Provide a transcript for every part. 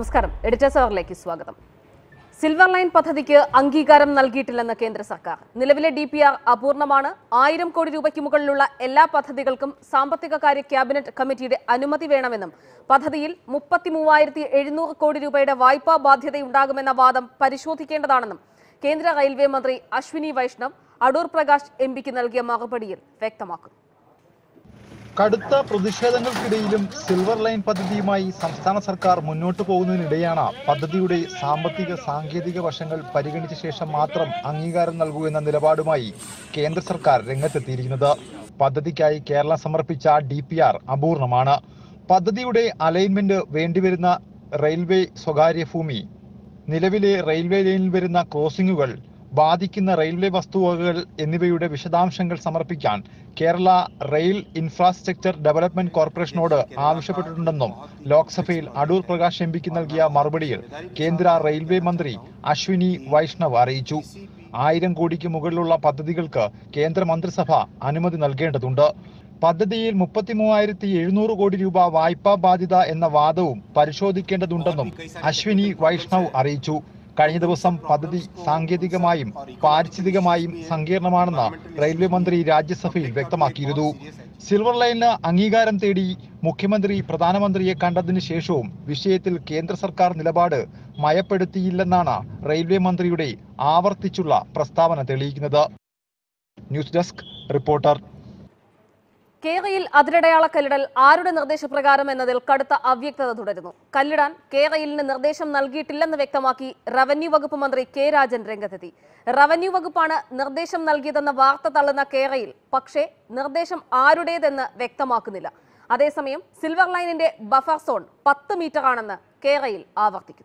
നമസ്കാരം എഡിറ്റേഴ്സ് അവറിലേക്ക് സ്വാഗതം silver line പദ്ധതിക്ക് അംഗീകാരം നൽകിയിട്ടില്ലെന്ന് കേന്ദ്ര സർക്കാർ നിലവിലെ ഡി പി ആർ അപൂർണമാണ് ആയിരം കോടി രൂപയ്ക്ക് മുകളിലുള്ള എല്ലാ പദ്ധതികൾക്കും സാമ്പത്തിക കാര്യ ക്യാബിനറ്റ് കമ്മിറ്റിയുടെ അനുമതി വേണമെന്നും പദ്ധതിയിൽ മുപ്പത്തി മൂവായിരത്തി എഴുന്നൂറ് കോടി രൂപയുടെ വായ്പാ ബാധ്യതയുണ്ടാകുമെന്ന വാദം പരിശോധിക്കേണ്ടതാണെന്നും കേന്ദ്ര റെയിൽവേ മന്ത്രി അശ്വിനി വൈഷ്ണവ് അടൂർ പ്രകാശ് എം പിക്ക് നൽകിയ മറുപടിയിൽ വ്യക്തമാക്കുന്നു കടുത്ത പ്രതിഷേധങ്ങൾക്കിടയിലും സിൽവർ ലൈൻ പദ്ധതിയുമായി സംസ്ഥാന സർക്കാർ മുന്നോട്ടു പോകുന്നതിനിടെയാണ് പദ്ധതിയുടെ സാമ്പത്തിക സാങ്കേതിക വശങ്ങൾ പരിഗണിച്ച ശേഷം മാത്രം അംഗീകാരം നൽകൂ എന്ന നിലപാടുമായി കേന്ദ്ര സർക്കാർ രംഗത്തെത്തിയിരിക്കുന്നത് പദ്ധതിക്കായി കേരളം സമർപ്പിച്ച ഡി പി ആർ അപൂർണമാണ് പദ്ധതിയുടെ അലൈൻമെന്റ് വേണ്ടിവരുന്ന റെയിൽവേ സ്വകാര്യ ഭൂമി നിലവിലെ റെയിൽവേ ലൈനിൽ വരുന്ന ക്രോസിംഗുകൾ ബാധിക്കുന്ന റെയിൽവേ വസ്തുവകകൾ എന്നിവയുടെ വിശദാംശങ്ങൾ സമർപ്പിക്കാൻ കേരള റെയിൽ ഇൻഫ്രാസ്ട്രക്ചർ ഡെവലപ്മെന്റ് കോർപ്പറേഷനോട് ആവശ്യപ്പെട്ടിട്ടുണ്ടെന്നും ലോക്സഭയിൽ അടൂർ പ്രകാശ് എം പിക്ക് നൽകിയ മറുപടിയിൽ കേന്ദ്ര റെയിൽവേ മന്ത്രി അശ്വിനി വൈഷ്ണവ് അറിയിച്ചു ആയിരം കോടിക്ക് മുകളിലുള്ള പദ്ധതികൾക്ക് കേന്ദ്ര മന്ത്രിസഭ അനുമതി നൽകേണ്ടതുണ്ട് പദ്ധതിയിൽ മുപ്പത്തി മൂവായിരത്തി എഴുന്നൂറ് കോടി രൂപ വായ്പാ ബാധ്യത എന്ന വാദവും പരിശോധിക്കേണ്ടതുണ്ടെന്നും അശ്വിനി വൈഷ്ണവ് അറിയിച്ചു കഴിഞ്ഞ ദിവസം പദ്ധതി സാങ്കേതികമായും പാരിസ്ഥിതികമായും സങ്കീർണമാണെന്ന് റെയിൽവേ മന്ത്രി രാജ്യസഭയിൽ വ്യക്തമാക്കിയിരുന്നു സിൽവർ ലൈനിന് അംഗീകാരം തേടി മുഖ്യമന്ത്രി പ്രധാനമന്ത്രിയെ കണ്ടതിന് ശേഷവും വിഷയത്തിൽ കേന്ദ്ര സർക്കാർ നിലപാട് മയപ്പെടുത്തിയില്ലെന്നാണ് റെയിൽവേ മന്ത്രിയുടെ ആവർത്തിച്ചുള്ള പ്രസ്താവന തെളിയിക്കുന്നത് ന്യൂസ് ഡെസ്ക് റിപ്പോർട്ടർ കേരയിൽ അതിരടയാള കല്ലിടൽ ആരുടെ നിർദ്ദേശപ്രകാരം എന്നതിൽ കടുത്ത അവ്യക്തത തുടരുന്നു കല്ലിടാൻ കേരയിലിന് നിർദ്ദേശം നൽകിയിട്ടില്ലെന്ന് വ്യക്തമാക്കി റവന്യൂ വകുപ്പ് മന്ത്രി കെ രാജൻ രംഗത്തെത്തി റവന്യൂ വകുപ്പാണ് നിർദ്ദേശം നൽകിയതെന്ന വാർത്ത തള്ളുന്ന കേരയിൽ പക്ഷേ നിർദ്ദേശം ആരുടേതെന്ന് വ്യക്തമാക്കുന്നില്ല അതേസമയം സിൽവർ ലൈനിന്റെ ബഫർ സോൺ പത്ത് മീറ്റർ ആണെന്ന് കേരയിൽ ആവർത്തിക്കുന്നു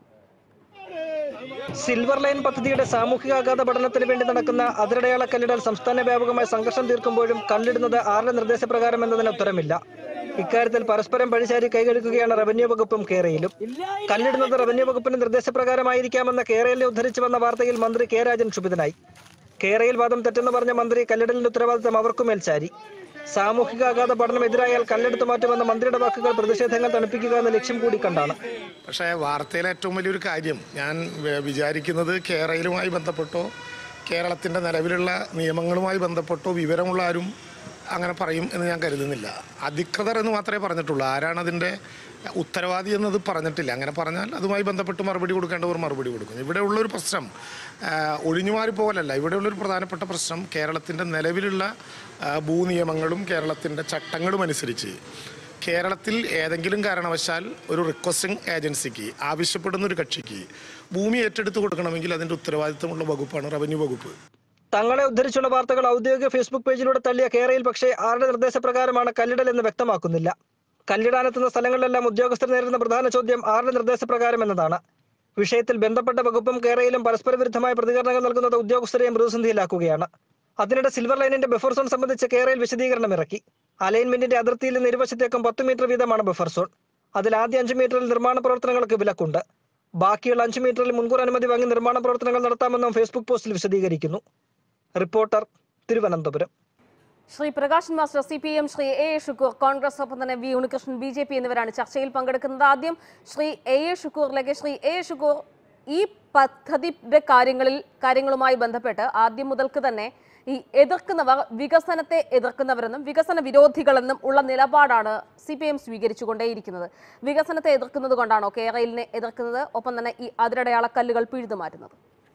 സിൽവർ ലൈൻ പദ്ധതിയുടെ സാമൂഹികാഘാത പഠനത്തിന് വേണ്ടി നടക്കുന്ന അതിരടയാള കല്ലിടൽ സംസ്ഥാന വ്യാപകമായി സംഘർഷം തീർക്കുമ്പോഴും കല്ലിടുന്നത് ആരുടെ നിർദ്ദേശപ്രകാരം എന്നതിന് ഉത്തരമില്ല ഇക്കാര്യത്തിൽ പരസ്പരം പഴിചാരി കൈകഴുകുകയാണ് റവന്യൂ വകുപ്പും കേരയിലും കല്ലിടുന്നത് റവന്യൂ വകുപ്പിന്റെ നിർദ്ദേശപ്രകാരമായിരിക്കാമെന്ന കേരളിനെ ഉദ്ധരിച്ചു വന്ന വാർത്തയിൽ മന്ത്രി കെ രാജൻ ക്ഷുഭിതനായി കേരയിൽ വാദം തെറ്റെന്ന് പറഞ്ഞ മന്ത്രി കല്ലിടലിന്റെ ഉത്തരവാദിത്തം അവർക്കുമേൽ ചാരി സാമൂഹികാഘാത പഠനം എതിരായാൽ കല്ലെടുത്തു മാറ്റുമെന്ന മന്ത്രിയുടെ വാക്കുകൾ പ്രതിഷേധങ്ങൾ തണുപ്പിക്കുക എന്ന ലക്ഷ്യം കൂടി കണ്ടാണ് പക്ഷേ വാർത്തയിലെ ഏറ്റവും വലിയൊരു കാര്യം ഞാൻ വ- വിചാരിക്കുന്നത് കേരളയിലുമായി ബന്ധപ്പെട്ടോ കേരളത്തിൻ്റെ നിലവിലുള്ള നിയമങ്ങളുമായി ബന്ധപ്പെട്ടോ വിവരമുള്ള ആരും അങ്ങനെ പറയും എന്ന് ഞാൻ കരുതുന്നില്ല അധികൃതർ എന്ന് മാത്രമേ പറഞ്ഞിട്ടുള്ളൂ ആരാണ് അതിൻ്റെ ഉത്തരവാദി എന്നത് പറഞ്ഞിട്ടില്ല അങ്ങനെ പറഞ്ഞാൽ അതുമായി ബന്ധപ്പെട്ട് മറുപടി കൊടുക്കേണ്ടവർ മറുപടി കൊടുക്കും ഇവിടെ ഉള്ളൊരു പ്രശ്നം ആ, ഒഴിഞ്ഞുമാറി പോകലല്ല ഇവിടെയുള്ളൊരു പ്രധാനപ്പെട്ട പ്രശ്നം കേരളത്തിൻ്റെ നിലവിലുള്ള ആ, ഭൂനിയമങ്ങളും കേരളത്തിൻ്റെ ചട്ടങ്ങളും അനുസരിച്ച് കേരളത്തിൽ ഏതെങ്കിലും കാരണവശാൽ ഒരു റിക്വസ്റ്റിംഗ് ഏജൻസിക്ക് ആവശ്യപ്പെടുന്ന ഒരു കക്ഷിക്ക് ഭൂമി ഏറ്റെടുത്ത് കൊടുക്കണമെങ്കിൽ അതിൻ്റെ ഉത്തരവാദിത്തമുള്ള വകുപ്പാണ് റവന്യൂ വകുപ്പ് തങ്ങളെ ഉദ്ധരിച്ചുള്ള വാർത്തകൾ ഔദ്യോഗിക ഫേസ്ബുക്ക് പേജിലൂടെ തള്ളിയ കേരയിൽ പക്ഷേ ആരുടെ നിർദ്ദേശപ്രകാരമാണ് കല്ലിടൽ എന്ന് വ്യക്തമാക്കുന്നില്ല കല്ലിടാനെത്തുന്ന സ്ഥലങ്ങളിലെല്ലാം ഉദ്യോഗസ്ഥർ നേരിടുന്ന പ്രധാന ചോദ്യം ആരുടെ നിർദ്ദേശപ്രകാരം എന്നതാണ് വിഷയത്തിൽ ബന്ധപ്പെട്ട വകുപ്പും കേരളയിലും പരസ്പര വിരുദ്ധമായ പ്രതികരണങ്ങൾ നൽകുന്നത് ഉദ്യോഗസ്ഥരെയും പ്രതിസന്ധിയിലാക്കുകയാണ് അതിനിടെ സിൽവർ ലൈനിന്റെ ബഫർ സോൺ സംബന്ധിച്ച് കേരളയിൽ വിശദീകരണം ഇറക്കി അലൈൻമെന്റിന്റെ അതിർത്തിയിൽ നിന്ന് ഇരുവശത്തേക്കും പത്ത് മീറ്റർ വീതമാണ് ബഫർ സോൺ അതിൽ ആദ്യ അഞ്ച് മീറ്ററിൽ നിർമ്മാണ പ്രവർത്തനങ്ങൾക്ക് വിലക്കുണ്ട് ബാക്കിയുള്ള അഞ്ച് മീറ്ററിൽ മുൻകൂർ അനുമതി വാങ്ങി നിർമ്മാണ പ്രവർത്തനങ്ങൾ നടത്താമെന്നും ഫേസ്ബുക്ക് പോസ്റ്റിൽ വിശദീകരിക്കുന്നു reporter Thiruvananthapuram Shri Prakashan master C P M Shri A A Shukkur Congress ഒപ്പം തന്നെ V Unnikrishnan B J P എന്നിവരാണ് ചർച്ചയിൽ പങ്കെടുക്കുന്നത് ആദ്യം ശ്രീ എ എ ഷുക്കൂറിലേക്ക് ശ്രീ എ എ ഷുക്കൂർ ഈ പദ്ധതിയുടെ കാര്യങ്ങളിൽ കാര്യങ്ങളുമായി ബന്ധപ്പെട്ട് ആദ്യം മുതൽക്ക് തന്നെ ഈ എതിർക്കുന്നവർ വികസനത്തെ എതിർക്കുന്നവരെന്നും വികസന വിരോധികളെന്നും ഉള്ള നിലപാടാണ് സി പി എം സ്വീകരിച്ചുകൊണ്ടേയിരിക്കുന്നത് വികസനത്തെ എതിർക്കുന്നത് കൊണ്ടാണോ കേരളിനെ എതിർക്കുന്നത് ഒപ്പം തന്നെ ഈ അതിരടയാള കല്ലുകൾ പിഴുതു മാറ്റുന്നത്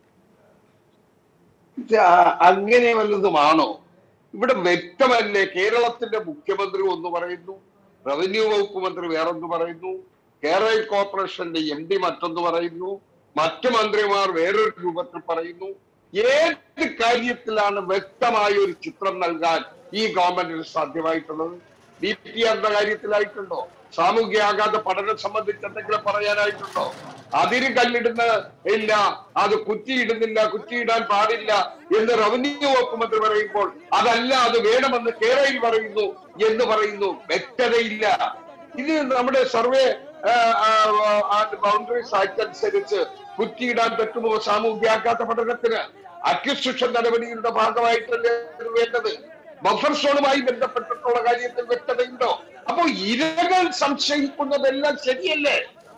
ഇത് ആ- അങ്ങനെ വല്ലതുമാണോ ഇവിടെ വ്യക്തമല്ലേ കേരളത്തിന്റെ മുഖ്യമന്ത്രി ഒന്ന് പറയുന്നു റവന്യൂ വകുപ്പ് മന്ത്രി വേറൊന്ന് പറയുന്നു കേരള കോർപ്പറേഷന്റെ എം ഡി മറ്റൊന്ന് പറയുന്നു മറ്റു മന്ത്രിമാർ വേറൊരു രൂപത്തിൽ പറയുന്നു ഏത് കാര്യത്തിലാണ് വ്യക്തമായ ഒരു ചിത്രം നൽകാൻ ഈ ഗവൺമെന്റിന് സാധ്യമായിട്ടുള്ളത് ബി പി ആറിന്റെ കാര്യത്തിലായിട്ടുണ്ടോ സാമൂഹ്യ ആഘാത പഠനം സംബന്ധിച്ച് എന്തെങ്കിലും പറയാനായിട്ടുണ്ടോ അതിര് കല്ലിടുന്ന ഇല്ല അത് കുറ്റിയിടുന്നില്ല കുറ്റിയിടാൻ പാടില്ല എന്ന് റവന്യൂ വകുപ്പ് മന്ത്രി പറയുമ്പോൾ അതല്ല അത് വേണമെന്ന് കേരളയിൽ പറയുന്നു എന്ന് പറയുന്നു വ്യക്തതയില്ല ഇത് നമ്മുടെ സർവേ ബൗണ്ടറീസ് ആക്ട് അനുസരിച്ച് കുറ്റിയിടാൻ പറ്റുമോ സാമൂഹ്യാഘാത പഠനത്തിന് അക്വിസിഷൻ നടപടിയുടെ ഭാഗമായിട്ടല്ലേ ഇത് വേണ്ടത് ബഫർ സോണുമായി ബന്ധപ്പെട്ടിട്ടുള്ള കാര്യത്തിൽ വ്യക്തതയുണ്ടോ അപ്പോ ഇരകൾ സംശയിക്കുന്നതെല്ലാം ശരിയല്ലേ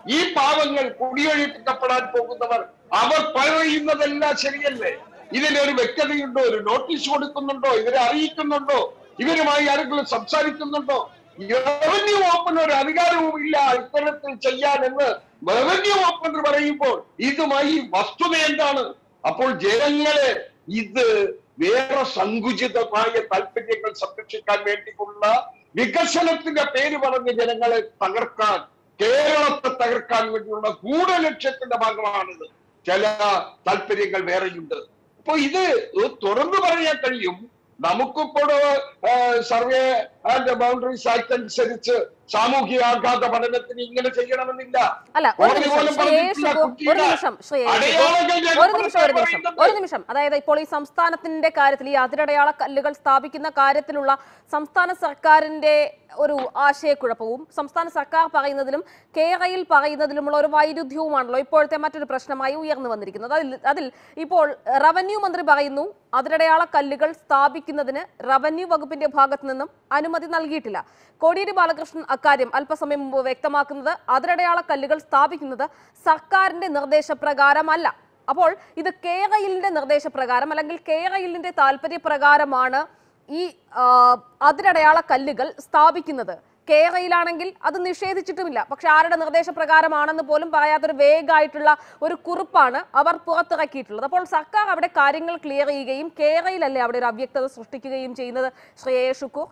ഈ പാവങ്ങൾ കുടിയൊഴിപ്പിക്കപ്പെടാൻ പോകുന്നവർ അവർ പറയുന്നതെല്ലാം ശരിയല്ലേ ഇതിലൊരു വ്യക്തതയുണ്ടോ ഒരു നോട്ടീസ് കൊടുക്കുന്നുണ്ടോ ഇവരെ അറിയിക്കുന്നുണ്ടോ ഇവരുമായി ആരെങ്കിലും സംസാരിക്കുന്നുണ്ടോ റവന്യൂ വകുപ്പിന് ഒരു അധികാരവും ഇല്ല ഇത്തരത്തിൽ ചെയ്യാനെന്ന് റവന്യൂ വകുപ്പ് എന്ന് പറയുമ്പോൾ ഇതുമായി വസ്തുത എന്താണ് അപ്പോൾ ജനങ്ങളെ ഇത് വേറെ സങ്കുചിതമായ താല്പര്യങ്ങൾ സംരക്ഷിക്കാൻ വേണ്ടിയുള്ള വികസനത്തിന്റെ പേര് പറഞ്ഞ് ജനങ്ങളെ തകർക്കാൻ കേരളത്തെ തകർക്കാൻ വേണ്ടിയുള്ള ഗൂഢലക്ഷ്യത്തിന്റെ ഭാഗമാണിത് ചില താല്പര്യങ്ങൾ വേറെയുണ്ട് അപ്പൊ ഇത് തുറന്നു പറയാൻ കഴിയും നമുക്കിപ്പോൾ സർവേ ആൻഡ് ബൗണ്ടറീസ് ആക്ട് അനുസരിച്ച് സാമൂഹിക ആഘാത പഠനത്തിന് ഇങ്ങനെ ചെയ്യണമെന്നില്ല അല്ല ഒരു കോടതി നിമിഷം പോലും ശ്രീ എ. പറഞ്ഞിട്ടില്ല ഷുക്കൂർ, ഒരു കുട്ടിയുടെ നിമിഷം ശ്രീ എ. ഷുക്കൂർ. അടയാളങ്ങൾ ഒരു നിമിഷം ഒരു നിമിഷം പറയുന്നുണ്ട്. ഒരു നിമിഷം അതായത് ഇപ്പോൾ ഈ സംസ്ഥാനത്തിന്റെ കാര്യത്തിൽ ഈ അതിരടയാള കല്ലുകൾ സ്ഥാപിക്കുന്ന കാര്യത്തിലുള്ള സംസ്ഥാന സർക്കാരിന്റെ ഒരു ആശയക്കുഴപ്പവും സംസ്ഥാന സർക്കാർ പറയുന്നതിലും കേരളയിൽ പറയുന്നതിലുമുള്ള ഒരു വൈരുദ്ധ്യവുമാണല്ലോ ഇപ്പോഴത്തെ മറ്റൊരു പ്രശ്നമായി ഉയർന്നു വന്നിരിക്കുന്നത് അതിൽ അതിൽ ഇപ്പോൾ റവന്യൂ മന്ത്രി പറയുന്നു അതിരടയാള കല്ലുകൾ സ്ഥാപിക്കുന്നതിന് റവന്യൂ വകുപ്പിന്റെ ഭാഗത്തു നിന്നും അനുമതി നൽകിയിട്ടില്ല കോടിയേരി ബാലകൃഷ്ണൻ അക്കാര്യം അല്പസമയം മുമ്പ് വ്യക്തമാക്കുന്നത് അതിരടയാള കല്ലുകൾ സ്ഥാപിക്കുന്നത് സർക്കാരിന്റെ നിർദ്ദേശപ്രകാരമല്ല അപ്പോൾ ഇത് കേരളിന്റെ നിർദ്ദേശപ്രകാരം അല്ലെങ്കിൽ കേരളിന്റെ താല്പര്യപ്രകാരമാണ് ഈ ആ, അതിരടയാള കല്ലുകൾ സ്ഥാപിക്കുന്നത് കേരളയിലാണെങ്കിൽ അത് നിഷേധിച്ചിട്ടുമില്ല പക്ഷെ ആരുടെ നിർദ്ദേശപ്രകാരമാണെന്ന് പോലും പറയാത്തൊരു വേഗമായിട്ടുള്ള ഒരു കുറിപ്പാണ് അവർ പുറത്തിറക്കിയിട്ടുള്ളത് അപ്പോൾ സർക്കാർ അവിടെ കാര്യങ്ങൾ ക്ലിയർ ചെയ്യുകയും കേരളയിലല്ലേ അവിടെ ഒരു അവ്യക്തത സൃഷ്ടിക്കുകയും ചെയ്യുന്നത് ശ്രീ എ. ഷുക്കൂർ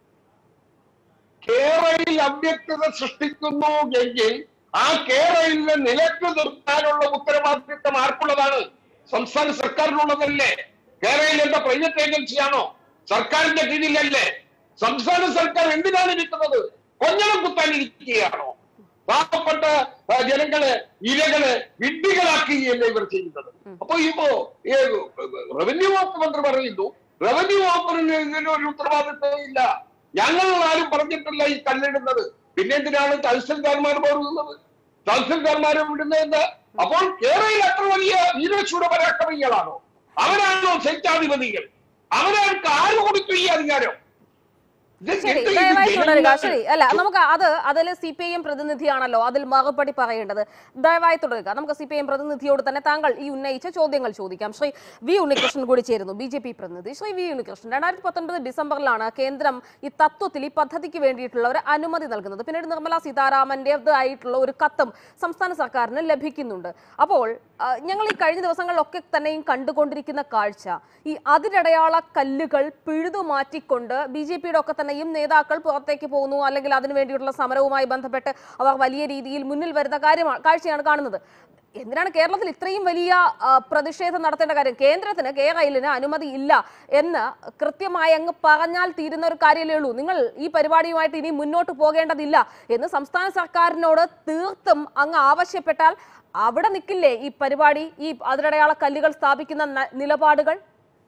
കേരളയിൽ അവ്യക്തത സൃഷ്ടിക്കുന്നു എങ്കിൽ ആ കേരളയിലെ നിലക്ക് നിർത്താനുള്ള ഉത്തരവാദിത്വം ആർക്കുള്ളതാണ് സംസ്ഥാന സർക്കാരിനുള്ളതല്ലേ കേരളയിൽ എന്താ പ്രൈവറ്റ് ഏജൻസിയാണോ സർക്കാരിന്റെ കീഴിലല്ലേ സംസ്ഥാന സർക്കാർ എന്തിനാണ് ഇരിക്കുന്നത് കൊഞ്ഞണം കുത്താൻ ഇരിക്കുകയാണോ പാവപ്പെട്ട ആ, ജനങ്ങളെ ഇരകളെ വിഡ്ഢികളാക്കുകയല്ലേ ഇവർ ചെയ്യുന്നത് അപ്പൊ ഇപ്പോ ഈ റവന്യൂ വകുപ്പ് മന്ത്രി പറയുന്നു റവന്യൂ വകുപ്പിന് ഇതിനൊരു ഉത്തരവാദിത്വം ഇല്ല ഞങ്ങൾ ആരും പറഞ്ഞിട്ടില്ല ഈ കല്ലിടുന്നത് പിന്നെ എന്തിനാണ് തഹസിൽദാർമാർ പോകുന്നത് തഹസിൽദാർമാരെ വിടുന്നത് എന്താ അപ്പോൾ കേരളയിൽ അത്ര വലിയ വീരശൂര പരാക്രമികളാണോ അവരാണോ ശൈത്യാധിപതികൾ അവരാൾക്ക് ആര് കൊടുത്തു ഈ അധികാരം ഇത് ശരി ഇത് ഇത് ദയവായി തുടരുക ജനങ്ങളുടെ- ശരി അല്ല നമുക്ക് അത് അതിൽ സി പി ഐ എം പ്രതിനിധിയാണല്ലോ അതിൽ മറുപടി പറയേണ്ടത് ദയവായി തുടരുക നമുക്ക് സി പി ഐ എം പ്രതിനിധിയോട് തന്നെ താങ്കൾ ഈ ഉന്നയിച്ച ചോദ്യങ്ങൾ ചോദിക്കാം ശ്രീ വി ഉണ്ണികൃഷ്ണൻ കൂടി ചേരുന്നു ബി ജെ പി പ്രതിനിധി ശ്രീ വി ഉണ്ണികൃഷ്ണൻ രണ്ടായിരത്തി പത്തൊൻപത് ഡിസംബറിലാണ് കേന്ദ്രം ഈ തത്വത്തിൽ ഈ പദ്ധതിക്ക് വേണ്ടിയിട്ടുള്ള ഒരു അനുമതി നൽകുന്നത് പിന്നീട് നിർമ്മല സീതാരാമന്റേതായിട്ടുള്ള ഒരു കത്തും സംസ്ഥാന സർക്കാരിന് ലഭിക്കുന്നുണ്ട് അപ്പോൾ ആ, ഞങ്ങൾ ഈ കഴിഞ്ഞ ദിവസങ്ങളിലൊക്കെ തന്നെയും കണ്ടുകൊണ്ടിരിക്കുന്ന കാഴ്ച ഈ അതിരടയാള കല്ലുകൾ പിഴുതു മാറ്റിക്കൊണ്ട് ബി ജെ പിയുടെ ഒക്കെ തന്നെയും നേതാക്കൾ പുറത്തേക്ക് പോകുന്നു അല്ലെങ്കിൽ അതിനു വേണ്ടിയിട്ടുള്ള സമരവുമായി ബന്ധപ്പെട്ട് അവർ വലിയ രീതിയിൽ മുന്നിൽ വരുന്ന കാര്യമാണ് കാഴ്ചയാണ് കാണുന്നത് എന്തിനാണ് കേരളത്തിൽ ഇത്രയും വലിയ ആ, പ്രതിഷേധം നടത്തേണ്ട കാര്യം കേന്ദ്രത്തിന് കേരളിന് അനുമതി ഇല്ല എന്ന് കൃത്യമായി അങ്ങ് പറഞ്ഞാൽ തീരുന്ന ഒരു കാര്യമല്ലേ ഉള്ളൂ നിങ്ങൾ ഈ പരിപാടിയുമായിട്ട് ഇനി മുന്നോട്ട് പോകേണ്ടതില്ല എന്ന് സംസ്ഥാന സർക്കാരിനോട് തീർത്തും അങ്ങ് ആവശ്യപ്പെട്ടാൽ അവിടെ നിൽക്കില്ലേ ഈ പരിപാടി ഈ അതിരടയാള കല്ലുകൾ സ്ഥാപിക്കുന്ന ന- നിലപാടുകൾ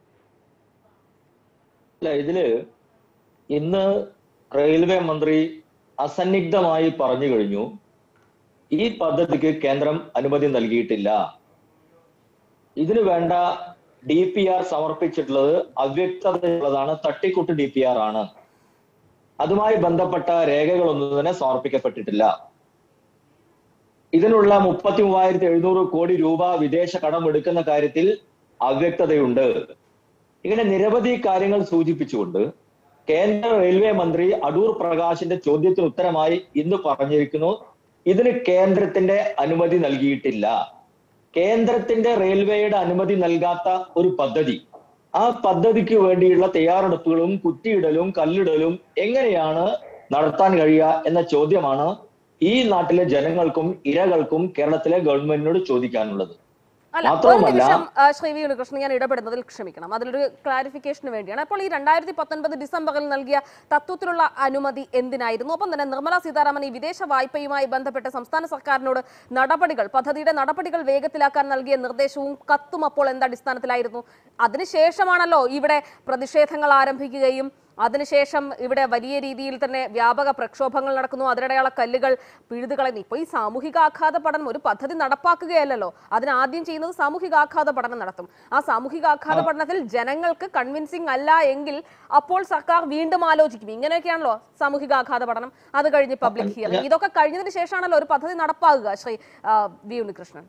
അല്ല ഇതില് ഇന്ന് റെയിൽവേ മന്ത്രി അസന്നിഗ്ധമായി പറഞ്ഞു കഴിഞ്ഞു ഈ പദ്ധതിക്ക് കേന്ദ്രം അനുമതി നൽകിയിട്ടില്ല ഇതിനു വേണ്ട ഡി പി ആർ സമർപ്പിച്ചിട്ടുള്ളത് അവ്യക്തതയുള്ളതാണ് തട്ടിക്കൂട്ട് ഡി പി ആർ ആണ് അതുമായി ബന്ധപ്പെട്ട രേഖകളൊന്നും തന്നെ സമർപ്പിക്കപ്പെട്ടിട്ടില്ല ഇതിനുള്ള മുപ്പത്തി മൂവായിരത്തി എഴുന്നൂറ് കോടി രൂപ വിദേശ കടം എടുക്കുന്ന കാര്യത്തിൽ അവ്യക്തതയുണ്ട് ഇങ്ങനെ നിരവധി കാര്യങ്ങൾ സൂചിപ്പിച്ചുകൊണ്ട് കേന്ദ്ര റെയിൽവേ മന്ത്രി അടൂർ പ്രകാശിന്റെ ചോദ്യത്തിന് ഉത്തരമായി ഇന്ന് പറഞ്ഞിരിക്കുന്നു ഇതിന് കേന്ദ്രത്തിന്റെ അനുമതി നൽകിയിട്ടില്ല കേന്ദ്രത്തിന്റെ റെയിൽവേയുടെ അനുമതി നൽകാത്ത ഒരു പദ്ധതി ആ പദ്ധതിക്ക് വേണ്ടിയുള്ള തയ്യാറെടുപ്പുകളും കുറ്റിയിടലും കല്ലിടലും എങ്ങനെയാണ് നടത്താൻ കഴിയുക എന്ന ചോദ്യമാണ് ഈ നാട്ടിലെ ജനങ്ങൾക്കും ഇരകൾക്കും കേരളത്തിലെ ഗവൺമെന്റിനോട് ചോദിക്കാനുള്ളത് അല്ല ഒരു മാത്രവുമല്ല- നിമിഷം ആ, ശ്രീ വി ഉണ്ണികൃഷ്ണൻ ഞാൻ ഇടപെടുന്നതിൽ ക്ഷമിക്കണം അതിലൊരു ക്ലാരിഫിക്കേഷന് വേണ്ടിയാണ് അപ്പോൾ ഈ രണ്ടായിരത്തി പത്തൊൻപത് ഡിസംബറിൽ നൽകിയ തത്വത്തിലുള്ള അനുമതി എന്തിനായിരുന്നു ഒപ്പം തന്നെ നിർമ്മല സീതാരാമൻ ഈ വിദേശ വായ്പയുമായി ബന്ധപ്പെട്ട് സംസ്ഥാന സർക്കാരിനോട് നടപടികൾ പദ്ധതിയുടെ നടപടികൾ വേഗത്തിലാക്കാൻ നൽകിയ നിർദ്ദേശവും കത്തും അപ്പോൾ എന്ത് അടിസ്ഥാനത്തിലായിരുന്നു അതിനുശേഷമാണല്ലോ ഇവിടെ പ്രതിഷേധങ്ങൾ ആരംഭിക്കുകയും അതിനുശേഷം ഇവിടെ വലിയ രീതിയിൽ തന്നെ വ്യാപക പ്രക്ഷോഭങ്ങൾ നടക്കുന്നു അതിനിടെയുള്ള കല്ലുകൾ പിഴുതു കളയുന്നു ഇപ്പോൾ ഈ സാമൂഹികാഘാത പഠനം ഒരു പദ്ധതി നടപ്പാക്കുകയല്ലല്ലോ അതിന് ആദ്യം ചെയ്യുന്നത് സാമൂഹികാഘാത പഠനം നടത്തും ആ സാമൂഹികാഘാത പഠനത്തിൽ ജനങ്ങൾക്ക് കൺവിൻസിംഗ് അല്ല എങ്കിൽ അപ്പോൾ സർക്കാർ വീണ്ടും ആലോചിക്കും ഇങ്ങനെയൊക്കെയാണല്ലോ സാമൂഹികാഘാത പഠനം അത് കഴിഞ്ഞ് പബ്ലിക് ഹിയറിംഗ് ഇതൊക്കെ കഴിഞ്ഞതിന് ശേഷമാണല്ലോ ഒരു പദ്ധതി നടപ്പാകുക ശ്രീ ആ, വി ഉണ്ണികൃഷ്ണൻ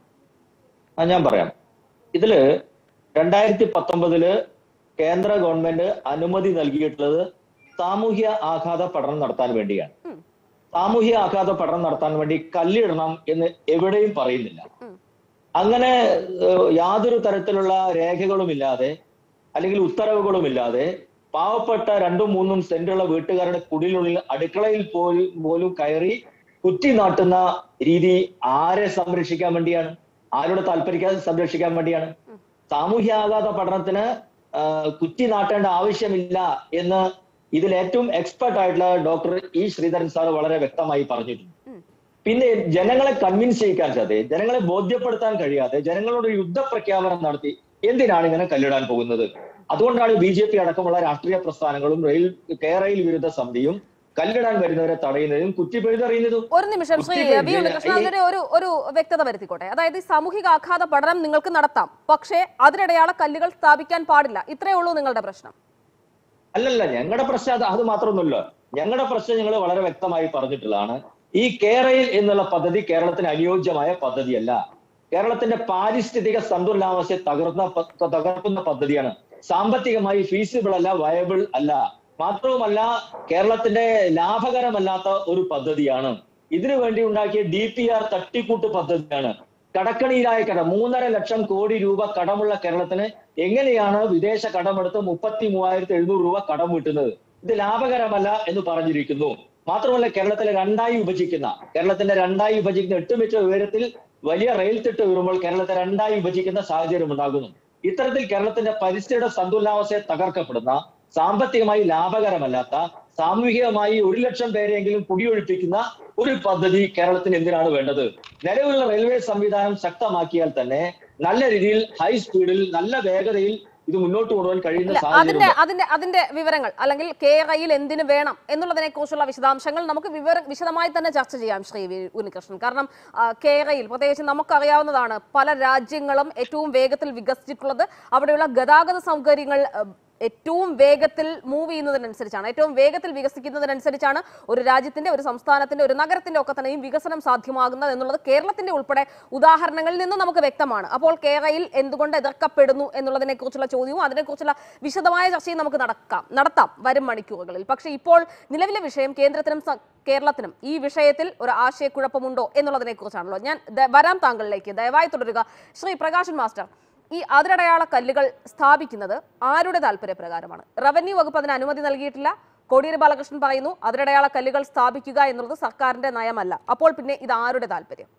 ആ ഞാൻ പറയാം ഇതില് രണ്ടായിരത്തി പത്തൊമ്പതില് കേന്ദ്ര ഗവൺമെന്റ് അനുമതി നൽകിയിട്ടുള്ളത് സാമൂഹ്യ ആഘാത പഠനം നടത്താൻ വേണ്ടിയാണ് ഉം. സാമൂഹ്യ ആഘാത പഠനം നടത്താൻ വേണ്ടി കല്ലിടണം എന്ന് എവിടെയും പറയുന്നില്ല ഉം. അങ്ങനെ ഏഹ്, യാതൊരു തരത്തിലുള്ള രേഖകളുമില്ലാതെ അല്ലെങ്കിൽ ഉത്തരവുകളുമില്ലാതെ പാവപ്പെട്ട രണ്ടും മൂന്നും സെന്റുള്ള വീട്ടുകാരുടെ കുടിലുള്ളിൽ അടുക്കളയിൽ പോലും പോലും കയറി കുറ്റി നാട്ടുന്ന രീതി ആരെ സംരക്ഷിക്കാൻ വേണ്ടിയാണ് ആരുടെ താല്പര്യം സംരക്ഷിക്കാൻ വേണ്ടിയാണ് സാമൂഹ്യാഘാത പഠനത്തിന് ആ, കുറ്റി നാട്ടേണ്ട ആവശ്യമില്ല എന്ന് ഇതിൽ ഏറ്റവും എക്സ്പെർട്ട് ആയിട്ടുള്ള ഡോക്ടർ ഇ ശ്രീധരൻ സാർ വളരെ വ്യക്തമായി പറഞ്ഞിട്ടുണ്ട് ഉം. പിന്നെ ജനങ്ങളെ കൺവിൻസ് ചെയ്യിക്കാൻ സാധ്യത ജനങ്ങളെ ബോധ്യപ്പെടുത്താൻ കഴിയാതെ ജനങ്ങളോട് ഒരു യുദ്ധപ്രഖ്യാപനം നടത്തി എന്തിനാണ് ഇങ്ങനെ കല്ലിടാൻ പോകുന്നത് അതുകൊണ്ടാണ് ബി ജെ പി അടക്കമുള്ള രാഷ്ട്രീയ പ്രസ്ഥാനങ്ങളും റെയിൽ കേരയിൽ വിരുദ്ധ സമിതിയും കല്ലിടാൻ വരുന്നവരെ തടയുന്നതും കുറ്റി പിഴുതെറിയുന്നതും ഒരു നിമിഷം ശ്രീ കുത്തി വി ഉണ്ണികൃഷ്ണൻ ഈ- അതിന് ഒരു ഒരു വ്യക്തത വരുത്തിക്കോട്ടെ അതായത് ഈ സാമൂഹിക ആഘാത പഠനം നിങ്ങൾക്ക് നടത്താം പക്ഷേ അതിനിടെയാളെ കല്ലുകൾ സ്ഥാപിക്കാൻ പാടില്ല ഇത്രയേ ഉള്ളൂ നിങ്ങളുടെ പ്രശ്നം അല്ലല്ല ഞങ്ങളുടെ പ്രശ്നം അത് അത് മാത്രമൊന്നുമല്ല ഞങ്ങളുടെ പ്രശ്നം ഞങ്ങൾ വളരെ വ്യക്തമായി പറഞ്ഞിട്ടുള്ളതാണ് ഈ കേരയിൽ എന്നുള്ള പദ്ധതി കേരളത്തിന് അനുയോജ്യമായ പദ്ധതിയല്ല കേരളത്തിന്റെ പാരിസ്ഥിതിക സന്തുലനാവസ്ഥയെ തകർന്ന പ- തകർക്കുന്ന പദ്ധതിയാണ് സാമ്പത്തികമായി ഫീസിബിൾ അല്ല വയബിൾ അല്ല മാത്രവുമല്ല കേരളത്തിന്റെ ലാഭകരമല്ലാത്ത ഒരു പദ്ധതിയാണ് ഇതിനു വേണ്ടി ഉണ്ടാക്കിയ ഡി പി ആർ തട്ടിക്കൂട്ട് പദ്ധതിയാണ് കടക്കണിയിലായ കടം മൂന്നര ലക്ഷം കോടി രൂപ കടമുള്ള കേരളത്തിന് എങ്ങനെയാണ് വിദേശ കടമെടുത്ത് മുപ്പത്തി മൂവായിരത്തി എഴുന്നൂറ് രൂപ കടം വീട്ടുന്നത് ഇത് ലാഭകരമല്ല എന്ന് പറഞ്ഞിരിക്കുന്നു മാത്രമല്ല കേരളത്തിലെ രണ്ടായി വിഭജിക്കുന്ന കേരളത്തിന്റെ രണ്ടായി വിഭജിക്കുന്ന എട്ട് മീറ്റർ ഉയരത്തിൽ വലിയ റെയിൽ തിട്ട് വീഴുമ്പോൾ കേരളത്തെ രണ്ടായി വിഭജിക്കുന്ന സാഹചര്യം ഉണ്ടാകുന്നു ഇത്തരത്തിൽ കേരളത്തിന്റെ പരിസ്ഥിതിയുടെ സന്തുലനാവസ്ഥയെ തകർക്കപ്പെടുന്ന സാമ്പത്തികമായി ലാഭകരമല്ലാത്ത സാമൂഹികമായി ഒരു ലക്ഷം പേരെങ്കിലും കുടിയൊഴിപ്പിക്കുന്ന ഒരു പദ്ധതി കേരളത്തിന് എന്തിനാണ് വേണ്ടത് നിലവിലുള്ള റെയിൽവേ സംവിധാനം ശക്തമാക്കിയാൽ തന്നെ നല്ല രീതിയിൽ ഹൈ സ്പീഡിൽ നല്ല വേഗതയിൽ ഇത് മുന്നോട്ട് കൊണ്ടുപോകാൻ കഴിയുന്ന അല്ല, സാഹചര്യം അതിന്റെ അതിന്റെ അതിന്റെ വിവരങ്ങൾ അല്ലെങ്കിൽ കേരയിൽ എന്തിനു വേണം എന്നുള്ളതിനെ കുറിച്ചുള്ള വിശദാംശങ്ങൾ നമുക്ക് വിവര വിശദമായി തന്നെ ചർച്ച ചെയ്യാം ശ്രീ വി ഉണ്ണികൃഷ്ണൻ കാരണം ആ, കേരയിൽ പ്രത്യേകിച്ച് നമുക്കറിയാവുന്നതാണ് പല രാജ്യങ്ങളും ഏറ്റവും വേഗത്തിൽ വികസിച്ചിട്ടുള്ളത് അവിടെയുള്ള ഗതാഗത സൗകര്യങ്ങൾ ആ, ഏറ്റവും വേഗത്തിൽ മൂവ് ചെയ്യുന്നതിനനുസരിച്ചാണ് ഏറ്റവും വേഗത്തിൽ വികസിക്കുന്നതിനനുസരിച്ചാണ് ഒരു രാജ്യത്തിന്റെ ഒരു സംസ്ഥാനത്തിന്റെ ഒരു നഗരത്തിന്റെ ഒക്കെ തന്നെയും വികസനം സാധ്യമാകുന്നത് എന്നുള്ളത് കേരളത്തിന്റെ ഉൾപ്പെടെ ഉദാഹരണങ്ങളിൽ നിന്ന് നമുക്ക് വ്യക്തമാണ് അപ്പോൾ കേരളയിൽ എന്തുകൊണ്ട് എതിർക്കപ്പെടുന്നു എന്നുള്ളതിനെ കുറിച്ചുള്ള ചോദ്യവും അതിനെക്കുറിച്ചുള്ള വിശദമായ ചർച്ചയും നമുക്ക് നടക്കാം നടത്താം വരും മണിക്കൂറുകളിൽ പക്ഷേ ഇപ്പോൾ നിലവിലെ വിഷയം കേന്ദ്രത്തിനും സ- കേരളത്തിനും ഈ വിഷയത്തിൽ ഒരു ആശയക്കുഴപ്പമുണ്ടോ എന്നുള്ളതിനെ കുറിച്ചാണല്ലോ ഞാൻ ദ- വരാം താങ്കളിലേക്ക് ദയവായി തുടരുക ശ്രീ പ്രകാശൻ മാസ്റ്റർ ഈ അതിരടയാള കല്ലുകൾ സ്ഥാപിക്കുന്നത് ആരുടെ താല്പര്യപ്രകാരമാണ് റവന്യൂ വകുപ്പ് അതിന് അനുമതി നൽകിയിട്ടില്ല കോടിയേരി ബാലകൃഷ്ണൻ പറയുന്നു അതിരടയാള കല്ലുകൾ സ്ഥാപിക്കുക എന്നുള്ളത് സർക്കാരിന്റെ നയമല്ല അപ്പോൾ പിന്നെ ഇത് ആരുടെ താല്പര്യം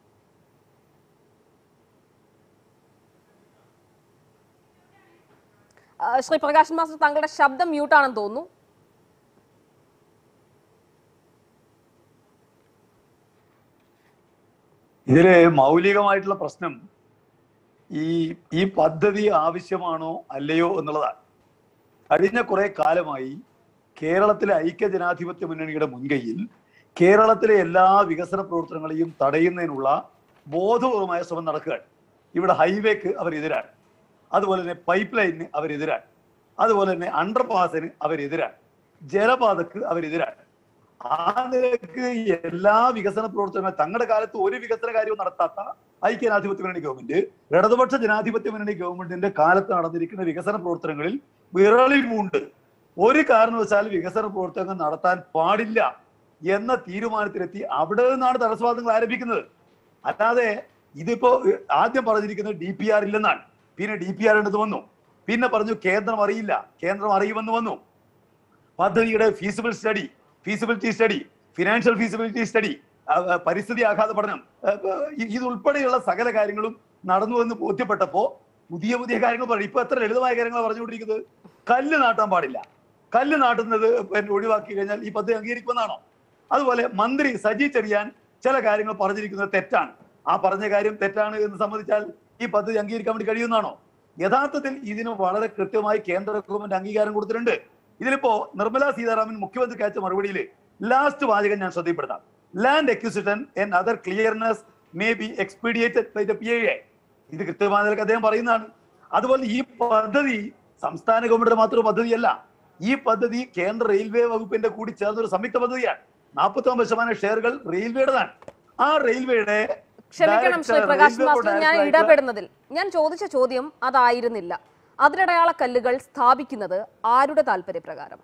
ആ, ശ്രീ പ്രകാശൻ മാസ്റ്റർ താങ്കളുടെ ശബ്ദം മ്യൂട്ടാണെന്ന് തോന്നുന്നു ഇതില് മൗലികമായിട്ടുള്ള പ്രശ്നം ഈ ഈ പദ്ധതി ആവശ്യമാണോ അല്ലയോ എന്നുള്ളതാണ് കഴിഞ്ഞ കുറെ കാലമായി കേരളത്തിലെ ഐക്യ ജനാധിപത്യ മുന്നണിയുടെ മുൻകൈയിൽ കേരളത്തിലെ എല്ലാ വികസന പ്രവർത്തനങ്ങളെയും തടയുന്നതിനുള്ള ബോധപൂർവമായ ശ്രമം നടക്കുകയാണ് ഇവിടെ ഹൈവേക്ക് അവരെതിരാണ് അതുപോലെ തന്നെ പൈപ്പ് ലൈനിന് അവരെതിരാണ് അതുപോലെ തന്നെ അണ്ടർപാസിന് അവരെതിരാണ് ജലപാതക്ക് അവരെതിരാണ് ആ നിലക്ക് എല്ലാ വികസന പ്രവർത്തനങ്ങളും തങ്ങളുടെ കാലത്ത് ഒരു വികസന കാര്യവും നടത്താത്ത ഐക്യജനാധിപത്യ മുന്നണി ഗവൺമെന്റ് ഇടതുപക്ഷ ജനാധിപത്യ മുന്നണി ഗവൺമെന്റിന്റെ കാലത്ത് നടന്നിരിക്കുന്ന വികസന പ്രവർത്തനങ്ങളിൽ വിരളിവുണ്ട് ഒരു കാരണവശാലും വികസന പ്രവർത്തനങ്ങൾ നടത്താൻ പാടില്ല എന്ന തീരുമാനത്തിലെത്തി അവിടെ നിന്നാണ് തടസ്സവാദങ്ങൾ ആരംഭിക്കുന്നത് അല്ലാതെ ഇതിപ്പോ ആദ്യം പറഞ്ഞിരിക്കുന്നത് ഡി പി ആർ ഇല്ലെന്നാണ് പിന്നെ ഡി പി ആർ ഉണ്ടെന്ന് വന്നു പിന്നെ പറഞ്ഞു കേന്ദ്രം അറിയില്ല കേന്ദ്രം അറിയുമെന്ന് വന്നു പദ്ധതിയുടെ feasible study feasibility study financial feasibility study പരിസ്ഥിതി ആഘാത പഠനം ആ, ആ, ഇ- ഇതുൾപ്പെടെയുള്ള സകല കാര്യങ്ങളും നടന്നു എന്ന് ബോധ്യപ്പെട്ടപ്പോ പുതിയ പുതിയ കാര്യങ്ങൾ പറയും ഇപ്പൊ എത്ര ലളിതമായ കാര്യങ്ങൾ പറഞ്ഞുകൊണ്ടിരിക്കുന്നത് കല്ല് നാട്ടാൻ പാടില്ല കല്ല് നാട്ടുന്നത് പിന്നെ ഒഴിവാക്കി കഴിഞ്ഞാൽ ഈ പദ്ധതി അംഗീകരിക്കുമെന്നാണോ അതുപോലെ മന്ത്രി സജി ചെറിയാൻ ചില കാര്യങ്ങൾ പറഞ്ഞിരിക്കുന്നത് തെറ്റാണ് ആ പറഞ്ഞ കാര്യം തെറ്റാണ് എന്ന് സമ്മതിച്ചാൽ ഈ പദ്ധതി അംഗീകരിക്കാൻ വേണ്ടി കഴിയുന്നതാണോ യഥാർത്ഥത്തിൽ ഇതിന് വളരെ കൃത്യമായി കേന്ദ്ര ഗവൺമെന്റ് അംഗീകാരം കൊടുത്തിട്ടുണ്ട് ഇതിലിപ്പോ നിർമ്മല സീതാരാമൻ മുഖ്യമന്ത്രിക്ക് അയച്ച മറുപടിയിൽ ലാസ്റ്റ് വാചകം ഞാൻ ശ്രദ്ധപ്പെടുത്താം land acquisition and other clearness may be expedited by the P I ഇത് കൃത്യമായ നിലക്ക് അദ്ദേഹം പറയുന്നതാണ് അതുപോലെ ഈ പദ്ധതി സംസ്ഥാന ഗവൺമെന്റിന്റെ മാത്രം പദ്ധതിയല്ല ഈ പദ്ധതി കേന്ദ്ര റെയിൽവേ വകുപ്പിന്റെ കൂടി ചേർന്നൊരു സംയുക്ത പദ്ധതിയാണ് നാൽപ്പത്തി ഒമ്പത് ശതമാനം ഷെയറുകൾ റെയിൽവേയുടേതാണ് ആ റെയിൽവേയുടെ ക്ഷമിക്കണം Shri director, Prakash railway master board ഞാൻ ഡയറക്ടറായിട്ട് ഇടപെടുന്നതിൽ ഞാൻ ചോദിച്ച ചോദ്യം അതായിരുന്നില്ല അതിരടയാള കല്ലുകൾ സ്ഥാപിക്കുന്നത് ആരുടെ താല്പര്യപ്രകാരം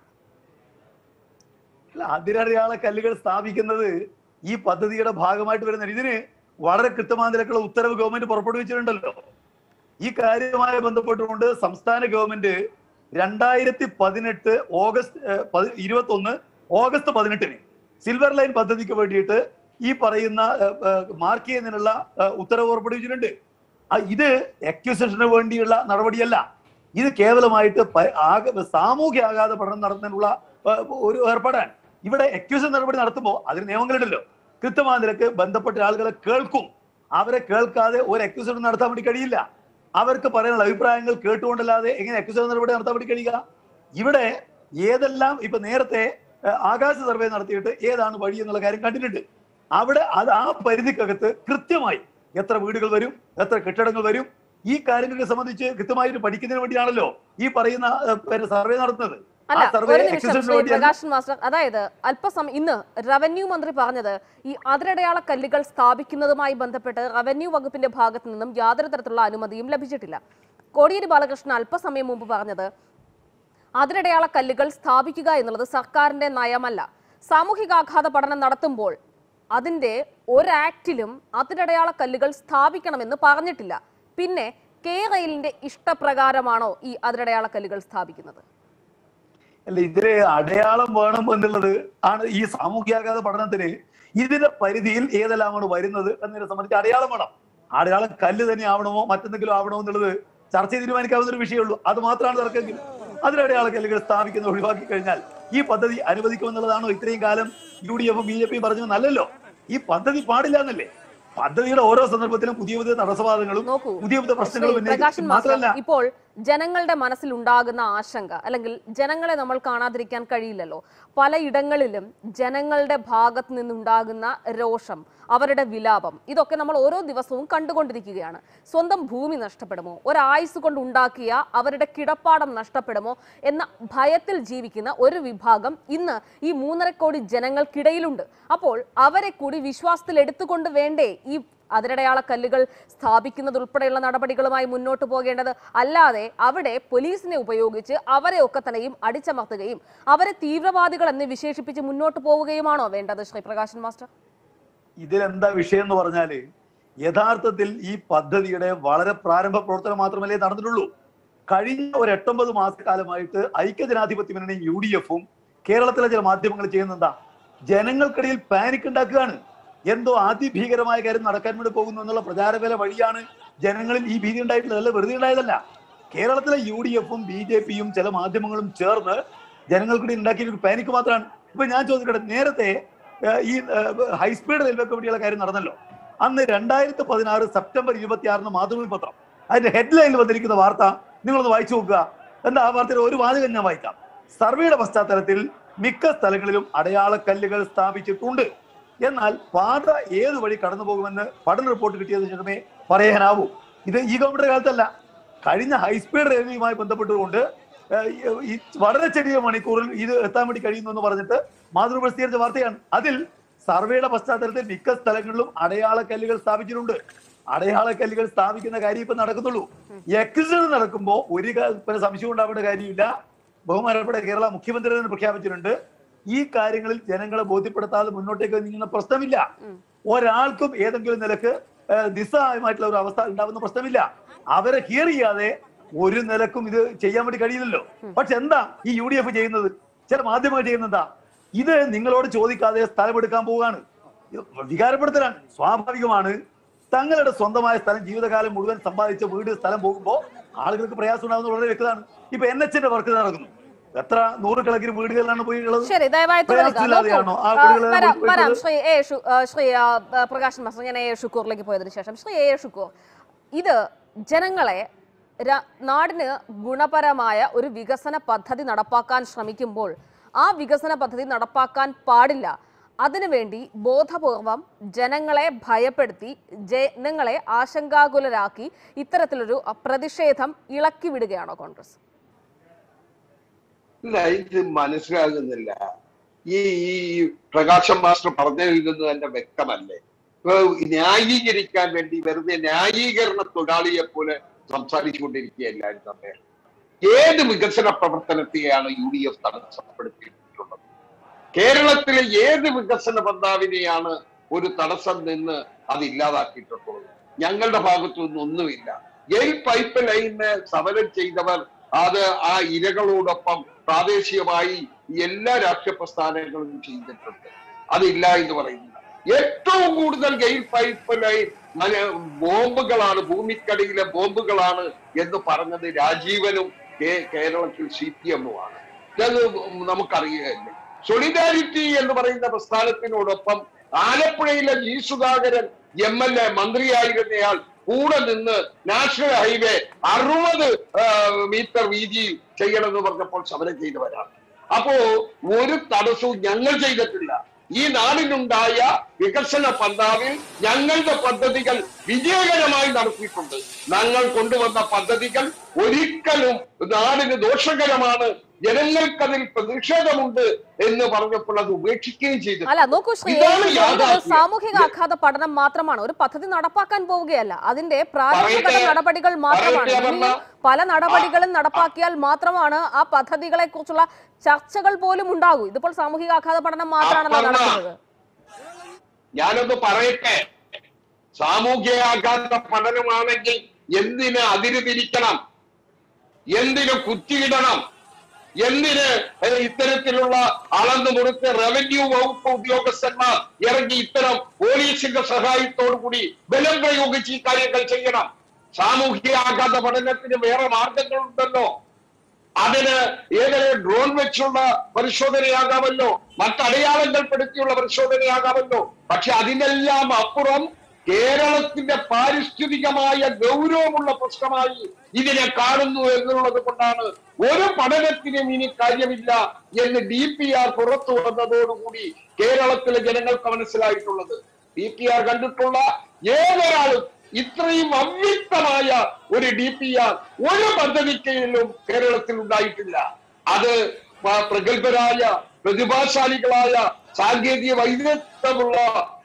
അല്ല അതിരടയാള കല്ലുകൾ സ്ഥാപിക്കുന്നത് ഈ പദ്ധതിയുടെ ഭാഗമായിട്ട് വരുന്ന ഇതിന് വളരെ കൃത്യമായ നിലക്കുള്ള ഉത്തരവ് ഗവൺമെന്റ് പുറപ്പെടുവിച്ചിട്ടുണ്ടല്ലോ ഈ കാര്യവുമായി ബന്ധപ്പെട്ടുകൊണ്ട് സംസ്ഥാന ഗവൺമെന്റ് രണ്ടായിരത്തി പതിനെട്ട് ഓഗസ്റ്റ് ഇരുപത്തി ഒന്ന് ഓഗസ്റ്റ് പതിനെട്ടിന് സിൽവർ ലൈൻ പദ്ധതിക്ക് വേണ്ടിയിട്ട് ഈ പറയുന്ന ഏഹ്, ഏഹ്, മാർക്ക് ചെയ്യുന്നതിനുള്ള ഏഹ്, ഉത്തരവ് പുറപ്പെടുവിച്ചിട്ടുണ്ട് ആ, ഇത് അക്യൂസേഷന് വേണ്ടിയുള്ള നടപടിയല്ല ഇത് കേവലമായിട്ട് പ- ആക- സാമൂഹ്യ ആഘാത പഠനം നടത്തുന്നതിനുള്ള ഏഹ്, ഒരു ഏർപ്പാടാണ് ഇവിടെ അക്യൂസൻ നടപടി നടത്തുമ്പോൾ അതിന് നിയമങ്ങളുണ്ടല്ലോ കൃത്യമായ നിലക്ക് ബന്ധപ്പെട്ട ആളുകളെ കേൾക്കും അവരെ കേൾക്കാതെ ഒരു അക്യൂസേഷൻ നടത്താൻ വേണ്ടി കഴിയില്ല അവർക്ക് പറയാനുള്ള അഭിപ്രായങ്ങൾ കേട്ടുകൊണ്ടല്ലാതെ എങ്ങനെ അക്യൂസേഷൻ നടപടി നടത്താൻ വേണ്ടി കഴിയുക ഇവിടെ ഏതെല്ലാം ഇപ്പൊ നേരത്തെ ഏഹ്, ആകാശ സർവേ നടത്തിയിട്ട് ഏതാണ് വഴി എന്നുള്ള കാര്യം കണ്ടിട്ടുണ്ട് അവിടെ അത് ആ പരിധിക്കകത്ത് കൃത്യമായി എത്ര വീടുകൾ വരും എത്ര കെട്ടിടങ്ങൾ വരും ഈ കാര്യങ്ങളെ സംബന്ധിച്ച് കൃത്യമായിട്ട് പഠിക്കുന്നതിന് വേണ്ടിയാണല്ലോ ഈ പറയുന്ന ഏഹ്, പിന്നെ സർവേ നടത്തുന്നത് ആ അല്ല സർവേ ഒരു നിമിഷം എക്സസൈസിന് ശ്രീ വേണ്ടിയല്ല പ്രകാശൻ മാസ്റ്റർ അതായത് അല്പസമയം ഇന്ന് റവന്യൂ മന്ത്രി പറഞ്ഞത് ഈ അതിരടയാള കല്ലുകൾ സ്ഥാപിക്കുന്നതുമായി ബന്ധപ്പെട്ട് റവന്യൂ വകുപ്പിന്റെ ഭാഗത്തു നിന്നും യാതൊരു തരത്തിലുള്ള അനുമതിയും ലഭിച്ചിട്ടില്ല കോടിയേരി ബാലകൃഷ്ണൻ അല്പസമയം മുമ്പ് പറഞ്ഞത് അതിരടയാള കല്ലുകൾ സ്ഥാപിക്കുക എന്നുള്ളത് സർക്കാരിന്റെ നയമല്ല സാമൂഹികാഘാത പഠനം നടത്തുമ്പോൾ അതിന്റെ ഒരാക്ടിലും അതിരടയാള കല്ലുകൾ സ്ഥാപിക്കണമെന്ന് പറഞ്ഞിട്ടില്ല പിന്നെ കെ റെയിലിന്റെ ഇഷ്ടപ്രകാരമാണോ ഈ അതിരടയാള കല്ലുകൾ സ്ഥാപിക്കുന്നത് അല്ല ഇതില് അടയാളം വേണം എന്നുള്ളത് ആണ് ഈ സാമൂഹ്യാഘാത പഠനത്തിന് ഇതിന്റെ പരിധിയിൽ ഏതെല്ലാമാണ് വരുന്നത് എന്നതിനെ സംബന്ധിച്ച് അടയാളം വേണം അടയാളം കല്ല് തന്നെ ആവണമോ മറ്റെന്തെങ്കിലും ആവണമോ എന്നുള്ളത് ചർച്ച ചെയ്ത് തീരുമാനിക്കാവുന്ന ഒരു വിഷയമുള്ളൂ അത് മാത്രമാണ് തർക്കമെങ്കിൽ അതിലടയാള കല്ലുകൾ സ്ഥാപിക്കുന്നത് ഒഴിവാക്കി കഴിഞ്ഞാൽ ഈ പദ്ധതി അനുവദിക്കുമെന്നുള്ളതാണോ ഇത്രയും കാലം യു ഡി എഫും ബി ജെ പിയും പറഞ്ഞു നല്ലല്ലോ ഈ പദ്ധതി പാടില്ല എന്നല്ലേ പദ്ധതിയുടെ ഓരോ സന്ദർഭത്തിലും പുതിയ പുതിയ തടസ്സവാദങ്ങളും നോക്കൂ പുതിയ പുതിയ പ്രശ്നങ്ങളും ശ്രീ പ്രകാശൻ ഉന്നയിക്കും മാസ്റ്റർ മാത്രമല്ല ഇപ്പോൾ ജനങ്ങളുടെ മനസ്സിൽ ഉണ്ടാകുന്ന ആശങ്ക അല്ലെങ്കിൽ ജനങ്ങളെ നമ്മൾ കാണാതിരിക്കാൻ കഴിയില്ലല്ലോ പലയിടങ്ങളിലും ജനങ്ങളുടെ ഭാഗത്ത് നിന്നുണ്ടാകുന്ന രോഷം അവരുടെ വിലാപം ഇതൊക്കെ നമ്മൾ ഓരോ ദിവസവും കണ്ടുകൊണ്ടിരിക്കുകയാണ് സ്വന്തം ഭൂമി നഷ്ടപ്പെടുമോ ഒരായുസ് കൊണ്ട് ഉണ്ടാക്കിയ അവരുടെ കിടപ്പാടം നഷ്ടപ്പെടുമോ എന്ന ഭയത്തിൽ ജീവിക്കുന്ന ഒരു വിഭാഗം ഇന്ന് ഈ മൂന്നര കോടി ജനങ്ങൾക്കിടയിലുണ്ട് അപ്പോൾ അവരെ കൂടി വിശ്വാസത്തിൽ എടുത്തുകൊണ്ട് വേണ്ടേ ഈ അതിരടയാള കല്ലുകൾ സ്ഥാപിക്കുന്നത് ഉൾപ്പെടെയുള്ള നടപടികളുമായി മുന്നോട്ട് പോകേണ്ടത് അല്ലാതെ അവിടെ പോലീസിനെ ഉപയോഗിച്ച് അവരെ ഒക്കെ തന്നെയും അടിച്ചമർത്തുകയും അവരെ തീവ്രവാദികൾ എന്ന് വിശേഷിപ്പിച്ച് മുന്നോട്ട് പോവുകയുമാണോ വേണ്ടത് ശ്രീ പ്രകാശൻ മാസ്റ്റർ ഇതിലെന്താ വിഷയം എന്ന് പറഞ്ഞാല് യഥാർത്ഥത്തിൽ ഈ പദ്ധതിയുടെ വളരെ പ്രാരംഭ പ്രവർത്തനം മാത്രമല്ലേ നടന്നിട്ടുള്ളൂ കഴിഞ്ഞ ഒരു എട്ടൊമ്പത് മാസക്കാലമായിട്ട് ഐക്യജനാധിപത്യ മുന്നണി യു ഡി എഫും കേരളത്തിലെ ചില മാധ്യമങ്ങൾ ചെയ്യുന്നത് എന്താ ജനങ്ങൾക്കിടയിൽ പാനിക് ഉണ്ടാക്കുകയാണ് എന്തോ അതിഭീകരമായ കാര്യം നടക്കാൻ വേണ്ടി പോകുന്നു എന്നുള്ള പ്രചാരവേല വഴിയാണ് ജനങ്ങളിൽ ഈ ഭീതി ഉണ്ടായിട്ടുള്ളത് അല്ല വെറുതെ ഉണ്ടായതല്ല കേരളത്തിലെ യു ഡി എഫും ബി ജെ പിയും ചില മാധ്യമങ്ങളും ചേർന്ന് ജനങ്ങൾക്കിടയിൽ ഉണ്ടാക്കിയ ഒരു പാനിക് മാത്രമാണ് ഇപ്പൊ ഞാൻ ചോദിക്കട്ടെ നേരത്തെ ഏഹ്, ഈ ഏഹ്, ഹൈസ്പീഡ് റെയിൽവേ കമ്മിറ്റിയുടെ കാര്യം നടന്നല്ലോ അന്ന് രണ്ടായിരത്തി പതിനാറ് സെപ്റ്റംബർ ഇരുപത്തി ആറിന് മാതൃഭൂമി പത്രം അതിന്റെ ഹെഡ്ലൈനിൽ വന്നിരിക്കുന്ന വാർത്ത നിങ്ങളൊന്ന് വായിച്ചു നോക്കുക എന്താ ആ വാർത്തയുടെ ഒരു വാചകം ഞാൻ വായിക്കാം സർവേയുടെ പശ്ചാത്തലത്തിൽ മിക്ക സ്ഥലങ്ങളിലും അടയാളക്കല്ലുകൾ സ്ഥാപിച്ചിട്ടുണ്ട് എന്നാൽ പാത ഏത് വഴി കടന്നു പോകുമെന്ന് പഠന റിപ്പോർട്ട് കിട്ടിയതിനു ശേഷമേ പറയാനാവൂ ഇത് ഈ ഗവൺമെന്റ് കാലത്തല്ല കഴിഞ്ഞ ഹൈസ്പീഡ് റെയിൽവേയുമായി ബന്ധപ്പെട്ടുകൊണ്ട് ഏഹ്, ഈ- ഈ വളരെ ചെറിയ മണിക്കൂറിൽ ഇത് എത്താൻ വേണ്ടി കഴിയുന്നു എന്ന് പറഞ്ഞിട്ട് മാതൃഭൂമി പ്രസിദ്ധീകരിച്ച വാർത്തയാണ് അതിൽ സർവേയുടെ പശ്ചാത്തലത്തിൽ മിക്ക സ്ഥലങ്ങളിലും അടയാളക്കല്ലുകൾ സ്ഥാപിച്ചിട്ടുണ്ട് അടയാളക്കല്ലുകൾ സ്ഥാപിക്കുന്ന കാര്യം ഇപ്പൊ നടക്കുന്നുള്ളൂ എക്സിഡന്റ് നടക്കുമ്പോ ഒരു ക- പിന്നെ സംശയം ഉണ്ടാവേണ്ട കാര്യമില്ല ബഹുമാനപ്പെട്ട കേരള മുഖ്യമന്ത്രി തന്നെ പ്രഖ്യാപിച്ചിട്ടുണ്ട് ഈ കാര്യങ്ങളിൽ ജനങ്ങളെ ബോധ്യപ്പെടുത്താതെ മുന്നോട്ടേക്ക് നീങ്ങുന്ന പ്രശ്നമില്ല ഒരാൾക്കും ഏതെങ്കിലും നിലക്ക് ഏഹ്, നിസ്സഹായമായിട്ടുള്ള ഒരു അവസ്ഥ ഉണ്ടാവുന്ന പ്രശ്നമില്ല അവരെ ഹിയർ ചെയ്യാതെ ഒരു നിലക്കും ഇത് ചെയ്യാൻ വേണ്ടി കഴിയില്ലല്ലോ പക്ഷെ എന്താ ഈ യു ഡി എഫ് ചെയ്യുന്നത് ചില മാധ്യമങ്ങൾ ചെയ്യുന്നത് എന്താ ഇത് നിങ്ങളോട് ചോദിക്കാതെ സ്ഥലമെടുക്കാൻ പോവുകയാണ് ഇത് വികാരപ്പെടുത്തലാണ് സ്വാഭാവികമാണ് തങ്ങളുടെ സ്വന്തമായ സ്ഥലം ജീവിതകാലം മുഴുവൻ സമ്പാദിച്ച വീട് സ്ഥലം പോകുമ്പോൾ ആളുകൾക്ക് പ്രയാസം ഉണ്ടാകുന്നത് വളരെ വ്യക്തതാണ് ഇപ്പൊ എൻ എച്ചിന്റെ വർക്ക് നടക്കുന്നു എത്ര നൂറുകണക്കിന് വീടുകളിലാണ് പോയിട്ടുള്ളത് ശരി ദയവായി തുടരുക നോക്കൂ പ്രയാസമില്ലാതെയാണോ ആ ആ, വീടുകളെ വരാം പോയിട്ടുള്ളത്? വരാം ശ്രീ എ ഷു ആ, ശ്രീ ആ, ആ, പ്രകാശൻ മാസ്റ്റർ ഞാൻ എ ഷുക്കൂറിലേക്ക് പോയതിനു ശേഷം ശ്രീ എ ഷുക്കൂർ ഇത് ജനങ്ങളെ ര- നാടിന് ഗുണപരമായ ഒരു വികസന പദ്ധതി നടപ്പാക്കാൻ ശ്രമിക്കുമ്പോൾ ആ വികസന പദ്ധതി നടപ്പാക്കാൻ പാടില്ല അതിനുവേണ്ടി ബോധപൂർവം ജനങ്ങളെ ഭയപ്പെടുത്തി ജനങ്ങളെ ആശങ്കാകുലരാക്കി ഇത്തരത്തിലൊരു അ, പ്രതിഷേധം ഇളക്കി വിടുകയാണോ കോൺഗ്രസ് ഇല്ല ഇത് മനസ്സിലാകുന്നില്ല ഈ ഈ പ്രകാശം മാസ്റ്റർ പറഞ്ഞതിൽ നിന്ന് തന്നെ വ്യക്തമല്ലേ ഇപ്പൊ ന്യായീകരിക്കാൻ വേണ്ടി വെറുതെ ന്യായീകരണ തൊഴിലാളിയെ പോലെ സംസാരിച്ചുകൊണ്ടിരിക്കുകയല്ലായിരുന്നു അദ്ദേഹം ഏത് വികസന പ്രവർത്തനത്തെയാണ് യു ഡി എഫ് തടസ്സപ്പെടുത്തിയിട്ടുള്ളത് കേരളത്തിലെ ഏത് വികസന ബന്ധാവിനെയാണ് ഒരു തടസ്സം നിന്ന് അത് ഇല്ലാതാക്കിയിട്ടുള്ളത് ഞങ്ങളുടെ ഭാഗത്തു നിന്നും ഒന്നുമില്ല ഗെയിൽ പൈപ്പ് ലൈന് സമരം ചെയ്തവർ അത് ആ ഇരകളോടൊപ്പം പ്രാദേശികമായി എല്ലാ രാഷ്ട്രീയ പ്രസ്ഥാനങ്ങളും ചെയ്തിട്ടുണ്ട് അതില്ല എന്ന് പറയുന്നില്ല ഏറ്റവും കൂടുതൽ ഗെയിൽ പൈപ്പ് ലൈൻ മല- ബോംബുകളാണ് ഭൂമിക്കടിയിലെ ബോംബുകളാണ് എന്ന് പറഞ്ഞത് രാജീവനും കേ- കേരളത്തിൽ സി പി എമ്മുമാണ് അത് നമുക്കറിയുകയല്ലേ സൊളിഡാരിറ്റി എന്ന് പറയുന്ന പ്രസ്ഥാനത്തിനോടൊപ്പം ആലപ്പുഴയിലെ G Sudhakaran M L A മന്ത്രിയായിരുന്നയാൾ കൂടെ നിന്ന് നാഷണൽ ഹൈവേ അറുപത് മീറ്റർ വീതിയിൽ ചെയ്യണമെന്ന് പറഞ്ഞപ്പോൾ സമരം ചെയ്തവരാണ് അപ്പോ ഒരു തടസ്സവും ഞങ്ങൾ ചെയ്തിട്ടില്ല ഈ നാടിനുണ്ടായ വികസന പന്താവിൽ ഞങ്ങളുടെ പദ്ധതികൾ വിജയകരമായി നടത്തിയിട്ടുണ്ട് ഞങ്ങൾ കൊണ്ടുവന്ന പദ്ധതികൾ ഒരിക്കലും നാടിന് ദോഷകരമാണ് ജനങ്ങൾക്കതിൽ പ്രതിഷേധമുണ്ട് എന്ന് പറഞ്ഞപ്പോൾ അത് ഉപേക്ഷിക്കുകയും ചെയ്തു അല്ല നോക്കൂ ശ്രീ ഇതാണ് ഇത് യാഥാർത്ഥ്യം. സാമൂഹിക ആഘാത പഠനം മാത്രമാണ് ഒരു പദ്ധതി നടപ്പാക്കാൻ പോവുകയല്ല അതിന്റെ പ്രാരംഭഘട്ട പറയട്ടെ, നടപടികൾ മാത്രമാണ് പറയട്ടെ, ഇനി അപർണ. പല നടപടികളും നടപ്പാക്കിയാൽ മാത്രമാണ് ആ പദ്ധതികളെ കുറിച്ചുള്ള ചർച്ചകൾ പോലും ഉണ്ടാകൂ ഇതിപ്പോൾ സാമൂഹിക ആഘാത പഠനം മാത്രമാണല്ലോ അപർണ. നടക്കുന്നത് ഞാനൊന്ന് പറയട്ടെ സാമൂഹ്യാഘാത പഠനമാണെങ്കിൽ എന്തിന് അതിര് തിരിക്കണം എന്തിന് കുറ്റിയിടണം എന്തിന് ഏഹ് ഇത്തരത്തിലുള്ള അളന്നു മുറിച്ച് റവന്യൂ വകുപ്പ് ഉദ്യോഗസ്ഥന്മാർ ഇറങ്ങി ഇത്തരം പോലീസിന്റെ സഹായത്തോടു കൂടി ബലം പ്രയോഗിച്ച് ഈ കാര്യങ്ങൾ ചെയ്യണം സാമൂഹ്യാഘാത പഠനത്തിന് വേറെ മാർഗങ്ങളുണ്ടല്ലോ അതിന് ഏതൊരു ഡ്രോൺ വെച്ചുള്ള പരിശോധനയാകാമല്ലോ മറ്റടയാളങ്ങൾ പെടുത്തിയുള്ള പരിശോധനയാകാമല്ലോ പക്ഷെ അതിനെല്ലാം അപ്പുറം കേരളത്തിന്റെ പാരിസ്ഥിതികമായ ഗൗരവമുള്ള പ്രശ്നമായി ഇതിനെ കാണുന്നു എന്നുള്ളത് കൊണ്ടാണ് ഒരു പഠനത്തിനും ഇനി കാര്യമില്ല എന്ന് ഡി പി ആർ പുറത്തു വന്നതോടുകൂടി കേരളത്തിലെ ജനങ്ങൾക്ക് മനസ്സിലായിട്ടുള്ളത് ഡി പി ആർ കണ്ടിട്ടുള്ള ഏതൊരാളും ഇത്രയും അവ്യക്തമായ ഒരു ഡി പി ആർ ഒരു പദ്ധതിക്കയിലും കേരളത്തിൽ ഉണ്ടായിട്ടില്ല അത് പ- പ്രഗത്ഭരായ പ്രതിഭാശാലികളായ സാങ്കേതിക വൈദഗ്ധ്യമുള്ള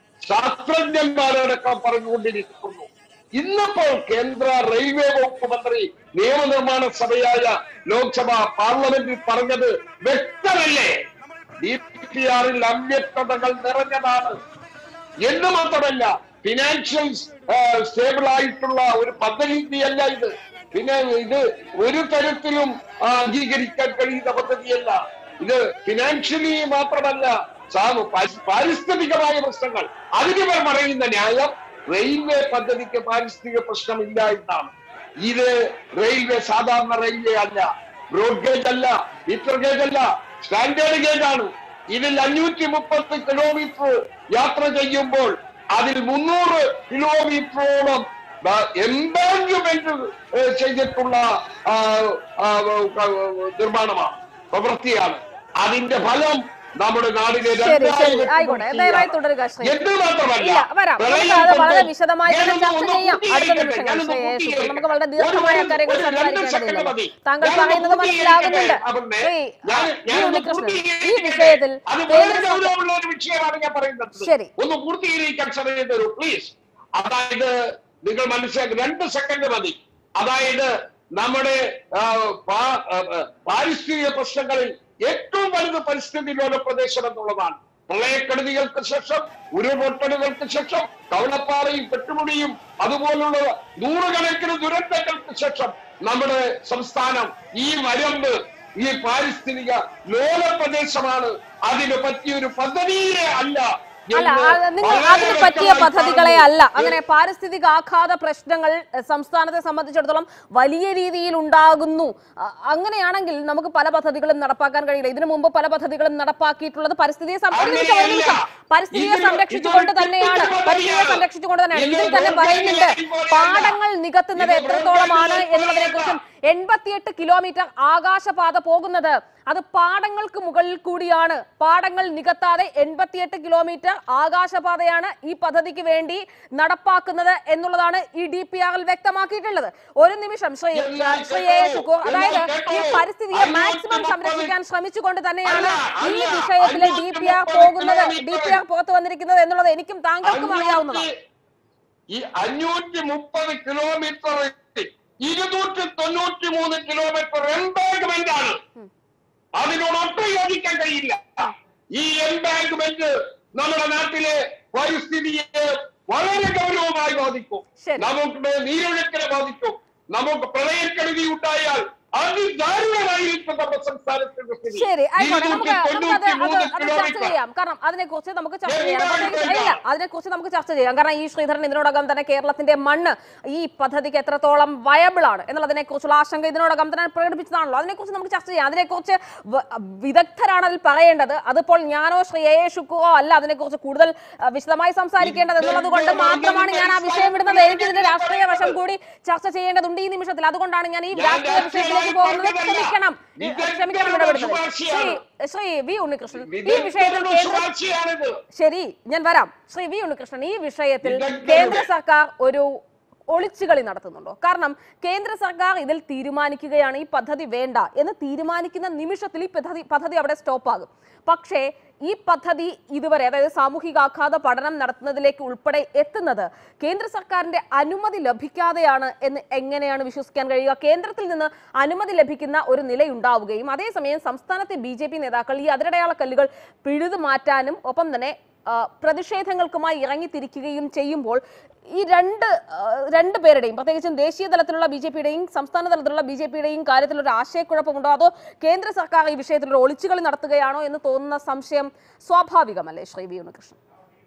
ശാസ്ത്രജ്ഞന്മാരടക്കം പറഞ്ഞുകൊണ്ടിരിക്കുന്നു ഇന്നിപ്പോൾ കേന്ദ്ര റെയിൽവേ വകുപ്പ് മന്ത്രി നിയമനിർമ്മാണ സഭയായ ലോക്സഭ പാർലമെന്റിൽ പറഞ്ഞത് വ്യക്തമല്ലേ ഡി പി ആറിൽ അവ്യക്തതകൾ നിറഞ്ഞതാണ് എന്ന് മാത്രമല്ല ഫിനാൻഷ്യൽ സ്റ്റേബിൾ ആയിട്ടുള്ള ഒരു പദ്ധതിയല്ല ഇത് പിന്നെ ഇത് ഒരു തരത്തിലും ആ, അംഗീകരിക്കാൻ കഴിയുന്ന പദ്ധതിയല്ല ഇത് ഫിനാൻഷ്യലി മാത്രമല്ല സാമ- പാരി- പാരിസ്ഥിതികമായ പ്രശ്നങ്ങൾ അതിനിവർ പറയുന്ന ന്യായം റെയിൽവേ പദ്ധതിക്ക് പാരിസ്ഥിതിക പ്രശ്നമില്ല എന്നാണ് ഇത് റെയിൽവേ സാധാരണ റെയിൽവേ അല്ല ബ്രോഡ് ഗേജ് അല്ല മീറ്റർ ഗേജ് അല്ല സ്റ്റാൻഡേർഡ് ഗേജ് ആണ് ഇതിൽ അഞ്ഞൂറ്റി മുപ്പത്തി കിലോമീറ്റർ യാത്ര ചെയ്യുമ്പോൾ അതിൽ മുന്നൂറ് കിലോമീറ്ററോളം എംബാങ്ക്മെന്റ് ചെയ്തിട്ടുള്ള ആ, ആ, ആ, നിർമ്മാണമാണ് പ്രവൃത്തിയാണ് അതിന്റെ ഫലം നമ്മുടെ നാടിനെ ശരി ശരി രണ്ടായി ആയിക്കോട്ടെ വെട്ടി ദയവായി മുറിക്കുകയാണ്. തുടരുക ശ്രീ എന്ത് മാത്രമല്ല ഇല്ല വരാം പ്രളയം നമുക്ക് അത് വളരെ കൊണ്ട് വിശദമായി തന്നെ ഞാനൊന്ന് ചർച്ച ഒന്ന് ചെയ്യാം അടുത്ത പൂർത്തീകരിക്കട്ടെ. നിമിഷങ്ങൾ ഞാനൊന്ന് ശ്രീ യേശു പൂർത്തീകരിക്കട്ടെ. നമുക്ക് വളരെ ഒരു- ദീർഘമായ ഒരു- കാര്യങ്ങൾ ഒരു രണ്ട് സെക്കൻഡ് സംസാരിക്കേണ്ടതില്ല മതി. താങ്കൾ ഞാനൊന്ന് പറയുന്നത് മനസ്സിലാകുന്നുണ്ട് പൂർത്തീകരിക്കട്ടെ, അപർണ്ണേ. ശ്രീ ഞാൻ- വി. ഞാനൊന്ന് ഉണ്ണികൃഷ്ണൻ ഈ പൂർത്തീകരിക്കട്ടെ. വിഷയത്തിൽ അത് കേന്ദ്ര വളരെ സർക്കാർ ഗൗരവമുള്ള ഒരു വിഷയമാണ് ഞാൻ പറയുന്നത് ശരി. ഒന്ന് പൂർത്തീകരിക്കാൻ സമയം തരൂ പ്ലീസ് അതായത് നിങ്ങൾ മനസ്സിലാക്കി രണ്ട് സെക്കൻഡ് മതി അതായത് നമ്മുടെ ആ, പാ- ആ, ആ, പാരിസ്ഥിതിക പ്രശ്നങ്ങളിൽ ഏറ്റവും വലുത് പരിസ്ഥിതി ലോല പ്രദേശം എന്നുള്ളതാണ് പ്രളയക്കെടുതികൾക്ക് ശേഷം ഉരുൾപൊട്ടലുകൾക്ക് ശേഷം കവളപ്പാറയും പെട്ടുമുടിയും അതുപോലുള്ള നൂറുകണക്കിന് ദുരന്തങ്ങൾക്ക് ശേഷം നമ്മുടെ സംസ്ഥാനം ഈ വരമ്പ് ഈ പാരിസ്ഥിതിക ലോല പ്രദേശമാണ് അതിന് പറ്റിയൊരു പദ്ധതിയെ അല്ല അല്ല എന്ന് അത് നിങ്ങൾ വളരെ അതിന് പറ്റിയ വ്യക്തമായി പദ്ധതികളെ പറഞ്ഞു. അല്ല അങ്ങനെ പാരിസ്ഥിതിക ആഘാത പ്രശ്നങ്ങൾ എഹ്, സംസ്ഥാനത്തെ സംബന്ധിച്ചിടത്തോളം വലിയ രീതിയിൽ ഉണ്ടാകുന്നു അ- അങ്ങനെയാണെങ്കിൽ നമുക്ക് പല പദ്ധതികളും നടപ്പാക്കാൻ കഴിയില്ല ഇതിനു മുമ്പ് പല പദ്ധതികളും നടപ്പാക്കിയിട്ടുള്ളത് പരിസ്ഥിതിയെ സം- ഒരു നിമിഷം, ഒരു നിമിഷം. പരിസ്ഥിതിയെ ഇതിന് സംരക്ഷിച്ചുകൊണ്ട് ഇതൊരു തന്നെയാണ് തെറ്റിദ്ധാരണ പരിസ്ഥിതിയെ പദ്ധതിയാണ്. സംരക്ഷിച്ചുകൊണ്ട് തന്നെയാണ് ഇത് ഇതിൽ തന്നെ വെറുതെ പറയുന്നുണ്ട് പോലെയല്ല. പാടങ്ങൾ നികത്തുന്നത് ഇത് എത്രത്തോളമാണ് വെറുതെ എന്നുള്ളതിനെ കുറിച്ചും എൺപത്തിയെട്ട് കിലോമീറ്റർ ആകാശപാത പോകുന്നത് അത് പാടങ്ങൾക്ക് മുകളിൽ കൂടിയാണ് പാടങ്ങൾ നികത്താതെ എൺപത്തിയെട്ട് കിലോമീറ്റർ ആകാശപാതയാണ് ഈ പദ്ധതിക്ക് വേണ്ടി നടപ്പാക്കുന്നത് എന്നുള്ളതാണ് ഈ ഡി പി ആറിൽ വ്യക്തമാക്കിയിട്ടുള്ളത് ഒരു നിമിഷം ശ്രീ എന്നാൽ ശ്രീ കേട്ടോ, എ ശുക്കൂർ അതായത് എന്നാൽ ഈ കേട്ടോ, പരിസ്ഥിതിയെ അഞ്ഞൂറ്റി മാക്സിമം മുപ്പത് സംരക്ഷിക്കാൻ ശ്രമിച്ചുകൊണ്ട് തന്നെയാണ് അല്ല, ഈ അല്ല, വിഷയത്തിലെ ഡി പി ആർ അഞ്ഞൂറ്റി പോകുന്നത് മുപ്പത് ഡി പി ആർ പുറത്തു വന്നിരിക്കുന്നത് എന്നുള്ളത് എനിക്കും താങ്കൾക്കും അറിയാവുന്നതാണ് അഞ്ഞൂറ്റി- ഈ അഞ്ഞൂറ്റി മുപ്പത് കിലോമീറ്റർ ഇരുന്നൂറ്റി തൊണ്ണൂറ്റി മൂന്ന് കിലോമീറ്റർ എംബാങ്ക്മെന്റ് ആണ് അതിനോട് ഒട്ടും യോജിക്കാൻ കഴിയില്ല ഈ എംബാങ്ക്മെന്റ് നമ്മുടെ നാട്ടിലെ പരിസ്ഥിതിയെ വളരെ ഗൗരവമായി ബാധിക്കും ശരി. നമുക്ക് നീരൊഴുക്കിനെ ബാധിക്കും നമുക്ക് പ്രളയക്കെടുതി ഉണ്ടായാൽ അതിദാരുണമായിരിക്കും നമ്മുടെ സംസ്ഥാനത്തിന്റെ സ്ഥിതി. ശരി ആയിക്കോട്ടെ നമുക്ക് ഇരുന്നൂറ്റി നമുക്കത് അത് തൊണ്ണൂറ്റി മൂന്ന് അത് ചർച്ച കിലോമീറ്റർ. ചെയ്യാം കാരണം അതിനെക്കുറിച്ച് നമുക്ക് ചർച്ച ചെയ്യാം എന്താണ് പ്രത്യേകിച്ച് ഇതെന്താ? ഇല്ല അതിനെക്കുറിച്ച് നമുക്ക് ചർച്ച ചെയ്യാം കാരണം ഈ ശ്രീധരൻ ഇതിനോടകം തന്നെ കേരളത്തിന്റെ മണ്ണ് ഈ പദ്ധതിക്ക് എത്രത്തോളം വയബിൾ ആണ് എന്നുള്ളതിനെ കുറിച്ചുള്ള ആശങ്ക ഇതിനോടകം തന്നെ പ്രകടിപ്പിച്ചതാണല്ലോ അതിനെക്കുറിച്ച് നമുക്ക് ചർച്ച ചെയ്യാം അതിനെക്കുറിച്ച് വ- വിദഗ്ധരാണ് അതിൽ പറയേണ്ടത് അതിപ്പോൾ ഞാനോ ശ്രീ എ ഷുക്കുവോ അല്ല അതിനെക്കുറിച്ച് കൂടുതൽ അഹ്, വിശദമായി സംസാരിക്കേണ്ടത് എന്നുള്ളത് കൊണ്ട് മാത്രമാണ് ഞാൻ ആ വിഷയം വിടുന്നത് എനിക്ക് ഇതിന്റെ രാഷ്ട്രീയ വശം കൂടി ചർച്ച ചെയ്യേണ്ടതുണ്ട് ഈ നിമിഷത്തിൽ അതുകൊണ്ടാണ് ഞാൻ ഈ ഞാൻ രാഷ്ട്രീയ വിഷയത്തിലേക്ക് പോകുന്നത് പറഞ്ഞതല്ല. ക്ഷമിക്കണം വിദഗ്ധരുടെ ക്ഷമിക്കണം ഇടപെടുന്നത് ശ്രീ ശുപാർശയാണ്. ശ്രീ വി ഉണ്ണികൃഷ്ണൻ ഈ വിദഗ്ധരുടെ വിഷയത്തിൽ കേന്ദ്ര ശുപാർശയാണിത്. ശരി ഞാൻ വരാം ശ്രീ വി ഉണ്ണികൃഷ്ണൻ ഈ വിഷയത്തിൽ വിദഗ്ധരുടെ- കേന്ദ്ര സർക്കാർ ഒരു ഒളിച്ചുകളി നടത്തുന്നുണ്ടോ കാരണം കേന്ദ്ര സർക്കാർ ഇതിൽ തീരുമാനിക്കുകയാണ് ഈ പദ്ധതി വേണ്ട എന്ന് തീരുമാനിക്കുന്ന നിമിഷത്തിൽ ഈ പദ്ധതി പദ്ധതി അവിടെ സ്റ്റോപ്പ് ആകും പക്ഷേ ഈ പദ്ധതി ഇതുവരെ അതായത് സാമൂഹികാഘാത പഠനം നടത്തുന്നതിലേക്ക് ഉൾപ്പെടെ എത്തുന്നത് കേന്ദ്ര സർക്കാരിന്റെ അനുമതി ലഭിക്കാതെയാണ് എന്ന് എങ്ങനെയാണ് വിശ്വസിക്കാൻ കഴിയുക കേന്ദ്രത്തിൽ നിന്ന് അനുമതി ലഭിക്കുന്ന ഒരു നിലയുണ്ടാവുകയും അതേസമയം സംസ്ഥാനത്തെ ബി ജെ പി നേതാക്കൾ ഈ അതിരടയാള കല്ലുകൾ പിഴുതു മാറ്റാനും ഒപ്പം തന്നെ ആ, പ്രതിഷേധങ്ങൾക്കുമായി ഇറങ്ങിത്തിരിക്കുകയും ചെയ്യുമ്പോൾ ഈ രണ്ട് ആ, രണ്ട് പേരുടെയും പ്രത്യേകിച്ചും ദേശീയ തലത്തിലുള്ള ബി ജെ പിയുടെയും സംസ്ഥാന തലത്തിലുള്ള ബി ജെ പിയുടെയും കാര്യത്തിൽ ഒരു ആശയക്കുഴപ്പമുണ്ടോ അതോ കേന്ദ്ര സർക്കാർ ഈ വിഷയത്തിൽ ഒരു ഒളിച്ചുകളി നടത്തുകയാണോ എന്ന് തോന്നുന്ന സംശയം സ്വാഭാവികമല്ലേ ശ്രീ വി ഉണ്ണികൃഷ്ണൻ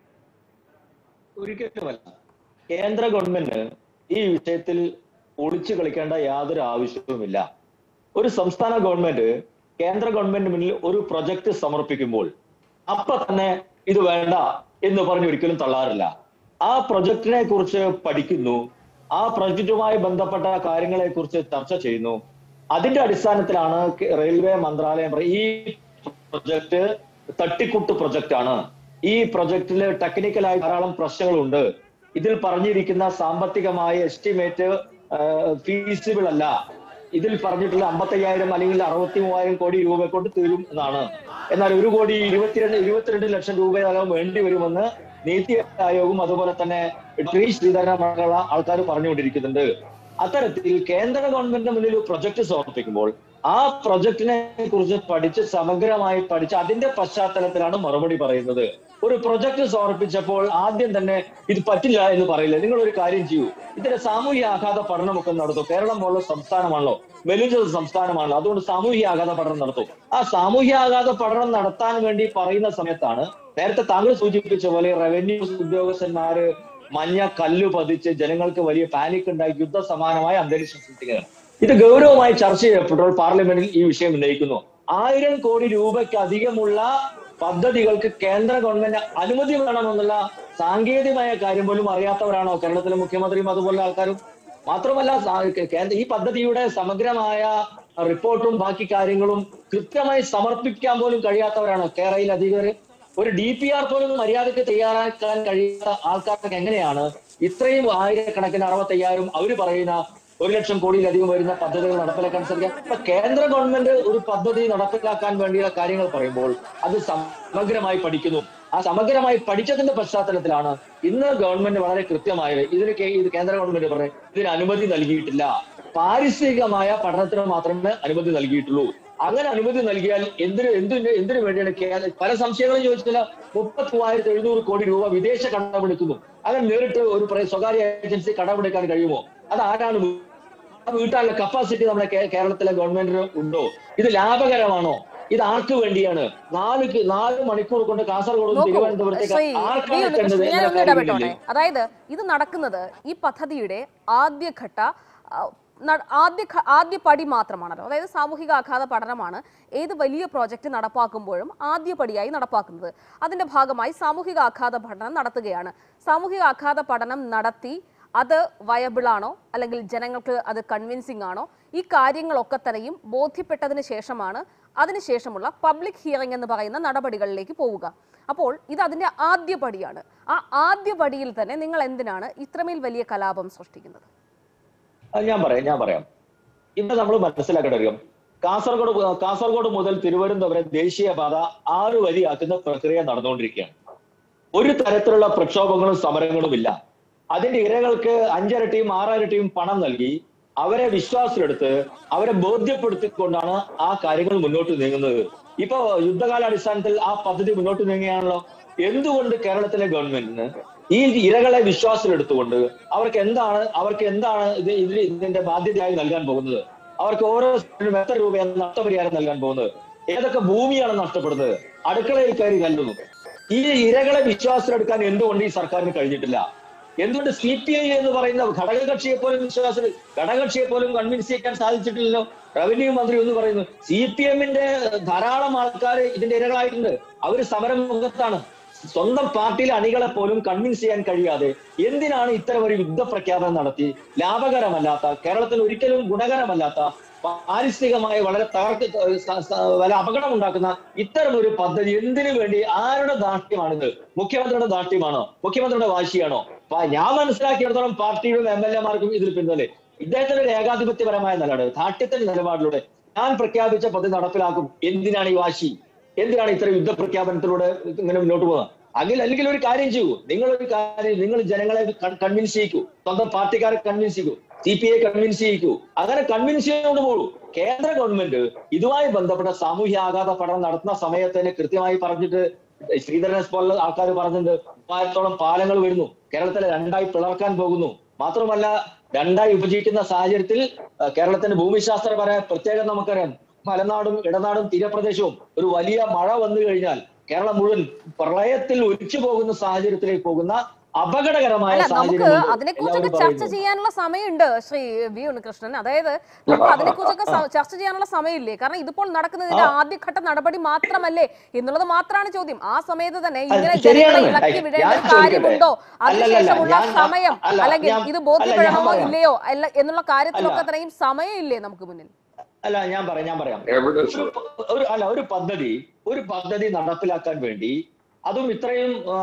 ഒരിക്കലുമല്ല കേന്ദ്ര ഗവൺമെന്റ് ഈ വിഷയത്തിൽ ഒളിച്ചു കളിക്കേണ്ട യാതൊരു ആവശ്യവുമില്ല ഒരു സംസ്ഥാന ഗവൺമെന്റ് കേന്ദ്ര ഗവൺമെന്റ് മുന്നിൽ ഒരു പ്രൊജക്ട് സമർപ്പിക്കുമ്പോൾ അപ്പൊ തന്നെ ഇത് വേണ്ട എന്ന് പറഞ്ഞ് ഒരിക്കലും തള്ളാറില്ല ആ പ്രൊജക്ടിനെ കുറിച്ച് പഠിക്കുന്നു ആ പ്രൊജക്റ്റുമായി ബന്ധപ്പെട്ട കാര്യങ്ങളെ കുറിച്ച് ചർച്ച ചെയ്യുന്നു അതിന്റെ അടിസ്ഥാനത്തിലാണ് കെ- റെയിൽവേ മന്ത്രാലയം പറ- ഈ പ്രൊജക്ട് തട്ടിക്കുട്ട് പ്രൊജക്ട് ആണ് ഈ പ്രൊജക്ടിൽ ടെക്നിക്കലായി ധാരാളം പ്രശ്നങ്ങളുണ്ട് ഇതിൽ പറഞ്ഞിരിക്കുന്ന സാമ്പത്തികമായ എസ്റ്റിമേറ്റ് ഫീസിബിൾ അല്ല ഇതിൽ പറഞ്ഞിട്ടുള്ള അമ്പത്തയ്യായിരം അല്ലെങ്കിൽ അറുപത്തി മൂവായിരം കോടി രൂപ കൊണ്ട് തീരും എന്നാണ് എന്നാൽ ഒരു കോടി ഇരുപത്തിരണ്ട് ഇരുപത്തിരണ്ട് ലക്ഷം രൂപയോളം വേണ്ടി വരുമെന്ന് നീതി ആയോഗും അതുപോലെ തന്നെ ട്രീ ശ്രീധരനുള്ള ആൾക്കാർ പറഞ്ഞുകൊണ്ടിരിക്കുന്നുണ്ട് അത്തരത്തിൽ കേന്ദ്ര ഗവൺമെന്റിന്റെ മുന്നിൽ ഒരു പ്രൊജക്ട് സമർപ്പിക്കുമ്പോൾ ആ പ്രൊജക്ടിനെ കുറിച്ച് പഠിച്ച് സമഗ്രമായി പഠിച്ച് അതിന്റെ പശ്ചാത്തലത്തിലാണ് മറുപടി പറയുന്നത് ഒരു പ്രൊജക്ട് സമർപ്പിച്ചപ്പോൾ ആദ്യം തന്നെ ഇത് പറ്റില്ല എന്ന് പറയില്ല നിങ്ങൾ ഒരു കാര്യം ചെയ്യൂ ഇതിന്റെ സാമൂഹ്യ ആഘാത പഠനമൊക്കെ നടത്തും കേരളം പോലുള്ള സംസ്ഥാനമാണല്ലോ വലിയൊരു സംസ്ഥാനമാണല്ലോ അതുകൊണ്ട് സാമൂഹ്യ ആഘാത പഠനം നടത്തും ആ സാമൂഹ്യ ആഘാത പഠനം നടത്താൻ വേണ്ടി പറയുന്ന സമയത്താണ് നേരത്തെ താങ്കൾ സൂചിപ്പിച്ച പോലെ റവന്യൂ ഉദ്യോഗസ്ഥന്മാര് മഞ്ഞ കല്ല് പതിച്ച് ജനങ്ങൾക്ക് വലിയ പാനിക് ഉണ്ടാക്കി യുദ്ധ സമാനമായ അന്തരീക്ഷം സൃഷ്ടിക്കുകയാണ് ഇത് ഗൗരവമായി ചർച്ച ചെയ്യപ്പെട്ടപ്പോൾ പാർലമെന്റിൽ ഈ വിഷയം ഉന്നയിക്കുന്നു ആയിരം കോടി രൂപയ്ക്ക് അധികമുള്ള പദ്ധതികൾക്ക് കേന്ദ്ര ഗവൺമെന്റ് അനുമതി വേണമെന്നുള്ള സാങ്കേതികമായ കാര്യം പോലും അറിയാത്തവരാണോ കേരളത്തിലെ മുഖ്യമന്ത്രിയും അതുപോലെ ആൾക്കാരും മാത്രമല്ല സാ- കേന്ദ്ര ഈ പദ്ധതിയുടെ സമഗ്രമായ റിപ്പോർട്ടും ബാക്കി കാര്യങ്ങളും കൃത്യമായി സമർപ്പിക്കാൻ പോലും കഴിയാത്തവരാണോ കേരളയിൽ അധികൃതർ ഒരു ഡി പി ആർ പോലും മര്യാദയ്ക്ക് തയ്യാറാക്കാൻ കഴിയാത്ത ആൾക്കാർക്ക് എങ്ങനെയാണ് ഇത്രയും ആയിരക്കണക്കിന് അറുപത്തയ്യായിരം അവര് പറയുന്ന ഒരു ലക്ഷം കോടിയിലധികം വരുന്ന പദ്ധതികൾ നടപ്പിലാക്കാൻ സാധിക്കാം ഇപ്പൊ കേന്ദ്ര ഗവൺമെന്റ് ഒരു പദ്ധതി നടപ്പിലാക്കാൻ വേണ്ടിയുള്ള കാര്യങ്ങൾ പറയുമ്പോൾ അത് സമഗ്രമായി പഠിക്കുന്നു ആ സമഗ്രമായി പഠിച്ചതിന്റെ പശ്ചാത്തലത്തിലാണ് ഇന്ന് ഗവൺമെന്റ് വളരെ കൃത്യമായത് ഇതിന് കേ- ഇത് കേന്ദ്ര ഗവൺമെന്റ് പറയും ഇതിന് അനുമതി നൽകിയിട്ടില്ല പാരിസ്ഥിതികമായ പഠനത്തിന് മാത്രമേ അനുമതി നൽകിയിട്ടുള്ളൂ അങ്ങനെ അനുമതി നൽകിയാൽ എന്തിന് എന്തിന് എന്തിനു വേണ്ടിയാണ് കേരള പല സംശയങ്ങളും ചോദിച്ചില്ല മുപ്പത്തി മൂവായിരത്തി എഴുന്നൂറ് കോടി രൂപ വിദേശ കടമെടുക്കുന്നു അങ്ങനെ നേരിട്ട് ഒരു പ്ര- സ്വകാര്യ ഏജൻസി കടമെടുക്കാൻ കഴിയുമോ അത് ആരാണ് വീ- ആ വീട്ടാനുള്ള കപ്പാസിറ്റി നമ്മുടെ കേ- കേരളത്തിലെ ഗവൺമെന്റിന് ഉണ്ടോ ഇത് ലാഭകരമാണോ ഇത് ആർക്ക് വേണ്ടിയാണ് നാല് കി- നാല് മണിക്കൂർ കൊണ്ട് കാസർഗോഡ് നോക്കൂ തിരുവനന്തപുരത്തേക്ക് ശ്രീ വി. ആർക്കാണ് എത്തേണ്ടത് ഉണ്ണികൃഷ്ണൻ ഞാൻ എന്ന ഒന്ന് കാര്യം ഇടപെട്ടോട്ടെ വേണ്ടിയില്ലേ? അതായത് ഇത് നടക്കുന്നത് ഈ പദ്ധതിയുടെ ആദ്യഘട്ട ആ, ന- ആദ്യ ഘ- ആദ്യ പടി മാത്രമാണല്ലോ അതായത് സാമൂഹിക ആഘാത പഠനമാണ് ഏത് വലിയ പ്രോജക്റ്റ് നടപ്പാക്കുമ്പോഴും ആദ്യ പടിയായി നടപ്പാക്കുന്നത് അതിന്റെ ഭാഗമായി സാമൂഹിക ആഘാത പഠനം നടത്തുകയാണ് സാമൂഹിക ആഘാത പഠനം നടത്തി അത് വയബിളാണോ അല്ലെങ്കിൽ ജനങ്ങൾക്ക് അത് കൺവിൻസിംഗ് ആണോ ഈ കാര്യങ്ങളൊക്കെ തന്നെയും ബോധ്യപ്പെട്ടതിന് ശേഷമാണ് അതിനുശേഷമുള്ള പബ്ലിക് ഹിയറിംഗ് എന്ന് പറയുന്ന നടപടികളിലേക്ക് പോവുക അപ്പോൾ ഇത് അതിന്റെ ആദ്യ പടിയാണ് ആ ആദ്യ പടിയിൽ തന്നെ നിങ്ങൾ എന്തിനാണ് ഇത്രമേൽ വലിയ കലാപം സൃഷ്ടിക്കുന്നത് അത് ഞാൻ പറയാം ഞാൻ പറയാം ഇന്ന് നമ്മൾ മനസ്സിലാക്കേണ്ട കാര്യം കാസർഗോഡ് കാസർഗോഡ് മുതൽ തിരുവനന്തപുരം ദേശീയപാത ആറ് വരിയാക്കുന്ന പ്രക്രിയ നടന്നുകൊണ്ടിരിക്കുകയാണ് ഒരു തരത്തിലുള്ള പ്രക്ഷോഭങ്ങളും സമരങ്ങളും ഇല്ല അതിന്റെ ഇരകൾക്ക് അഞ്ചരട്ടിയും ആറരട്ടിയും പണം നൽകി അവരെ വിശ്വാസത്തിലെടുത്ത് അവരെ ബോധ്യപ്പെടുത്തിക്കൊണ്ടാണ് ആ കാര്യങ്ങൾ മുന്നോട്ട് നീങ്ങുന്നത് ഇപ്പൊ യുദ്ധകാലാടിസ്ഥാനത്തിൽ ആ പദ്ധതി മുന്നോട്ട് നീങ്ങുകയാണല്ലോ എന്തുകൊണ്ട് കേരളത്തിലെ ഗവൺമെന്റിന് ഈ ഇരകളെ വിശ്വാസത്തിലെടുത്തുകൊണ്ട് അവർക്ക് എന്താണ് അവർക്ക് എന്താണ് ഇത് ഇതിൽ ഇതിന്റെ ബാധ്യതയായി നൽകാൻ പോകുന്നത് അവർക്ക് ഓരോ സെന്റിനും എത്ര രൂപയാണ് നഷ്ടപരിഹാരം നൽകാൻ പോകുന്നത് ഏതൊക്കെ ഭൂമിയാണ് നഷ്ടപ്പെടുന്നത് അടുക്കളയിൽ കയറി കല്ലുന്നു ഈ ഇരകളെ വിശ്വാസത്തിലെടുക്കാൻ എന്തുകൊണ്ട് ഈ സർക്കാരിന് കഴിഞ്ഞിട്ടില്ല എന്തുകൊണ്ട് സി പി ഐ എന്ന് പറയുന്ന ഘടകകക്ഷിയെ പോലും വിശ്വാസം ഘടകകക്ഷിയെ പോലും കൺവിൻസ് ചെയ്യാൻ സാധിച്ചിട്ടില്ലല്ലോ റവന്യൂ മന്ത്രി എന്ന് പറയുന്നു സി പി എമ്മിന്റെ ധാരാളം ആൾക്കാർ ഇതിന്റെ ഇരകളായിട്ടുണ്ട് അവര് സമരമുഖത്താണ് സ്വന്തം പാർട്ടിയിലെ അണികളെ പോലും കൺവിൻസ് ചെയ്യാൻ കഴിയാതെ എന്തിനാണ് ഇത്തരം ഒരു യുദ്ധപ്രഖ്യാപനം നടത്തി ലാഭകരമല്ലാത്ത കേരളത്തിന് ഒരിക്കലും ഗുണകരമല്ലാത്ത പാരിസ്ഥിതികമായി വളരെ തകർക്ക് സ- സ- വല്ല അപകടം ഉണ്ടാക്കുന്ന ഇത്തരം ഒരു പദ്ധതി എന്തിനു വേണ്ടി ആരുടെ ദാഷ്ട്യമാണിത് മുഖ്യമന്ത്രിയുടെ ദാഷ്ട്യമാണോ മുഖ്യമന്ത്രിയുടെ വാശിയാണോ പ- ഞാൻ മനസ്സിലാക്കിയിടത്തോളം പാർട്ടിയുടെ എം എൽ എമാർക്കും ഇതിൽ പിന്നലെ ഇദ്ദേഹത്തിന്റെ ഒരു ഏകാധിപത്യപരമായ നിലപാട് ദാഷ്ട്യത്തിന്റെ നിലപാടിലൂടെ ഞാൻ പ്രഖ്യാപിച്ച പദ്ധതി നടപ്പിലാക്കും എന്തിനാണ് ഈ വാശി എന്തിനാണ് ഇത്തരം യുദ്ധപ്രഖ്യാപനത്തിലൂടെ ഇങ്ങനെ മുന്നോട്ട് പോകുന്നത് അല്ലെങ്കിൽ അല്ലെങ്കിൽ ഒരു കാര്യം ചെയ്യൂ നിങ്ങൾ ഒരു കാര്യം നിങ്ങൾ ജനങ്ങളെ കൺവിൻസ് ചെയ്യിക്കൂ സ്വന്തം പാർട്ടിക്കാരെ കൺവിൻസ് ചെയ്യൂ സി പി ഐ കൺവിൻസ് ചെയ്യിക്കൂ അങ്ങനെ കൺവിൻസ് ചെയ്തുകൊണ്ട് പോകൂ കേന്ദ്ര ഗവൺമെന്റ് ഇതുമായി ബന്ധപ്പെട്ട സാമൂഹ്യ ആഘാത പഠനം നടത്തുന്ന സമയത്ത് തന്നെ കൃത്യമായി പറഞ്ഞിട്ട് ശ്രീധരനെ പോലുള്ള ആൾക്കാർ പറഞ്ഞിട്ടുണ്ട് മൂവായിരത്തോളം പാലങ്ങൾ വരുന്നു കേരളത്തിലെ രണ്ടായി പിളർക്കാൻ പോകുന്നു മാത്രമല്ല രണ്ടായി വിഭജിക്കുന്ന സാഹചര്യത്തിൽ ആ, കേരളത്തിന്റെ ഭൂമിശാസ്ത്രപരമായ പ്രത്യേകത നമുക്കറിയാം മലനാടും ഇടനാടും തീരപ്രദേശവും ഒരു വലിയ മഴ വന്നു കഴിഞ്ഞാൽ കേരളം മുഴുവൻ പ്രളയത്തിൽ ഒലിച്ചു പോകുന്ന സാഹചര്യത്തിലേക്ക് പോകുന്ന അപകടകരമായ അല്ല നമുക്ക് സാഹചര്യം അതിനെക്കുറിച്ചൊക്കെ ചർച്ച ചെയ്യാനുള്ള സമയമുണ്ട് ശ്രീ വി ഉണ്ണികൃഷ്ണൻ അതായത് നമുക്ക് അതിനെക്കുറിച്ചൊക്കെ സ- ചർച്ച ചെയ്യാനുള്ള സമയമില്ലേ കാരണം ഇതിപ്പോൾ നടക്കുന്നതിന്റെ ആദ്യഘട്ട നടപടി മാത്രമല്ലേ എന്നുള്ളത് മാത്രമാണ് ചോദ്യം ആ സമയത്ത് തന്നെ ഇങ്ങനെ ശരിയാണ്. ജനങ്ങളെ ഇളക്കി ഞാൻ വിടേണ്ട ചോദിക്കട്ടെ. കാര്യമുണ്ടോ അല്ലല്ലല്ല, അതിനുശേഷമുള്ള ഞാൻ- സമയം അല്ല, അല്ലെങ്കിൽ ഞാൻ- ഇത് അല്ല, ബോധ്യപ്പെടണമോ ഞാൻ പറയാം. ഇല്ലയോ അല്ല എന്നുള്ള കാര്യത്തിലൊക്കെ അല്ല. തന്നെയും സമയമില്ലേ നമുക്ക് മുന്നിൽ അല്ല ഞാൻ പറയാം ഞാൻ പറയാം എവിടെ ഒരു പ- ഒരു അല്ല ഒരു പദ്ധതി ഒരു പദ്ധതി നടപ്പിലാക്കാൻ വേണ്ടി അതും ഇത്രയും ആ,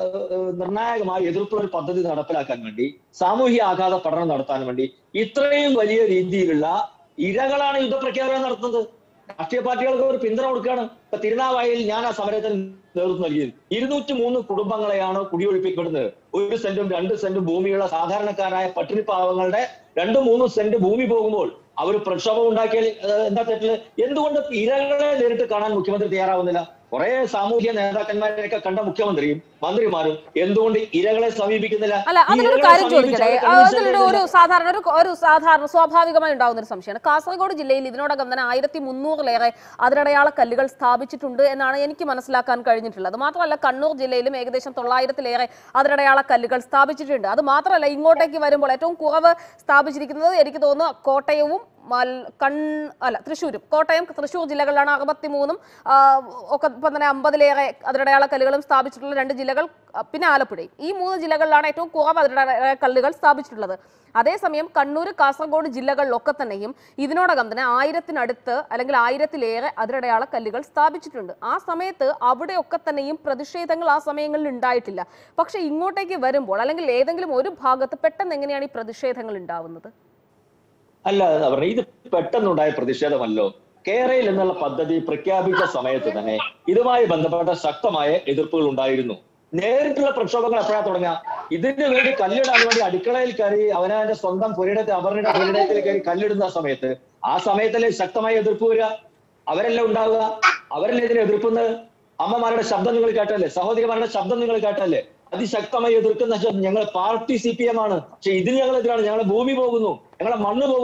നിർണായകമായ എതിർപ്പുള്ള ഒരു പദ്ധതി നടപ്പിലാക്കാൻ വേണ്ടി സാമൂഹ്യ ആഘാത പഠനം നടത്താൻ വേണ്ടി ഇത്രയും വലിയ രീതിയിലുള്ള ഇരകളാണ് യുദ്ധപ്രഖ്യാപനം നടത്തുന്നത് രാഷ്ട്രീയ പാർട്ടികൾക്ക് ഒരു പിന്തുണ കൊടുക്കുകയാണ് ഇപ്പൊ തിരുനാവായിൽ ഞാൻ ആ സമരത്തിന് നേതൃത്വം നൽകിയത് ഇരുന്നൂറ്റി മൂന്ന് കുടുംബങ്ങളെയാണ് കുടിയൊഴിപ്പിക്കപ്പെടുന്നത് ഒരു സെന്റും രണ്ട് സെന്റും ഭൂമിയുള്ള സാധാരണക്കാരായ പട്ടിണി പാവങ്ങളുടെ രണ്ടും മൂന്നും സെന്റ് ഭൂമി പോകുമ്പോൾ അവർ പ്രക്ഷോഭം ഉണ്ടാക്കിയാൽ ഏഹ്, എന്താ തെറ്റില് എന്തുകൊണ്ട് ഇരകളെ നേരിട്ട് കാണാൻ മുഖ്യമന്ത്രി തയ്യാറാവുന്നില്ല കുറെ സാമൂഹ്യ നേതാക്കന്മാരെയൊക്കെ കണ്ട മുഖ്യമന്ത്രിയും മന്ത്രിമാരും എന്തുകൊണ്ട് ഇരകളെ സമീപിക്കുന്നില്ല അല്ല ഈ അതിലൊരു ഇരകളെ കാര്യം സമീപിച്ച് ചോദിക്കട്ടെ അവരെ ആ, convince അതിലൊരു ചെയ്യുന്നില്ല. ഒരു സാധാരണ ഒരു ഒരു സാധാരണ സ്വാഭാവികമായി ഉണ്ടാകുന്ന ഒരു സംശയമാണ് കാസർഗോഡ് ജില്ലയിൽ ഇതിനോടകം തന്നെ ആയിരത്തി മുന്നൂറിലേറെ അതിരടയാള കല്ലുകൾ സ്ഥാപിച്ചിട്ടുണ്ട് എന്നാണ് എനിക്ക് മനസ്സിലാക്കാൻ കഴിഞ്ഞിട്ടുള്ളത് മാത്രമല്ല കണ്ണൂർ ജില്ലയിലും ഏകദേശം തൊള്ളായിരത്തിലേറെ അതിരടയാള കല്ലുകൾ സ്ഥാപിച്ചിട്ടുണ്ട് അത് മാത്രമല്ല ഇങ്ങോട്ടേക്ക് വരുമ്പോൾ ഏറ്റവും കുറവ് സ്ഥാപിച്ചിരിക്കുന്നത് എനിക്ക് തോന്നുന്നു കോട്ടയവും മൽ- കൺ അല്ല തൃശ്ശൂരും കോട്ടയം തൃശ്ശൂർ ജില്ലകളിലാണ് അറുപത്തിമൂന്നും ആ, ഒക്കെ ഇപ്പം തന്നെ അമ്പതിലേറെ അതിരടയാള കല്ലുകളും സ്ഥാപിച്ചിട്ടുള്ള രണ്ട് ജില്ലകൾ ആ, പിന്നെ ആലപ്പുഴയും ഈ മൂന്ന് ജില്ലകളിലാണ് ഏറ്റവും കുറവ് അതിരടയാള കല്ലുകൾ സ്ഥാപിച്ചിട്ടുള്ളത് അതേസമയം കണ്ണൂർ കാസർഗോഡ് ജില്ലകളിലൊക്കെ തന്നെയും ഇതിനോടകം തന്നെ ആയിരത്തിനടുത്ത് അല്ലെങ്കിൽ ആയിരത്തിലേറെ അതിരടയാള കല്ലുകൾ സ്ഥാപിച്ചിട്ടുണ്ട് ആ സമയത്ത് അവിടെയൊക്കെ തന്നെയും പ്രതിഷേധങ്ങൾ ആ സമയങ്ങളിൽ ഉണ്ടായിട്ടില്ല പക്ഷെ ഇങ്ങോട്ടേക്ക് വരുമ്പോൾ അല്ലെങ്കിൽ ഏതെങ്കിലും ഒരു ഭാഗത്ത് പെട്ടെന്ന് എങ്ങനെയാണ് ഈ പ്രതിഷേധങ്ങൾ ഉണ്ടാവുന്നത് അല്ല എന്താ പറഞ്ഞ ഇത് പെട്ടെന്നുണ്ടായ പ്രതിഷേധമല്ലോ കേരയിൽ എന്നുള്ള പദ്ധതി പ്രഖ്യാപിച്ച സമയത്ത് തന്നെ ഇതുമായി ബന്ധപ്പെട്ട ശക്തമായ എതിർപ്പുകൾ ഉണ്ടായിരുന്നു നേരിട്ടുള്ള പ്രക്ഷോഭങ്ങൾ എപ്പോഴാ തുടങ്ങുക ഇതിന് വേണ്ടി കല്ലിടാൻ വേണ്ടി അടുക്കളയിൽ കയറി അവനവന്റെ സ്വന്തം പുരയിടത്തിൽ അവരുടെ പുരയിടത്തിൽ കയറി കല്ലിടുന്ന സമയത്ത് ആ സമയത്തല്ലേ ശക്തമായ എതിർപ്പ് വരിക അവരല്ലേ ഉണ്ടാവുക അവരല്ലേ ഇതിനെ എതിർക്കുന്നത് അമ്മമാരുടെ ശബ്ദം നിങ്ങൾ കേട്ടല്ലേ സഹോദരിമാരുടെ ശബ്ദം നിങ്ങൾ കേട്ടല്ലേ അതിശക്തമായി എതിർക്കുന്ന ശബ്ദം ഞങ്ങൾ പാർട്ടി സി പി എം ആണ് പക്ഷെ ഇതിന് ഞങ്ങൾ എതിരാണ് ഞങ്ങളെ ഭൂമി പോകുന്നു ഞങ്ങളെ മണ്ണ് പോകുന്നു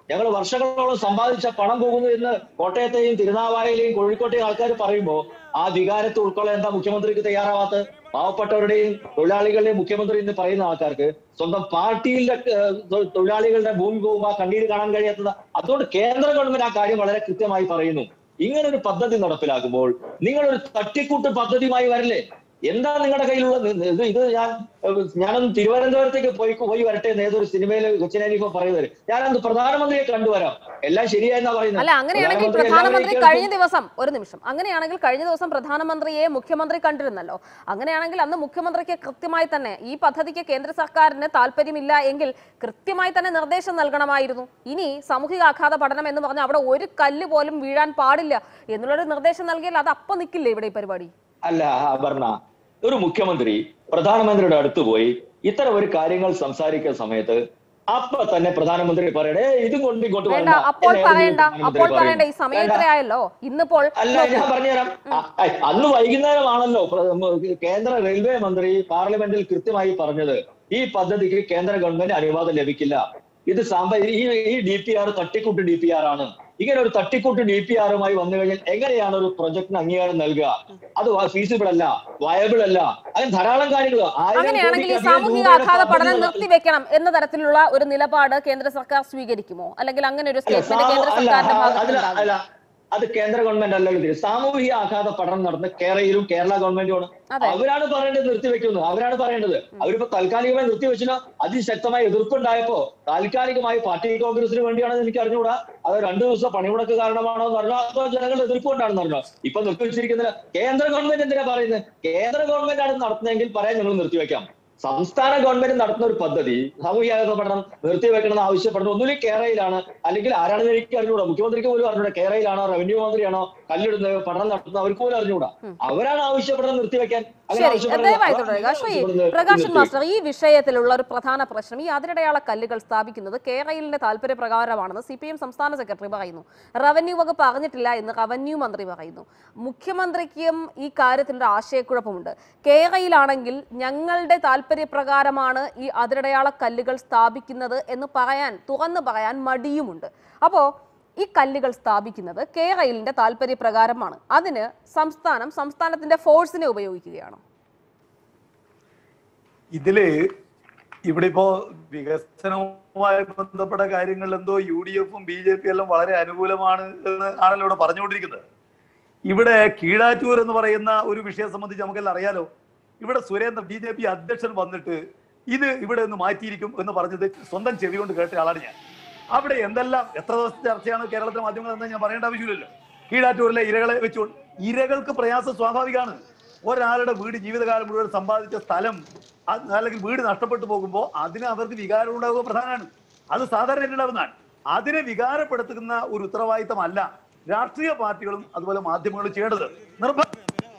ഞങ്ങൾ വർഷങ്ങളോളം സമ്പാദിച്ച പണം പോകുന്നു എന്ന് കോട്ടയത്തെയും തിരുനാവായയിലെയും കോഴിക്കോട്ടെയും ആൾക്കാർ പറയുമ്പോൾ ആ വികാരത്തെ ഉൾക്കൊള്ളാൻ എന്താ മുഖ്യമന്ത്രിക്ക് തയ്യാറാവാത്ത പാവപ്പെട്ടവരുടെയും തൊഴിലാളികളുടെയും മുഖ്യമന്ത്രി എന്ന് പറയുന്ന ആൾക്കാർക്ക് സ്വന്തം പാർട്ടിയിലെ ഏഹ്, തൊ- തൊഴിലാളികളുടെ ഭൂമി പോകുമ്പോൾ ആ കണ്ണീര് കാണാൻ കഴിയാത്തത് അതുകൊണ്ട് കേന്ദ്ര ഗവൺമെന്റ് ആ കാര്യം വളരെ കൃത്യമായി പറയുന്നു ഇങ്ങനെ ഒരു പദ്ധതി നടപ്പിലാക്കുമ്പോൾ നിങ്ങൾ ഒരു തട്ടിക്കൂട്ട് പദ്ധതിയുമായി വരില്ലേ എന്താ നിങ്ങളുടെ കയ്യിലുള്ള ഇത് ഇത് ഞാൻ ഏഹ്, ഞാനൊന്ന് തിരുവനന്തപുരത്തേക്ക് പോയി പോയി വരട്ടെ എന്ന് ഏതൊരു സിനിമയിൽ കൊച്ചിനാനിപ്പോ പറയുന്നത് ഞാനൊന്ന് പ്രധാനമന്ത്രിയെ കണ്ടുവരാം എല്ലാം ശരിയായെന്നാ പറയുന്നത് അല്ല അങ്ങനെയാണെങ്കിൽ പ്രധാനമന്ത്രി പ്രധാനമന്ത്രി എല്ലാവരെയും കഴിഞ്ഞ ദിവസം ഒരു നിമിഷം അങ്ങനെയാണെങ്കിൽ കഴിഞ്ഞ ദിവസം പ്രധാനമന്ത്രിയെ മുഖ്യമന്ത്രി കണ്ടിരുന്നല്ലോ അങ്ങനെയാണെങ്കിൽ അന്ന് മുഖ്യമന്ത്രിക്ക് കൃത്യമായി തന്നെ ഈ പദ്ധതിക്ക് കേന്ദ്ര സർക്കാരിന് താല്പര്യമില്ല എങ്കിൽ കൃത്യമായി തന്നെ നിർദ്ദേശം നൽകണമായിരുന്നു ഇനി സാമൂഹിക ആഘാത പഠനം എന്ന് പറഞ്ഞാൽ അവിടെ ഒരു കല്ല് പോലും വീഴാൻ പാടില്ല എന്നുള്ളൊരു നിർദ്ദേശം നൽകിയാൽ അത് അപ്പം നിൽക്കില്ലേ ഇവിടെ ഈ പരിപാടി അല്ല അപർണ ഒരു മുഖ്യമന്ത്രി പ്രധാനമന്ത്രിയുടെ അടുത്ത് പോയി ഇത്തരം ഒരു കാര്യങ്ങൾ സംസാരിക്കുന്ന സമയത്ത് അപ്പൊ തന്നെ പ്രധാനമന്ത്രി പറയണേ ഇതും കൊണ്ട് ഇങ്ങോട്ട് വേണ്ട വരണ്ട അപ്പോൾ എന്ന് പറയണ്ട പ്രധാനമന്ത്രി അപ്പോൾ പറയും. പറയണ്ട ഈ സമയം വേണ്ട. എത്രയായല്ലോ ഇന്നിപ്പോൾ അല്ല ഞാൻ പറഞ്ഞുതരാം അ- ഐ, അന്ന് വൈകുന്നേരമാണല്ലോ പ്ര- മ- കേന്ദ്ര റെയിൽവേ മന്ത്രി പാർലമെന്റിൽ കൃത്യമായി പറഞ്ഞത് ഈ പദ്ധതിക്ക് കേന്ദ്ര ഗവൺമെന്റ് അനുവാദം ലഭിക്കില്ല ഇത് സാമ്പ ഈ ഈ ഡി പി ആർ തട്ടിക്കൂട്ട് ഡി പി ആർ ആണ് ഇങ്ങനെ ഒരു തട്ടിക്കൂട്ട് ഡി പി ആറുമായി വന്നു കഴിഞ്ഞാൽ എങ്ങനെയാണ് ഒരു പ്രൊജക്ടിന് അംഗീകാരം നൽകുക അത് ഫീസിബിൾ അല്ല വയബിൾ അല്ല അങ്ങനെ ധാരാളം കാര്യങ്ങൾ ആയിരം അങ്ങനെയാണെങ്കിൽ ഈ കോടിക്ക് സാമൂഹിക അധികം ആഘാത രൂപയുടെ പഠനം പദ്ധതി നിർത്തിവെക്കണം എന്ന തരത്തിലുള്ള ഒരു നിലപാട് കേന്ദ്ര സർക്കാർ സ്വീകരിക്കുമോ അല്ലെങ്കിൽ അങ്ങനെ ഒരു അല്ല, സ്റ്റേറ്റ്മെന്റ് സാമൂ- കേന്ദ്ര അല്ല, സർക്കാരിന്റെ ആ, ഭാഗത്ത് അതില് ഉണ്ടാകും അല്ല അത് കേന്ദ്ര ഗവൺമെന്റ് അല്ലല്ലോ ഇത് സാമൂഹിക ആഘാത പഠനം നടന്ന കേരളയിലും കേരള ഗവൺമെന്റുമാണ് അതെ. അവരാണ് പറയേണ്ടത് നിർത്തിവെക്കുന്നത് അവരാണ് പറയേണ്ടത് അവരിപ്പോ താൽക്കാലികമായി നിർത്തിവെച്ചില്ല അതിശക്തമായ എതിർപ്പുണ്ടായപ്പോ താൽക്കാലികമായി പാർട്ടി കോൺഗ്രസിന് വേണ്ടിയാണെന്ന് എനിക്ക് അറിഞ്ഞുകൂടാ അത് രണ്ടു ദിവസം പണിമുടക്ക് കാരണമാണോ എന്ന് അറിഞ്ഞോ അതോ ജനങ്ങളുടെ എതിർപ്പ് കൊണ്ടാണെന്ന് അറിഞ്ഞോ ഇപ്പൊ നിർത്തിവെച്ചിരിക്കുന്നില്ല കേന്ദ്ര ഗവൺമെന്റ് എന്തിനാ പറയുന്നത് കേന്ദ്ര ഗവൺമെന്റ് ആണ് നടത്തുന്നതെങ്കിൽ പറയാൻ ഞങ്ങൾ നിർത്തിവെക്കാം സംസ്ഥാന ഗവൺമെന്റ് നടത്തുന്ന ഒരു പദ്ധതി സാമൂഹിക പഠനം നിർത്തിവെക്കണമെന്ന് ആവശ്യപ്പെടുന്നത് ഒന്നുമില്ലെങ്കിൽ കേരളയിലാണ് അല്ലെങ്കിൽ ആരാണെന്ന് എനിക്ക് അറിഞ്ഞുകൂടാ മുഖ്യമന്ത്രിക്ക് പോലും അറിഞ്ഞൂടാ കേരളയിലാണോ റവന്യൂ മന്ത്രിയാണോ കല്ലിടുന്നത് പഠനം നടത്തുന്നത് അവർക്ക് പോലും അറിഞ്ഞുകൂടാ അവരാണ് ആവശ്യപ്പെടുന്നത് നിർത്തിവെക്കാൻ അങ്ങനെ ശരി ആവശ്യപ്പെടുന്നത് ദയവായി അവർ തുടരുക ശ്രീ ആവശ്യപ്പെടുന്നത് പ്രകാശൻ നിർത്തിവെക്കും. മാസ്റ്റർ ഈ വിഷയത്തിലുള്ള ഒരു പ്രധാന പ്രശ്നം ഈ അതിരടയാള കല്ലുകൾ സ്ഥാപിക്കുന്നത് കേരളയിലെ താല്പര്യപ്രകാരമാണെന്ന് സി പി എം സംസ്ഥാന സെക്രട്ടറി പറയുന്നു റവന്യൂ വകുപ്പ് അറിഞ്ഞിട്ടില്ല എന്ന് റവന്യൂ മന്ത്രി പറയുന്നു മുഖ്യമന്ത്രിക്കും ഈ കാര്യത്തിൽ ഒരു ആശയക്കുഴപ്പമുണ്ട് കേരളയിലാണെങ്കിൽ ഞങ്ങളുടെ താല്പര്യപ്രകാരമാണ് ഈ അതിരടയാള കല്ലുകൾ സ്ഥാപിക്കുന്നത് എന്ന് പറയാൻ തുറന്നു പറയാൻ മടിയുമുണ്ട് അപ്പോ ഈ കല്ലുകൾ സ്ഥാപിക്കുന്നത് കേരളിന്റെ താല്പര്യപ്രകാരമാണ് അതിന് സംസ്ഥാനം സംസ്ഥാനത്തിന്റെ ഫോഴ്സിനെ ഉപയോഗിക്കുകയാണ് ഇതില് ഇവിടെ ഇപ്പോ വികസനവുമായി ബന്ധപ്പെട്ട കാര്യങ്ങളിൽ എന്തോ യു ഡി എഫും ബി ജെ പി എല്ലാം വളരെ അനുകൂലമാണ് എന്ന് ആണല്ലോ ഇവിടെ പറഞ്ഞുകൊണ്ടിരിക്കുന്നത് ഇവിടെ കീഴാറ്റൂർ എന്ന് പറയുന്ന ഒരു വിഷയം സംബന്ധിച്ച് നമുക്കെല്ലാം അറിയാലോ ഇവിടെ സുരേന്ദ്രൻ ബി ജെ പി അധ്യക്ഷൻ വന്നിട്ട് ഇത് ഇവിടെ നിന്ന് മാറ്റിയിരിക്കും എന്ന് പറഞ്ഞത് സ്വന്തം ചെവി കൊണ്ട് കേട്ട ആളാണ് ഞാൻ അവിടെ എന്തെല്ലാം എത്ര ദിവസത്തെ ചർച്ചയാണ് കേരളത്തിലെ മാധ്യമങ്ങൾ എന്ന് ഞാൻ പറയേണ്ട ആവശ്യമില്ലല്ലോ കീഴാറ്റൂരിലെ ഇരകളെ വെച്ചുകൊണ്ട് ഇരകൾക്ക് പ്രയാസം സ്വാഭാവികമാണ് ഒരാളുടെ വീട് ജീവിതകാലം മുഴുവൻ സമ്പാദിച്ച സ്ഥലം അത് അല്ലെങ്കിൽ വീട് നഷ്ടപ്പെട്ടു പോകുമ്പോൾ അതിന് അവർക്ക് വികാരം ഉണ്ടാവുക പ്രധാനമാണ് അത് സാധാരണ ഉണ്ടാവുന്നതാണ് അതിനെ വികാരപ്പെടുത്തുന്ന ഒരു ഉത്തരവാദിത്തമല്ല രാഷ്ട്രീയ പാർട്ടികളും അതുപോലെ മാധ്യമങ്ങളും ചെയ്യേണ്ടത് നിർബന്ധം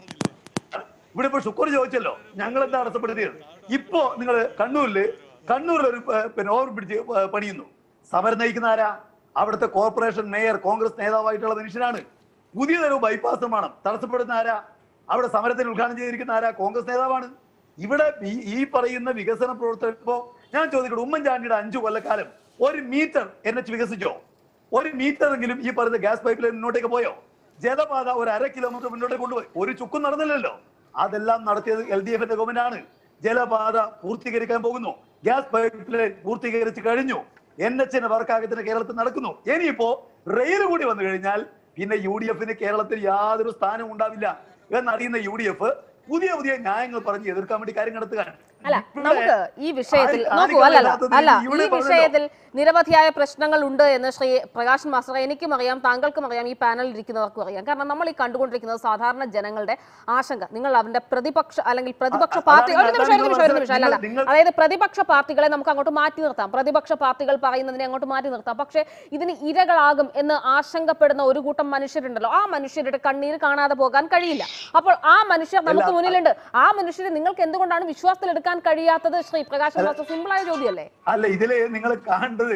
ഇവിടെ ഇപ്പൊ ശുക്ർ ചോദിച്ചല്ലോ ഞങ്ങൾ എന്താ തടസ്സപ്പെടുത്തിയത് ഇപ്പോ നിങ്ങൾ കണ്ണൂരില് കണ്ണൂരിൽ ഒരു ഏർ, പിന്നെ ഓവർ പിടിച്ച് ഏർ, പണിയുന്നു സമരം നയിക്കുന്ന ആരാ അവിടുത്തെ കോർപ്പറേഷൻ മേയർ കോൺഗ്രസ് നേതാവായിട്ടുള്ള മനുഷ്യനാണ് പുതിയ തരവ് ബൈപ്പാസ് നിർമ്മാണം തടസ്സപ്പെടുന്ന ആരാ അവിടെ സമരത്തിന് ഉദ്ഘാടനം ചെയ്തിരിക്കുന്ന ആരാ കോൺഗ്രസ് നേതാവാണ് ഇവിടെ ഈ- ഈ പറയുന്ന വികസന പ്രവർത്തനം ഇപ്പോ ഞാൻ ചോദിക്കട്ടെ ഉമ്മൻചാണ്ടിയുടെ അഞ്ചു കൊല്ലക്കാലം ഒരു മീറ്റർ എൻ എച്ച് വികസിച്ചോ ഒരു മീറ്റർ എങ്കിലും ഈ പറയുന്ന ഗ്യാസ് പൈപ്പ് ലൈൻ മുന്നോട്ടേക്ക് പോയോ ജലപാത ഒരു അര കിലോമീറ്റർ മുന്നോട്ടേക്ക് കൊണ്ടുപോയി ഒരു ചുക്കും നടന്നില്ലല്ലോ അതെല്ലാം നടത്തിയത് എൽ ഡി എഫിന്റെ ഗവൺമെന്റ് ആണ് ജലപാത പൂർത്തീകരിക്കാൻ പോകുന്നു ഗ്യാസ് പൈപ്പ് ലൈൻ പൂർത്തീകരിച്ച് കഴിഞ്ഞു എൻ എച്ചിന്റെ വർക്കാകത്തിന് കേരളത്തിൽ നടക്കുന്നു ഇനിയിപ്പോ റെയിൽ കൂടി വന്നു കഴിഞ്ഞാൽ പിന്നെ യു ഡി എഫിന് കേരളത്തിൽ യാതൊരു സ്ഥാനവും ഉണ്ടാവില്ല എന്നറിയുന്ന യു ഡി എഫ് പുതിയ പുതിയ ന്യായങ്ങൾ പറഞ്ഞ് എതിർക്കാൻ വേണ്ടി കാര്യം നടത്തുകയാണ് അല്ല ഇവിടെ നമുക്ക് ഈ വിഷയത്തിൽ ആര് നോക്കൂ അല്ലല്ല ആർക്കും അല്ല ഇവിടെ ഈ പറഞ്ഞല്ലോ. വിഷയത്തിൽ നിരവധിയായ പ്രശ്നങ്ങൾ ഉണ്ട് എന്ന് ശ്രീ പ്രകാശൻ മാസ്റ്റർ എനിക്കും അറിയാം താങ്കൾക്കും അറിയാം ഈ പാനലിൽ ഇരിക്കുന്നവർക്കും അറിയാം കാരണം നമ്മൾ ഈ കണ്ടുകൊണ്ടിരിക്കുന്നത് സാധാരണ ജനങ്ങളുടെ ആശങ്ക നിങ്ങൾ അവന്റെ പ്രതിപക്ഷ അല്ലെങ്കിൽ പ്രതിപക്ഷ അ- പാർട്ടി അതാണ് ഒരു നിമിഷം ഒരു നിമിഷം ഒരു നിമിഷം അല്ല നിങ്ങൾ- നിങ്ങൾ- അതായത് പ്രതിപക്ഷ പാർട്ടികളെ നമുക്ക് അങ്ങോട്ട് മാറ്റി നിർത്താം പ്രതിപക്ഷ പാർട്ടികൾ പറയുന്നതിനെ അങ്ങോട്ട് മാറ്റി നിർത്താം പക്ഷേ ഇതിന് ഇരകളാകും എന്ന് ആശങ്കപ്പെടുന്ന ഒരു കൂട്ടം മനുഷ്യരുണ്ടല്ലോ ആ മനുഷ്യരുടെ കണ്ണീര് കാണാതെ പോകാൻ കഴിയില്ല അപ്പോൾ ആ മനുഷ്യർ നമുക്ക് മുന്നിലുണ്ട് ആ മനുഷ്യരെ നിങ്ങൾക്ക് എന്തുകൊണ്ടാണ് വിശ്വാസത്തിലെടുക്കാൻ കഴിയാത്തത് ശ്രീ പ്രകാശൻ മാസ്റ്റർ സിമ്പിളായ ചോദ്യമല്ലേ അല്ല ഇതില് നിങ്ങൾ കാണേണ്ടത്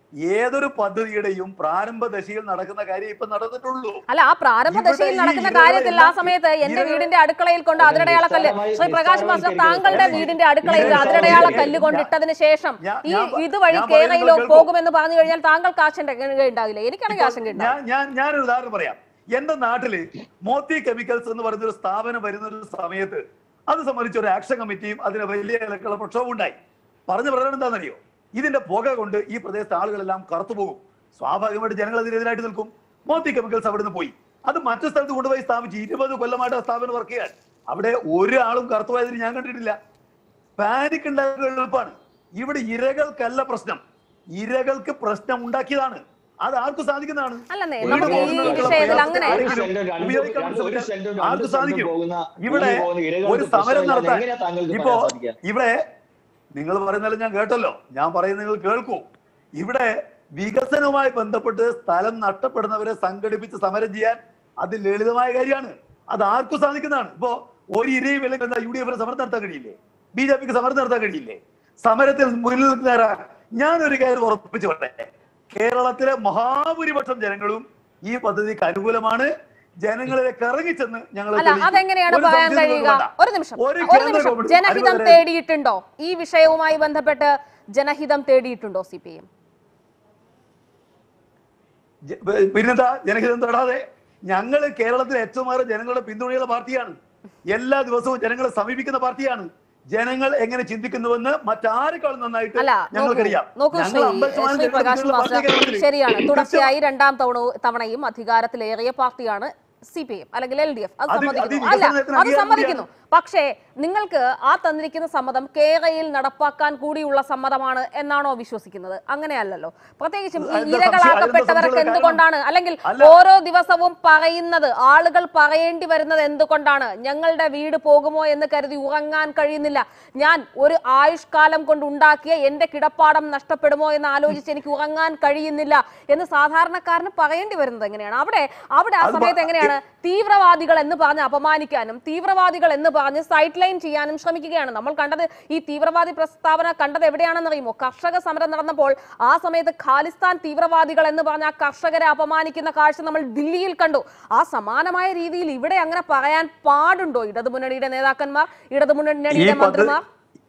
ഏതൊരു പദ്ധതിയുടെയും പ്രാരംഭ ദശയിൽ നടക്കുന്ന കാര്യം ഇപ്പൊ നടന്നിട്ടുള്ളൂ അല്ല ആ പ്രാരംഭ ഇവിടെ ദശയിൽ ഈ നടക്കുന്ന ഇരകളെ കാര്യത്തിൽ ആ എല്ലാം- സമയത്ത് എന്റെ ഇരകളെ- വീടിന്റെ അടുക്കളയിൽ കൊണ്ട് അതിരടയാളക്കല്ല് നിസ്സാരമായി- ശ്രീ പ്രകാശ് മാസ്റ്റർ നിസ്സാരമായി താങ്കളുടെ ഇരിക്കുന്നത്. വീടിന്റെ അടുക്കളയിൽ ഇരകളെ അതിരടയാള ഞാൻ- കല്ല് കൊണ്ടിട്ടതിന് ശേഷം ഞാൻ- ഈ ഞാൻ പ- ഇതുവഴി ഞാൻ പറയുന്നത് കേരളയിലോ കേൾക്കൂ. പോകുമെന്ന് പറഞ്ഞു കഴിഞ്ഞാൽ താങ്കൾക്ക് ആശങ്ക ഉണ്ടാവില്ല എനിക്കാണെങ്കിൽ ആശങ്ക ഉണ്ടാവും ഞാൻ ഞാൻ ഞാനൊരു ഉദാഹരണം പറയാം എന്റെ നാട്ടില് മോത്തി കെമിക്കൽസ് എന്ന് പറയുന്ന ഒരു സ്ഥാപനം വരുന്ന ഒരു സമയത്ത് അത് സംബന്ധിച്ച് ഒരു ആക്ഷൻ കമ്മിറ്റിയും അതിന് വലിയ നിലക്കുള്ള പ്രക്ഷോഭം ഉണ്ടായി പറഞ്ഞു പറയുന്നത് എന്താണെന്നറിയോ ഇതിന്റെ പുക കൊണ്ട് ഈ പ്രദേശത്തെ ആളുകളെല്ലാം കറുത്തു പോകും സ്വാഭാവികമായിട്ട് ജനങ്ങൾ അതിനെതിരായിട്ട് നിൽക്കും മോത്തി കെമിക്കൽസ് അവിടുന്ന് പോയി അത് മറ്റു സ്ഥലത്ത് കൊണ്ടുപോയി സ്ഥാപിച്ച് ഇരുപത് കൊല്ലമായിട്ട് ആ സ്ഥാപനം വർക്ക് ചെയ്യാൻ അവിടെ ഒരാളും കറുത്തു പോയതിന് ഞാൻ കണ്ടിട്ടില്ല പാനിക് ഉണ്ടാക്കുക എളുപ്പമാണ് ഇവിടെ ഇരകൾക്കല്ല പ്രശ്നം ഇരകൾക്ക് പ്രശ്നം ഉണ്ടാക്കിയതാണ് അത് ആർക്കും സാധിക്കുന്നതാണ് അല്ലെന്നേ വീട് നമുക്ക് ഈ പോകുന്ന വിഷയത്തിൽ അങ്ങനെ ഒരു ആരെങ്കിലും സെന്റും രണ്ട് ഉപയോഗിക്കാൻ രണ്ട് ഒരു ശ്രമിച്ചാൽ സെന്റും ആർക്ക് രണ്ട് സാധിക്കും സെന്റും പോകുന്ന ഇവിടെ ഈ പോകുന്ന ഇരകൾക്ക് ഒരു സമരം പ്രശ്നമില്ലാതെ നടത്താൻ എങ്ങനെയാ താങ്കൾക്ക് ഇപ്പോ പറയാൻ സാധിക്കുക? ഇവിടെ നിങ്ങൾ പറയുന്നതെല്ലാം ഞാൻ കേട്ടല്ലോ ഞാൻ പറയുന്നത് നിങ്ങൾ കേൾക്കൂ ഇവിടെ വികസനവുമായി ബന്ധപ്പെട്ട് സ്ഥലം നഷ്ടപ്പെടുന്നവരെ സംഘടിപ്പിച്ച് സമരം ചെയ്യാൻ അത് ലളിതമായ കാര്യമാണ് അത് ആർക്കും സാധിക്കുന്നതാണ് ഇപ്പോ ഒരു ഇരയും ഇല്ലെങ്കിൽ എന്താ യു ഡി എഫിന് സമരം നടത്താൻ കഴിയില്ലേ ബി ജെ പിക്ക് സമരം നടത്താൻ കഴിയില്ലേ സമരത്തിൽ മുന്നിൽ നിൽക്കുന്ന ഞാനൊരു കാര്യം ഉറപ്പിച്ചു പറയട്ടെ കേരളത്തിലെ മഹാഭൂരിപക്ഷം ജനങ്ങളും ഈ പദ്ധതിക്ക് അനുകൂലമാണ് ജനങ്ങളിലേക്ക് ഇറങ്ങിച്ചെന്ന് ഞങ്ങൾ അല്ല അതെങ്ങനെയാണ് പറയാൻ കഴിയുക ഒരു നിമിഷം ഒരു ഒരു കേന്ദ്ര നിമിഷം ഗവൺമെന്റ് ജനഹിതം അനുവദിച്ച- തേടിയിട്ടുണ്ടോ ഈ വിഷയവുമായി ബന്ധപ്പെട്ട് ജനഹിതം തേടിയിട്ടുണ്ടോ സി പി എം ജ- പി- പിന്നെന്താ ജനഹിതം തൊടാതെ ഞങ്ങൾ കേരളത്തിലെ ഏറ്റവും ഏറെ ജനങ്ങളുടെ പിന്തുണയുള്ള പാർട്ടിയാണ് എല്ലാ ദിവസവും ജനങ്ങളെ സമീപിക്കുന്ന പാർട്ടിയാണ് ജനങ്ങൾ എങ്ങനെ ചിന്തിക്കുന്നുവെന്ന് മറ്റാരെക്കാളും നന്നായിട്ട് അല്ല ഞങ്ങൾക്കറിയാം നോക്കൂ ഞങ്ങൾ ശ്രീ 50 ശതമാനം ശ്രീ ജനങ്ങളുടെ പ്രകാശ് പിന്തുണയുള്ള മാസ്റ്റർ പാർട്ടിയാണ് കേരളത്തിൽ. ശരിയാണ് കൃത്യം- തുടർച്ചയായി രണ്ടാം തവണ തവണയും അധികാരത്തിലേറിയ പാർട്ടിയാണ് സി പി എം അല്ലെങ്കിൽ എൽ ഡി എഫ് അത് അത് സമ്മതിക്കുന്നു അത് അല്ല വികസനത്തിന് അത് അംഗീകാരം സമ്മതിക്കുന്നു പക്ഷേ നിങ്ങൾക്ക് ആ തന്നിരിക്കുന്ന സമ്മതം കേരളയിൽ നടപ്പാക്കാൻ കൂടിയുള്ള സമ്മതമാണ് എന്നാണോ വിശ്വസിക്കുന്നത് അങ്ങനെയല്ലല്ലോ പ്രത്യേകിച്ചും ഈ എന്താ സംശയം? ഇരകളാക്കപ്പെട്ടവർക്ക് അതിലെന്താ എന്തുകൊണ്ടാണ് അല്ലെങ്കിൽ അല്ല. ഓരോ ദിവസവും പറയുന്നത് ആളുകൾ പറയേണ്ടി വരുന്നത് എന്തുകൊണ്ടാണ് ഞങ്ങളുടെ വീട് പോകുമോ എന്ന് കരുതി ഉറങ്ങാൻ കഴിയുന്നില്ല ഞാൻ ഒരു ആയുഷ്കാലം കൊണ്ട് ഉണ്ടാക്കിയ എന്റെ കിടപ്പാടം നഷ്ടപ്പെടുമോ എന്ന് ആലോചിച്ച് എനിക്ക് ഉറങ്ങാൻ കഴിയുന്നില്ല എന്ന് സാധാരണക്കാരന് പറയേണ്ടി വരുന്നത് എങ്ങനെയാണ് അവിടെ അവിടെ ആ അത് സമയത്ത് പ- എങ്ങനെയാണ് തീവ്രവാദികൾ എന്ന് പറഞ്ഞ് അപമാനിക്കാനും തീവ്രവാദികൾ എന്ന് പറഞ്ഞ് സൈഡ് ലൈൻ ചെയ്യാനും ശ്രമിക്കുകയാണ് നമ്മൾ കണ്ടത് ഈ തീവ്രവാദി പ്രസ്താവന കണ്ടത് എവിടെയാണെന്ന് അറിയുമോ കർഷക സമരം നടന്നപ്പോൾ ആ സമയത്ത് ഖാലിസ്ഥാൻ തീവ്രവാദികൾ എന്ന് പറഞ്ഞ ആ കർഷകരെ അപമാനിക്കുന്ന കാഴ്ച നമ്മൾ ദില്ലിയിൽ കണ്ടു ആ സമാനമായ രീതിയിൽ ഇവിടെ അങ്ങനെ പറയാൻ പാടുണ്ടോ ഇടതുമുന്നണിയുടെ നേതാക്കന്മാർ ഈ ഇടതുമുന്നണിയുടെ പദ്ധതി മന്ത്രിമാർ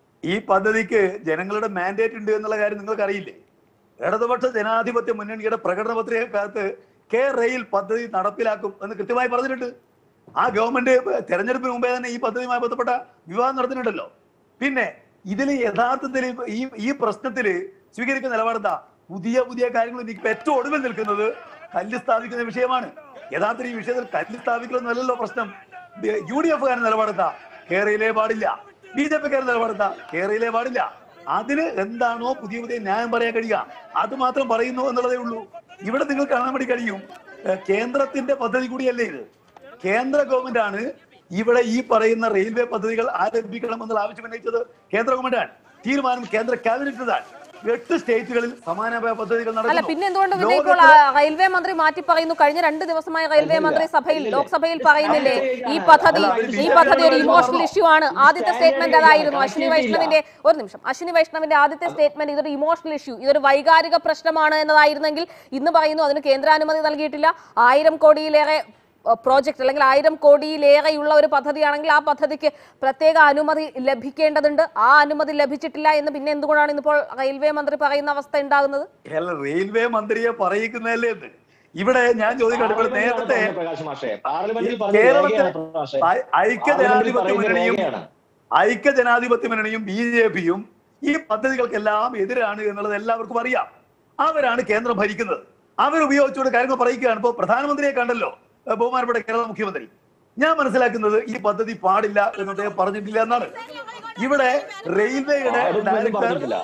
ഈ പദ്ധതിക്ക് ജനങ്ങളുടെ മാൻഡേറ്റ് ഉണ്ട് എന്നുള്ള കാര്യം നിങ്ങൾക്ക് അറിയില്ലേ ഇടതുപക്ഷ ജനാധിപത്യ മുന്നണിയുടെ പ്രകടന പത്രികക്കകത്ത് കെ റെയിൽ പദ്ധതി നടപ്പിലാക്കും എന്ന് കൃത്യമായി പറഞ്ഞിട്ടുണ്ട് ആ ഗവൺമെന്റ് തെരഞ്ഞെടുപ്പിന് മുമ്പേ തന്നെ ഈ പദ്ധതിയുമായി ബന്ധപ്പെട്ട വിവാദം നടത്തിയിട്ടുണ്ടല്ലോ പിന്നെ ഇതിൽ യഥാർത്ഥത്തിൽ ഈ ഈ പ്രശ്നത്തിൽ സ്വീകരിക്കുന്ന നിലപാടെന്താ പുതിയ പുതിയ കാര്യങ്ങൾ എനിക്ക് ഏറ്റവും ഒടുവിൽ നിൽക്കുന്നത് കല്ല് സ്ഥാപിക്കുന്ന വിഷയമാണ് യഥാർത്ഥത്തിൽ ഈ വിഷയത്തിൽ കല്ല് സ്ഥാപിക്കലൊന്നുമല്ലല്ലോ പ്രശ്നം യു ഡി എഫുകാരൻ നിലപാടെന്താ കേരളയിലേ പാടില്ല ബി ജെ പിക്കാരൻ നിലപാടെന്താ കേരളയിലേ പാടില്ല അതിന് എന്താണോ പുതിയ പുതിയ ന്യായം പറയാൻ കഴിയുക അത് മാത്രം പറയുന്നു എന്നുള്ളതേ ഉള്ളൂ ഇവിടെ നിങ്ങൾ കാണാൻ വേണ്ടി കഴിയും ഏഹ് കേന്ദ്രത്തിന്റെ പദ്ധതി കൂടിയല്ലേ ഇത് കേന്ദ്ര ഗവൺമെന്റ് ആണ് ഇവിടെ ഈ പറയുന്ന റെയിൽവേ പദ്ധതികൾ ആരംഭിക്കണം എന്നുള്ള ആവശ്യം ഉന്നയിച്ചത് കേന്ദ്ര ഗവൺമെന്റാണ് തീരുമാനം കേന്ദ്ര ക്യാബിനറ്റിലാണ് എട്ട് സ്റ്റേറ്റുകളിൽ സമാനമായ പദ്ധതികൾ അല്ല നടക്കുന്നു പിന്നെ എന്തുകൊണ്ട് പിന്നെ ഇപ്പോൾ ലോകത്തിലെ- ആ, റെയിൽവേ മന്ത്രി മാറ്റി പറയുന്നു കഴിഞ്ഞ രണ്ട് ദിവസമായി റെയിൽവേ അല്ലല്ല, മന്ത്രി സഭയിൽ അല്ലല്ല. ലോക്സഭയിൽ പറയുന്നില്ലേ അല്ല, ഈ പദ്ധതി അല്ല, അവര് ഈ BJP പദ്ധതി ഒരു യോട് ഇമോഷണൽ പറഞ്ഞോ? ഇഷ്യൂ ആണ് ആദ്യത്തെ സ്റ്റേറ്റ്മെന്റ് അതായിരുന്നു അശ്വിനി വൈഷ്ണവിന്റെ ഒരു നിമിഷം അശ്വിനി വൈഷ്ണവിന്റെ ആദ്യത്തെ സ്റ്റേറ്റ്മെന്റ് ഇതൊരു ഇമോഷണൽ ഇഷ്യൂ ഇതൊരു വൈകാരിക പ്രശ്നമാണ് എന്നതായിരുന്നെങ്കിൽ ഇന്ന് പറയുന്നു അതിന് കേന്ദ്രാനുമതി നൽകിയിട്ടില്ല ആയിരം കോടിയിലേറെ പ്രോജക്റ്റ് അല്ലെങ്കിൽ ആയിരം കോടിയിലേറെയുള്ള ഒരു പദ്ധതിയാണെങ്കിൽ ആ പദ്ധതിക്ക് പ്രത്യേക അനുമതി ലഭിക്കേണ്ടതുണ്ട് ആ അനുമതി ലഭിച്ചിട്ടില്ല എന്ന് പിന്നെ എന്തുകൊണ്ടാണ് ഇന്നിപ്പോൾ റെയിൽവേ മന്ത്രി പറയുന്ന അവസ്ഥ ഉണ്ടാകുന്നത് അല്ല റെയിൽവേ മന്ത്രിയെ പറയിക്കുന്നതല്ലേ ഇത് ഇവിടെ ഞാൻ ചോദിക്കട്ടെ ഇവിടെ പാർലമെന്റിലാണ് നേരത്തെ പറഞ്ഞത് പ്രകാശ് മാഷേ പാർലമെന്റിൽ പറഞ്ഞ കേരളത്തിലെ രേഖയാണ് പ്രകാശേ ഐ- ഐക്യജനാധിപത്യ പറയുന്ന മുന്നണിയും രേഖയാണ്. ഐക്യജനാധിപത്യ മുന്നണിയും ബി ജെ പിയും ഈ പദ്ധതികൾക്കെല്ലാം എതിരാണ് എന്നുള്ളത് എല്ലാവർക്കും അറിയാം അവരാണ് കേന്ദ്രം ഭരിക്കുന്നത് അവരുപയോഗിച്ചുകൊണ്ട് കാര്യങ്ങൾ പറയിക്കുകയാണ് ഇപ്പൊ പ്രധാനമന്ത്രിയെ കണ്ടല്ലോ ഏഹ് ബഹുമാനപ്പെട്ട കേരള മുഖ്യമന്ത്രി ഞാൻ മനസ്സിലാക്കുന്നത് ഈ പദ്ധതി പാടില്ല എന്ന് അദ്ദേഹം പറഞ്ഞിട്ടില്ല എന്നാണ് ഇവിടെ റെയിൽവേയുടെ പാടുമെന്നും ഡയറക്ടർ പറഞ്ഞിട്ടില്ല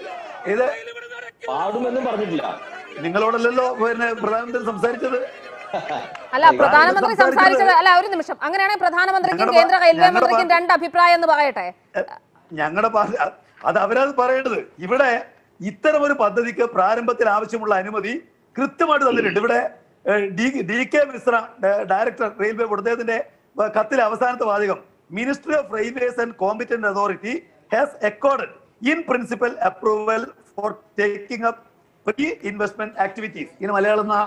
ഇത് പാടുമെന്നും പറഞ്ഞിട്ടില്ല നിങ്ങളോടല്ലല്ലോ പിന്നെ പ്രധാനമന്ത്രി സംസാരിച്ചത് അല്ല പ്രധാനമന്ത്രി സംസാരിച്ചത് അല്ല ഒരു നിമിഷം അങ്ങനെയാണെങ്കിൽ പ്രധാനമന്ത്രിക്കും ഞങ്ങളുടെ കേന്ദ്ര പാ- റെയിൽവേ ഞങ്ങളുടെ മന്ത്രിക്കും പാ- രണ്ട് അഭിപ്രായം എന്ന് പറയട്ടെ ഞങ്ങളുടെ അത് അവരത് പറയേണ്ടത് ഇവിടെ ഇത്തരം ഒരു പദ്ധതിക്ക് പ്രാരംഭത്തിൽ ആവശ്യമുള്ള അനുമതി കൃത്യമായിട്ട് തന്നിട്ടുണ്ട് ഇവിടെ ഏഹ്, ഡി ഡി കെ മിശ്ര ഡയ- ഡയറക്ടർ റെയിൽവേ ബോർഡ് അദ്ദേഹത്തിന്റെ ഏഹ്, കത്തിലെ അവസാനത്തെ വാചകം ministry of railways and competent authority has accorded in principle approval for taking up pre investment activities ഇങ്ങനെ മലയാളം എന്നാ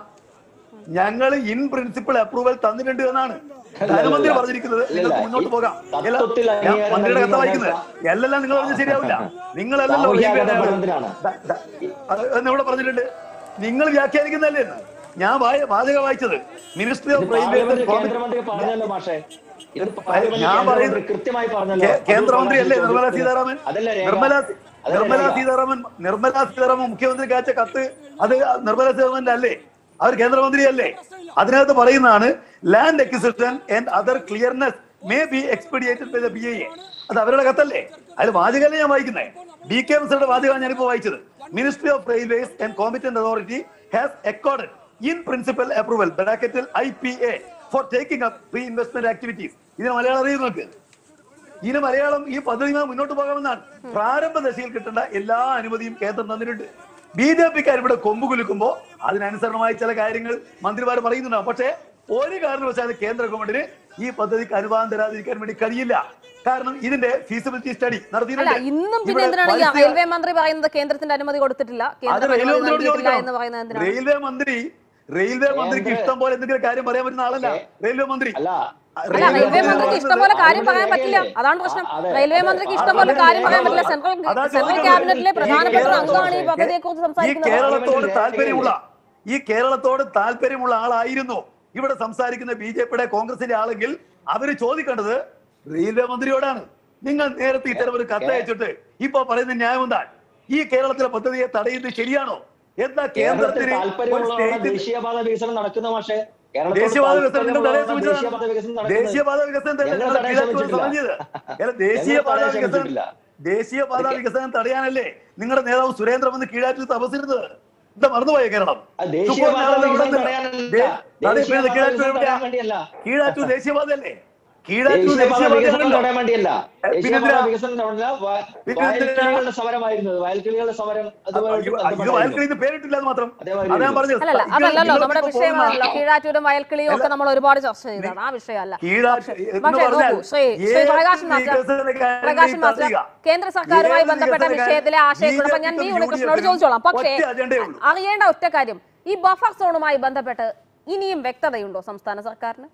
ഞങ്ങൾ ഇൻ പ്രിൻസിപ്പൽ അപ്രൂവൽ തന്നിട്ടുണ്ട് എന്നാണ് ധനമന്ത്രി ഇല്ല. പറഞ്ഞിരിക്കുന്നത് ഇല്ല, നിങ്ങൾക്ക് ഇല്ല. മുന്നോട്ട് ഈ പോകാം എല്ലാ- തത്വത്തിൽ ഞാൻ അംഗീകാരം മന്ത്രിയുടെ കഥ നൽകിയ വായിക്കുന്നത് എല്ലാം നിങ്ങൾ പറഞ്ഞ് ശരിയാവില്ല നിങ്ങളല്ലല്ലോ സാമൂഹ്യ ഈ ആഘാതം പേരാണ്. പഠനത്തിനാണ്. ദ- ദ- അത് എന്ന് ഇവിടെ പറഞ്ഞിട്ടുണ്ട് നിങ്ങൾ വ്യാഖ്യാനിക്കുന്നതല്ലേ എന്ന് ഞാൻ വായ വാചക വായിച്ചത് മിനിസ്ട്രി ഇത് ഓഫ് പാർലമെന്റ് റെയിൽവേ കേന്ദ്രമന്ത്രി പറഞ്ഞല്ലോ മാഷേ ഇത് പാർലമെന്റ് ഞാൻ കേന്ദ്രമന്ത്രി പറയുന്നത് കൃത്യമായി പറഞ്ഞല്ലോ കേ- കേന്ദ്രമന്ത്രി അല്ലേ അത് നിർമ്മല സീതാരാമൻ അതല്ല രേഖ. നിർമ്മല അതല്ല നിർമ്മല രേഖ. സീതാരാമൻ നിർമ്മല സീതാരാമൻ മുഖ്യമന്ത്രിക്ക് അയച്ച കത്ത് അത് നിർമ്മല സീതാരാമന്റെ അല്ലേ അവർ കേന്ദ്രമന്ത്രി അല്ലേ അതിനകത്ത് പറയുന്നതാണ് land acquisition and other clearness may be expedited by the B I അത് അവരുടെ കത്തല്ലേ അതിൽ വാചകമല്ലേ ഞാൻ വായിക്കുന്നത് ഡി കെ എംസിയുടെ വാചകമാണ് ഞാനിപ്പോ വായിച്ചത് ministry of railways and competent authority has accorded in principle approval ബ്രാക്കറ്റിൽ I P A for taking up pre investment activities ഇതിന് മലയാളം അറിയുന്നു നോക്ക് ഇതിന് മലയാളം ഈ പദ്ധതി മുന്നോട്ട് പോകാമെന്നാണ് പ്രാരംഭ ദശയിൽ കിട്ടേണ്ട എല്ലാ അനുമതിയും കേന്ദ്രം തന്നിട്ടുണ്ട് ബി ജെ പിക്കാർ ഇവിടെ കൊമ്പ് കുലുക്കുമ്പോ അതിനനുസരണമായി ചില കാര്യങ്ങൾ മന്ത്രിമാർ പറയുന്നുണ്ടാവും പക്ഷേ ഒരു കാരണവശാലും കേന്ദ്ര ഗവൺമെന്റിന് ഈ പദ്ധതിക്ക് അനുവാദം തരാതിരിക്കാൻ വേണ്ടി കഴിയില്ല കാരണം ഇതിന്റെ ഫീസിബിലിറ്റി സ്റ്റഡി അല്ല നടത്തിയിട്ടുണ്ട് ഇന്നും പിന്നെ ഇവിടെ എന്തിനാണ് ഈ പരിസ്ഥിതി- റെയിൽവേ മന്ത്രി പറയുന്നത് കേന്ദ്രത്തിന്റെ അനുമതി കൊടുത്തിട്ടില്ല അത് കേന്ദ്രം റെയിൽവേ അനുമതി മന്ത്രിയോട് നൽകിയിട്ടില്ല എന്ന് ചോദിക്കണം പറയുന്നത് എന്തിനാണ് റെയിൽവേ മന്ത്രി റെയിൽവേ മന്ത്രിക്ക് കേന്ദ്ര- ഇഷ്ടം പോലെ എന്തെങ്കിലും കാര്യം പറയാൻ പറ്റുന്ന ആളല്ല റെയിൽവേ മന്ത്രി അല്ല അല്ല റെയിൽവേ മന്ത്രി മന്ത്രിക്ക് പറയുന്നത് ഇഷ്ടംപോലെ കാര്യം അതിന്റെ പറയാൻ പറ്റില്ല രേഖയല്ലേ? അതാണ് പ്രശ്നം ആ, അതെ, റെയിൽവേ അതെ. മന്ത്രിക്ക് ആ, ഇഷ്ടംപോലെ അതിന്റെ കാര്യം പറയാൻ രേഖയല്ലേ? പറ്റില്ല സെൻട്രൽ അതാ സെൻട്രൽ ചോദിക്കുന്നത്. ക്യാബിനറ്റിലെ ഈ പ്രധാനപ്പെട്ട കേരളത്തോട് അംഗമാണ് ഈ പദ്ധതിയെ കുറിച്ച് ഈ സംസാരിക്കുന്നത് കേരളത്തോട് പാർലമെന്റിൽ താല്പര്യമുള്ള ഈ കേരളത്തോട് താല്പര്യമുള്ള ആളായിരുന്നു ഇവിടെ സംസാരിക്കുന്ന ബി ജെ പിയുടെ കോൺഗ്രസിന്റെ ആളെങ്കിൽ അവര് ചോദിക്കേണ്ടത് റെയിൽവേ മന്ത്രിയോടാണ് നിങ്ങൾ നേരത്തെ ഇത്തരം ഒരു കത്ത് അയച്ചിട്ട് ഇപ്പൊ പറയുന്ന ന്യായം എന്താണ് ഈ കേരളത്തിലെ പദ്ധതിയെ തടയുന്നത് ശരിയാണോ എന്താ കേരളത്തിൽ കേന്ദ്രത്തിന് ഒരു താല്പര്യമുള്ള സ്റ്റേറ്റ് ദേശീയപാത വികസനം നടക്കുന്ന പക്ഷേ കേരളത്തോട് ദേശീയപാത വികസനം നിങ്ങൾ തടയാൻ താല്പര്യമുള്ള ശ്രമിച്ചതാണ് ദേശീയപാത വികസനം നടക്കുന്നത് ദേശീയപാത വികസനം തന്നെ ഞങ്ങൾ നിങ്ങൾ തടയാൻ കീഴാറ്റൂർ ശ്രമിച്ചിട്ടില്ല. സമരം ചെയ്ത്. അല്ല, ഞങ്ങൾ ദേശീയപാത തടയാൻ വികസനം ശ്രമിച്ചിട്ടില്ല. ദേശീയപാത അതൊക്കെ- വികസനം തടയാനല്ലേ നിങ്ങളുടെ നേതാവ് സുരേന്ദ്രൻ വന്ന് കീഴാറ്റൂർ തപസ്സിരുന്നത് എന്താ മറന്നുപോയ കേരളം ആ ദേശീയപാത ചുക്കുവനാളെ അവിടെ വികസനം നിന്ന് തടയാനല്ല. ദേ- അതെ, ദേശീയപാത ഇപ്പോ കീഴാറ്റൂർ വികസനം എവിടെയാ? തടയാൻ വേണ്ടിയല്ല. കീഴാറ്റൂർ ദേശീയപാതയല്ലേ കീഴാറ്റൂർ ദേശീയപാത വികസനം ദേശീയപാതയല്ലല്ലോ തടയാൻ വേണ്ടിയല്ല പിന്നെ ദേശീയപാത എന്തിനാ? വികസനം തടഞ്ഞ പിന്നെ എന്തിനാ? വയൽക്കിളികളുടെ സമരമായിരുന്നത് വയൽക്കിളികളുടെ സമരം അതുമായിട്ട് ഇത് ബന്ധപ്പെട്ടായിരുന്നു. വയൽക്കിളിന്ന് പേരിട്ടില്ല എന്ന് മാത്രം അതേമാതിരി അതാ ഞാൻ പറഞ്ഞത് അല്ലല്ല നിങ്ങൾ- അതല്ലല്ലോ നിങ്ങൾ നമ്മുടെ ഇപ്പോ വിഷയമാണല്ലോ പോകുന്ന- കീഴാറ്റൂരും വയൽക്കിളിയും ഒക്കെ നമ്മൾ ഒരുപാട് ചർച്ച ചെയ്തതാണ് ആ വിഷയമല്ല കീഴാറ്റൂർ എന്ന് പക്ഷേ പറഞ്ഞാൽ നോക്കൂ ശ്രീ ശ്രീ ഏത് പ്രകാശ് മാസ്റ്റർ വികസനകാരനെയും പ്രകാശ് മാസ്റ്റർ തടയുക. കേന്ദ്ര സർക്കാരുമായി ഏത് ബന്ധപ്പെട്ട വികസനകാരൻ- വിഷയത്തിലെ ആശയക്കുഴപ്പം ഞാൻ വി BJP ക്കും ഉണ്ണികൃഷ്ണനോട് UDF നും ചോദിച്ചോളാം പക്ഷേ ഒറ്റ അജണ്ടയേ ഉള്ളൂ. അറിയേണ്ട ഒറ്റ കാര്യം ഈ ബഫർ സോണുമായി ബന്ധപ്പെട്ട് ഇനിയും വ്യക്തതയുണ്ടോ സംസ്ഥാന സർക്കാരിന്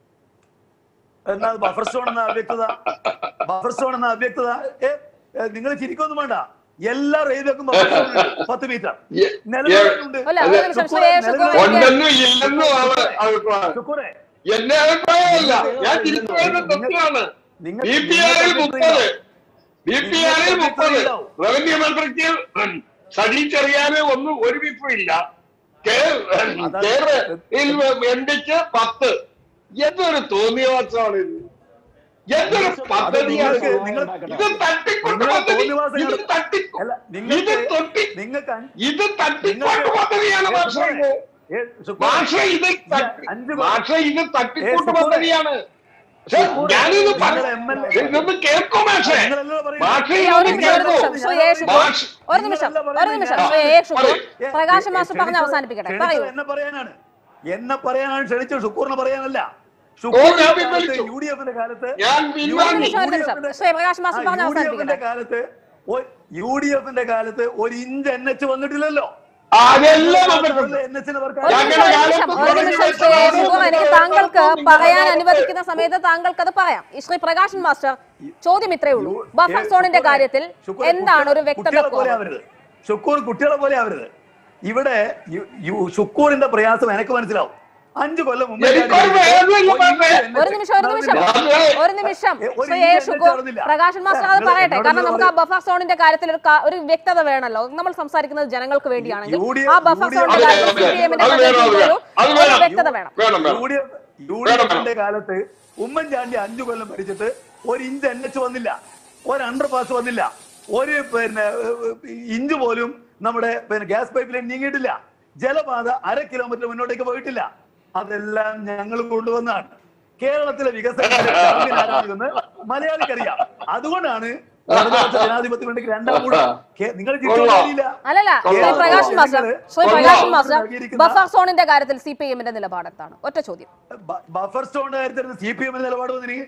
എന്നാൽ ബഫർ സ്റ്റോൺ എന്ന അവ്യക്തത ബഫർ സ്റ്റോൺ എന്ന അവ്യക്തത നിങ്ങൾ ചിരിക്കൊന്നും വേണ്ട എല്ലാ റെയിൽവേക്കും ബഫർ സ്റ്റോൺ ഉണ്ട് പത്ത് മീറ്റർ യെ- നിലവിലുണ്ട് അല്ല, ഒരു നിമിഷം, ശ്രീ എ. ശുക്കൂർ എനിക്ക് ഉണ്ടെന്നും ഇല്ലെന്നും ആണ് അഭിപ്രായം ശുക്കൂറെ, എന്റെ അഭിപ്രായമല്ല ഞാൻ തിരിച്ചു പറയുന്നത് തെറ്റാണ് നിങ്ങൾ ബി പി ആറിൽ മുപ്പത് ബി പി ആറിൽ മുപ്പത് റവന്യൂ മന്ത്രിക്ക് സതീച്ചറിയാനോ ഒന്നും ഒരു വിപ്പും ഇല്ല കേരള എം ഡിക്ക് പത്ത് എന്തൊരു തോന്നിയവാസമാണ് ഇത് എന്തൊരു പദ്ധതിയാണ് ഇത്? നിങ്ങൾ- ഇത് തട്ടിക്കൊണ്ട് നിങ്ങൾ പദ്ധതി തോന്നിവാസം ഇത് നട- തട്ടി അല്ല, ഇത് നിങ്ങൾക്ക് തൊട്ടി നിങ്ങൾക്ക് അഞ്ച്- ഇത് തട്ടിക്കൊണ്ട് നിങ്ങൾക്ക് പദ്ധതിയാണ് ഏ, മാഷ ശുക്കൂറെ, ഏ, ശുക്കൂറെ, മാഷ ഇത് തട്ടി- അഞ്ച് മാഷ ഇത് തട്ടിക്കൊണ്ട് ശുക്കൂറെ. പദ്ധതിയാണ് ശ്ശെ, ഞാനിത് നിങ്ങൾ പറ- MLA ഇതൊന്ന് കേൾക്കോ മാഷേ നിങ്ങളല്ലോ പറയുന്നത്. മാഷ ശ്രീ, ഒരു നിമിഷം ഒരു നിമിഷം ശ്രീ എ ശുക്കൂർ മാഷ് ഒരു നിമിഷം ഒരു നിമിഷം ശ്രീ എ ശുക്കൂർ പ്രകാശ് മാസ്റ്റർ പറഞ്ഞ് അവസാനിപ്പിക്കട്ടെ ക്ഷണിച്ചത് പറയൂ എന്നെ പറയാനാണ് എന്നെ പറയാനാണ് ക്ഷണിച്ചത് ഷുക്കൂറിനെ പറയാനല്ല ഓ, ഞാൻ പിൻവലിച്ചു. യു ഡി എഫിന്റെ കാലത്ത് ഞാൻ ഒരു പിൻവാങ്ങി നിമിഷം ഒരു നിമിഷം ശ്രീ പ്രകാശ് മാസ്റ്റർ പറഞ്ഞ് യു ഡി എഫിന്റെ അവസാനിപ്പിക്കട്ടെ കാലത്ത് യു ഡി എഫിന്റെ കാലത്ത് ഒരു ഇഞ്ച് എൻ എച്ച് വന്നിട്ടില്ലല്ലോ അതെല്ലാം വന്നിട്ടുണ്ട് എൻ എച്ചിന് ഒരു ഞങ്ങളുടെ നിമിഷം ഒരു നിമിഷം കാലത്ത് ഒരു നിമിഷം ശ്രീ എ ശുക്കൂർ എനിക്ക് താങ്കൾക്ക് പറയാൻ അനുവദിക്കുന്ന സമയത്ത് താങ്കൾക്ക് അത് പറയാം ഈ ശ്രീ പ്രകാശൻ മാസ്റ്റർ ചോദ്യം ഇത്രയേ ഉള്ളൂ ബഫർ സോണിന്റെ കാര്യത്തിൽ ശുക്കൂറെ എന്താണ് ഒരു വ്യക്തത കുട്ടികളെ പോലെ കുറവ്? ആവരുത് ഷുക്കൂർ കുട്ടികളെ പോലെ ആവരുത് ഇവിടെ യു- യു- ഷുക്കൂറിന്റെ പ്രയാസം എനിക്ക് മനസ്സിലാവും അഞ്ചു കൊല്ലം മുമ്പ് എനിക്കൊരു പ്രയാസമില്ല, പക്ഷേ. ഒരു നിമിഷം ഒരു നിമിഷം നടന്നില്ല. ഒരു നിമിഷം ഏ, ഒരു ശ്രീ ഇഞ്ച് എ എന്നെ ശുക്കൂർ ചേർന്നില്ല. പ്രകാശൻ മാസ്റ്റർ അത് നിങ്ങൾ പറയട്ടെ എന്നോട് കാരണം നമുക്ക് ആ പറയൂ. ബഫർ സോണിന്റെ കാര്യത്തിൽ ഒരു ക- ഒരു വ്യക്തത വേണമല്ലോ നമ്മൾ സംസാരിക്കുന്നത് ജനങ്ങൾക്ക് വേണ്ടിയാണെങ്കിൽ യു ഡി എഫ് ആ ബഫർ യു ഡി സോണിന്റെ എഫ് കാര്യത്തിൽ അത് സി പി എമ്മിന്റെ വേണം, അത് വേണം, അത് വേണം. അത് ഒരു വേണം. വ്യക്തത വേണം വേണം വേണം U D F U D വേണം, എഫിന്റെ കാലത്ത് ഉമ്മൻചാണ്ടി അഞ്ചു കൊല്ലം ഭരിച്ചിട്ട് ഒരു ഇഞ്ച് എൻ എച്ച് വന്നില്ല ഒരു അണ്ടർ പാസ് വന്നില്ല ഒരു പിന്നെ ഏഹ്, ഇഞ്ച് പോലും നമ്മുടെ പിന്നെ ഗ്യാസ് പൈപ്പ് ലൈൻ നീങ്ങിയിട്ടില്ല ജലപാത അര കിലോമീറ്റർ മുന്നോട്ടേക്ക് പോയിട്ടില്ല അതെല്ലാം ഞങ്ങൾ കൊണ്ടുവന്നാണ് കേരളത്തിലെ വികസനം മലയാളിക്കറിയാം അതുകൊണ്ടാണ് ഇടതുപക്ഷ ജനാധിപത്യ വേണ്ടി രണ്ടാം കൂടെ കേ- നിങ്ങൾ ചിരിക്കാൻ കഴിയില്ല അല്ലല്ല ശ്രീ കൊള്ളാം. പ്രകാശൻ മാസ്റ്റർ ശ്രീ കൊള്ളാം. പ്രകാശൻ മാസ്റ്റർ നൽകിയിരിക്കുന്ന- ബഫർ സോണിന്റെ കാര്യത്തിൽ സി പി എമ്മിന്റെ നിലപാട് എന്താണ് ഒറ്റ ചോദ്യം ബ- ബഫർ സ്റ്റോണിന്റെ കാര്യത്തിൽ സി പി എമ്മിന്റെ നിലപാട് വന്നിന്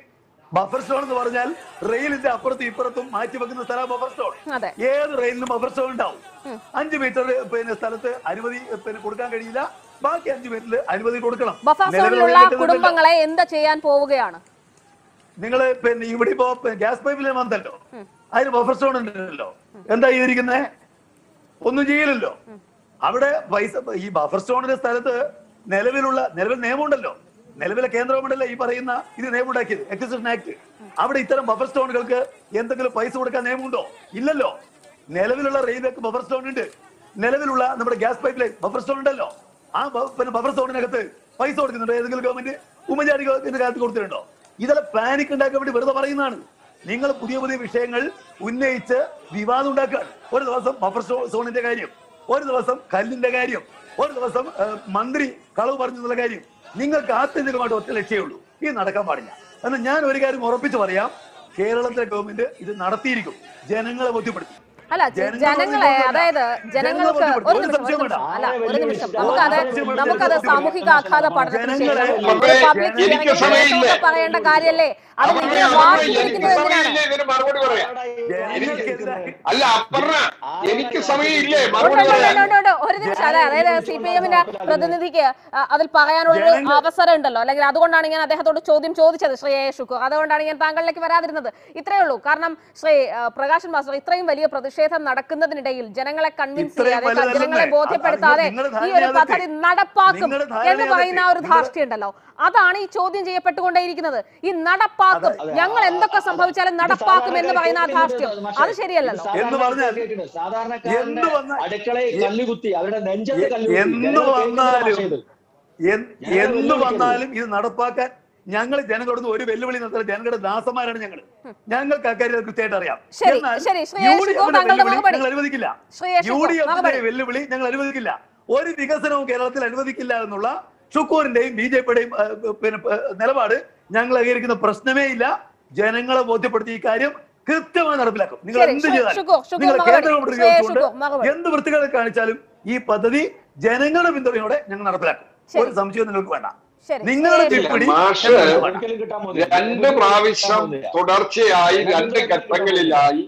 ബഫർ സ്റ്റോൺ എന്ന് പറഞ്ഞാൽ റെയിലിന്റെ അപ്പുറത്തും ഇപ്പുറത്തും മാറ്റി വെക്കുന്ന സ്ഥലം ബഫർ സ്റ്റോൺ അതെ ഏത് റെയിലിനും ബഫർ സ്റ്റോൺ ഉണ്ടാവും അഞ്ച് മീറ്റർ പിന്നെ സ്ഥലത്ത് അനുമതി പിന്നെ കൊടുക്കാൻ കഴിയില്ല ബാക്കി അഞ്ച് മീറ്ററിൽ അനുമതി കൊടുക്കണം ബഫർ നിലവിലുള്ള സോണിലുള്ള ഇതിനകത്ത് കുടുംബങ്ങളെ എന്താ ചെയ്യാൻ പോവുകയാണ് നിങ്ങൾ പിന്നെ ഇവിടെ ഇപ്പോ ഗ്യാസ് പൈപ്പിൽ വന്നല്ലോ അതിന് ബഫർ സ്റ്റോൺ ഉണ്ടല്ലോ എന്താ ചെയ്തിരിക്കുന്നേ ഒന്നും ചെയ്യില്ലല്ലോ അവിടെ പൈസ ഈ ബഫർ സ്റ്റോണിന്റെ സ്ഥലത്ത് നിലവിലുള്ള നിലവിൽ നിയമമുണ്ടല്ലോ നിലവിലെ കേന്ദ്ര ഗവൺമെന്റല്ലേ ഈ പറയുന്ന ഇത് നിയമം ഉണ്ടാക്കിയത് എക്സിസ്റ്റൻ ആക്ട് അവിടെ ഇത്തരം ബഫർ സ്റ്റോണുകൾക്ക് എന്തെങ്കിലും പൈസ കൊടുക്കാൻ നിയമമുണ്ടോ ഇല്ലല്ലോ നിലവിലുള്ള റെയിൽവേക്ക് ബഫർ സ്റ്റോൺ ഉണ്ട് നിലവിലുള്ള നമ്മുടെ gas pipe line buffer stone ഉണ്ടല്ലോ ആ ബ- പിന്നെ ബഫർ സ്റ്റോണിനകത്ത് പൈസ കൊടുക്കുന്നുണ്ടോ ഏതെങ്കിലും ഗവൺമെന്റ് ഉമ്മൻചാണ്ടി ഗവൺമെന്റ് കാലത്ത് കൊടുത്തിട്ടുണ്ടോ ഇതെല്ലാം പാനിക് ഉണ്ടാക്കാൻ വേണ്ടി വെറുതെ പറയുന്നതാണ് നിങ്ങൾ പുതിയ പുതിയ വിഷയങ്ങൾ ഉന്നയിച്ച് വിവാദം ഉണ്ടാക്കുകയാണ് ഒരു ദിവസം ബഫർ സ്റ്റോ- സോണിന്റെ കാര്യം ഒരു ദിവസം കല്ലിന്റെ കാര്യം ഒരു ദിവസം ഏഹ്, മന്ത്രി കളവ് പറഞ്ഞു എന്നുള്ള കാര്യം നിങ്ങൾക്ക് ആത്യന്തികമായിട്ട് ഒറ്റ ലക്ഷ്യമേ ഉള്ളൂ ഇത് നടക്കാൻ പാടില്ല എന്നാൽ ഞാൻ ഒരു കാര്യം ഉറപ്പിച്ച് പറയാം കേരളത്തിലെ ഗവൺമെന്റ് ഇത് നടത്തിയിരിക്കും ജനങ്ങളെ ബോധ്യപ്പെടുത്തി അല്ല ജ- ജനങ്ങളെ ജനങ്ങളെ ബോധ്യപ്പെടുത്തി. അതായത് ജനങ്ങൾക്ക് ബോധ്യപ്പെടുത്തി. ഒരു ഒരു നിമിഷം ഒരു സംശയം നിമിഷം വേണ്ട. അല്ല ഒരു നിമിഷം ജനങ്ങളെ നമുക്കത് ബോധ്യപ്പെടുത്തി. നമുക്കത് സാമൂഹിക ആഘാത പഠനത്തിന് ജനങ്ങളെ ശേഷം ഒരു ബോധ്യപ്പെടുത്തി. പബ്ലിക് എനിക്ക് ഹിയറിംഗിൽ സമയമില്ല. ഒക്കെ പറയേണ്ട കാര്യല്ലേ അത് അപർണ്ണ, നിങ്ങൾ അപർണ്ണ, വാശി എനിക്ക് പിടിക്കുന്നത് എന്തിനാണ് സമയമില്ല ഇതിന് മറുപടി പറയാം ജനങ്ങൾക്കെതിരായി അല്ല അപർണ എനിക്ക് സമയമില്ലേ ഉണ്ട്, മറുപടി ഉണ്ട്, പറയാൻ ഉണ്ട്, ഉണ്ട്, ഉണ്ട്. ഒരു നിമിഷം അതെ അതായത് സി പി എമ്മിന്റെ പ്രതിനിധിക്ക് ആ, അതിൽ പറയാനുള്ള ഒരു ജനങ്ങൾ- അവസരം ഉണ്ടല്ലോ അല്ലെങ്കിൽ അതുകൊണ്ടാണ് ഞാൻ അദ്ദേഹത്തോട് ചോദ്യം ചോദിച്ചത് ശ്രീ എ ഷുക്കൂർ അതുകൊണ്ടാണ് ഞാൻ താങ്കളിലേക്ക് വരാതിരുന്നത് ഇത്രയേ ഉള്ളൂ കാരണം ശ്രീ ആ, പ്രകാശൻ മാസ്റ്റർ ഇത്രയും വലിയ പ്രതിഷേധം നടക്കുന്നതിനിടയിൽ ജനങ്ങളെ കൺവിൻസ് ഇത്രയും ചെയ്യാതെ വലുതല്ലെന്നേ. ജനങ്ങളെ അത് ബോധ്യപ്പെടുത്താതെ നിങ്ങളുടെ ഈ ഒരു ധാരണയാകട്ടെ. പദ്ധതി നടപ്പാക്കും നിങ്ങളുടെ എന്ന് ധാരണയാകട്ടെ. പറയുന്ന ആ ഒരു നിങ്ങളുടെ- ധാർഷ്ട്യമുണ്ടല്ലോ അതാണ് ഈ ചോദ്യം ചെയ്യപ്പെട്ടുകൊണ്ടേയിരിക്കുന്നത് ഈ നടപ്പാക്കും അതെ, ഞങ്ങൾ എന്തൊക്കെ സംഭവിച്ചാലും നടപ്പാക്കും എന്ന് പറയുന്ന ആ ധാർഷ്ട്യം അത് ശരിയല്ലല്ലോ എന്ന് പറഞ്ഞാൽ സാധാരണക്കാരന്റെ എന്ത് വന്ന- അടുക്കളയിൽ കല്ലുകുത്തി അവരുടെ നെഞ്ചത്ത് കല്ലുകുത്തി എന്ത് ജനങ്ങൾ കേൾക്കുന്ന വന്നാലും ഭാഷയത്. എന്ത് ഞങ്ങളെ എന്ത് വെല്ലുവിളിക്കരുത്. വന്നാലും ഇത് നടപ്പാക്കാൻ ഞങ്ങൾ ജനങ്ങളോട് ഒരു വെല്ലുവിളി നടത്തുന്ന ജനങ്ങളുടെ ദാസന്മാരാണ് ഞങ്ങൾ ഞങ്ങൾക്ക് അക്കാര്യം കൃത്യമായിട്ട് അറിയാം ശരി, എന്നാൽ ശരി, ശ്രീ യു ഡി യേശുദാസ് എഫിന്റെ താങ്കളുടെ വെല്ലുവിളി മറുപടി. ഞങ്ങൾ അനുവദിക്കില്ല ശ്രീ യേശുദാസ് യു ഡി എഫിന്റെ മറുപടി. വെല്ലുവിളി ഞങ്ങൾ അനുവദിക്കില്ല ഒരു വികസനവും കേരളത്തിൽ അനുവദിക്കില്ല എന്നുള്ള ഷുക്കൂറിന്റെയും ബി ജെ പിയുടെയും പിന്നെ ഏഹ്, നിലപാട് ഞങ്ങൾ അംഗീകരിക്കുന്ന പ്രശ്നമേ ഇല്ല ജനങ്ങളെ ബോധ്യപ്പെടുത്തി ഈ കാര്യം കൃത്യമായി നടപ്പിലാക്കും നിങ്ങൾ ശരി, എന്ത് ഷു- ചെയ്താലും ഷുക്കൂർ, ഷുക്കൂർ നിങ്ങൾ മറുപടി. കേന്ദ്ര ഗവൺമെന്റ് ശ്രീ ഉപയോഗിച്ചുകൊണ്ട് ഷുക്കൂർ മറുപടി. എന്ത് വൃത്തികളെ കാണിച്ചാലും ഈ പദ്ധതി ജനങ്ങളുടെ പിന്തുണയോടെ ഞങ്ങൾ നടപ്പിലാക്കും ശരി. ഒരു സംശയവും നിങ്ങൾക്ക് വേണ്ട ശരി, നിങ്ങളുടെ ശ്രീ തിരിപ്പിടി മാഷ് ഞങ്ങൾക്ക് വേണ്ട. ഒരിക്കലും കിട്ടാൻ പോകുന്നില്ല. രണ്ട് പ്രാവശ്യം തുടർച്ചയായി രണ്ട് ഘട്ടങ്ങളിലായി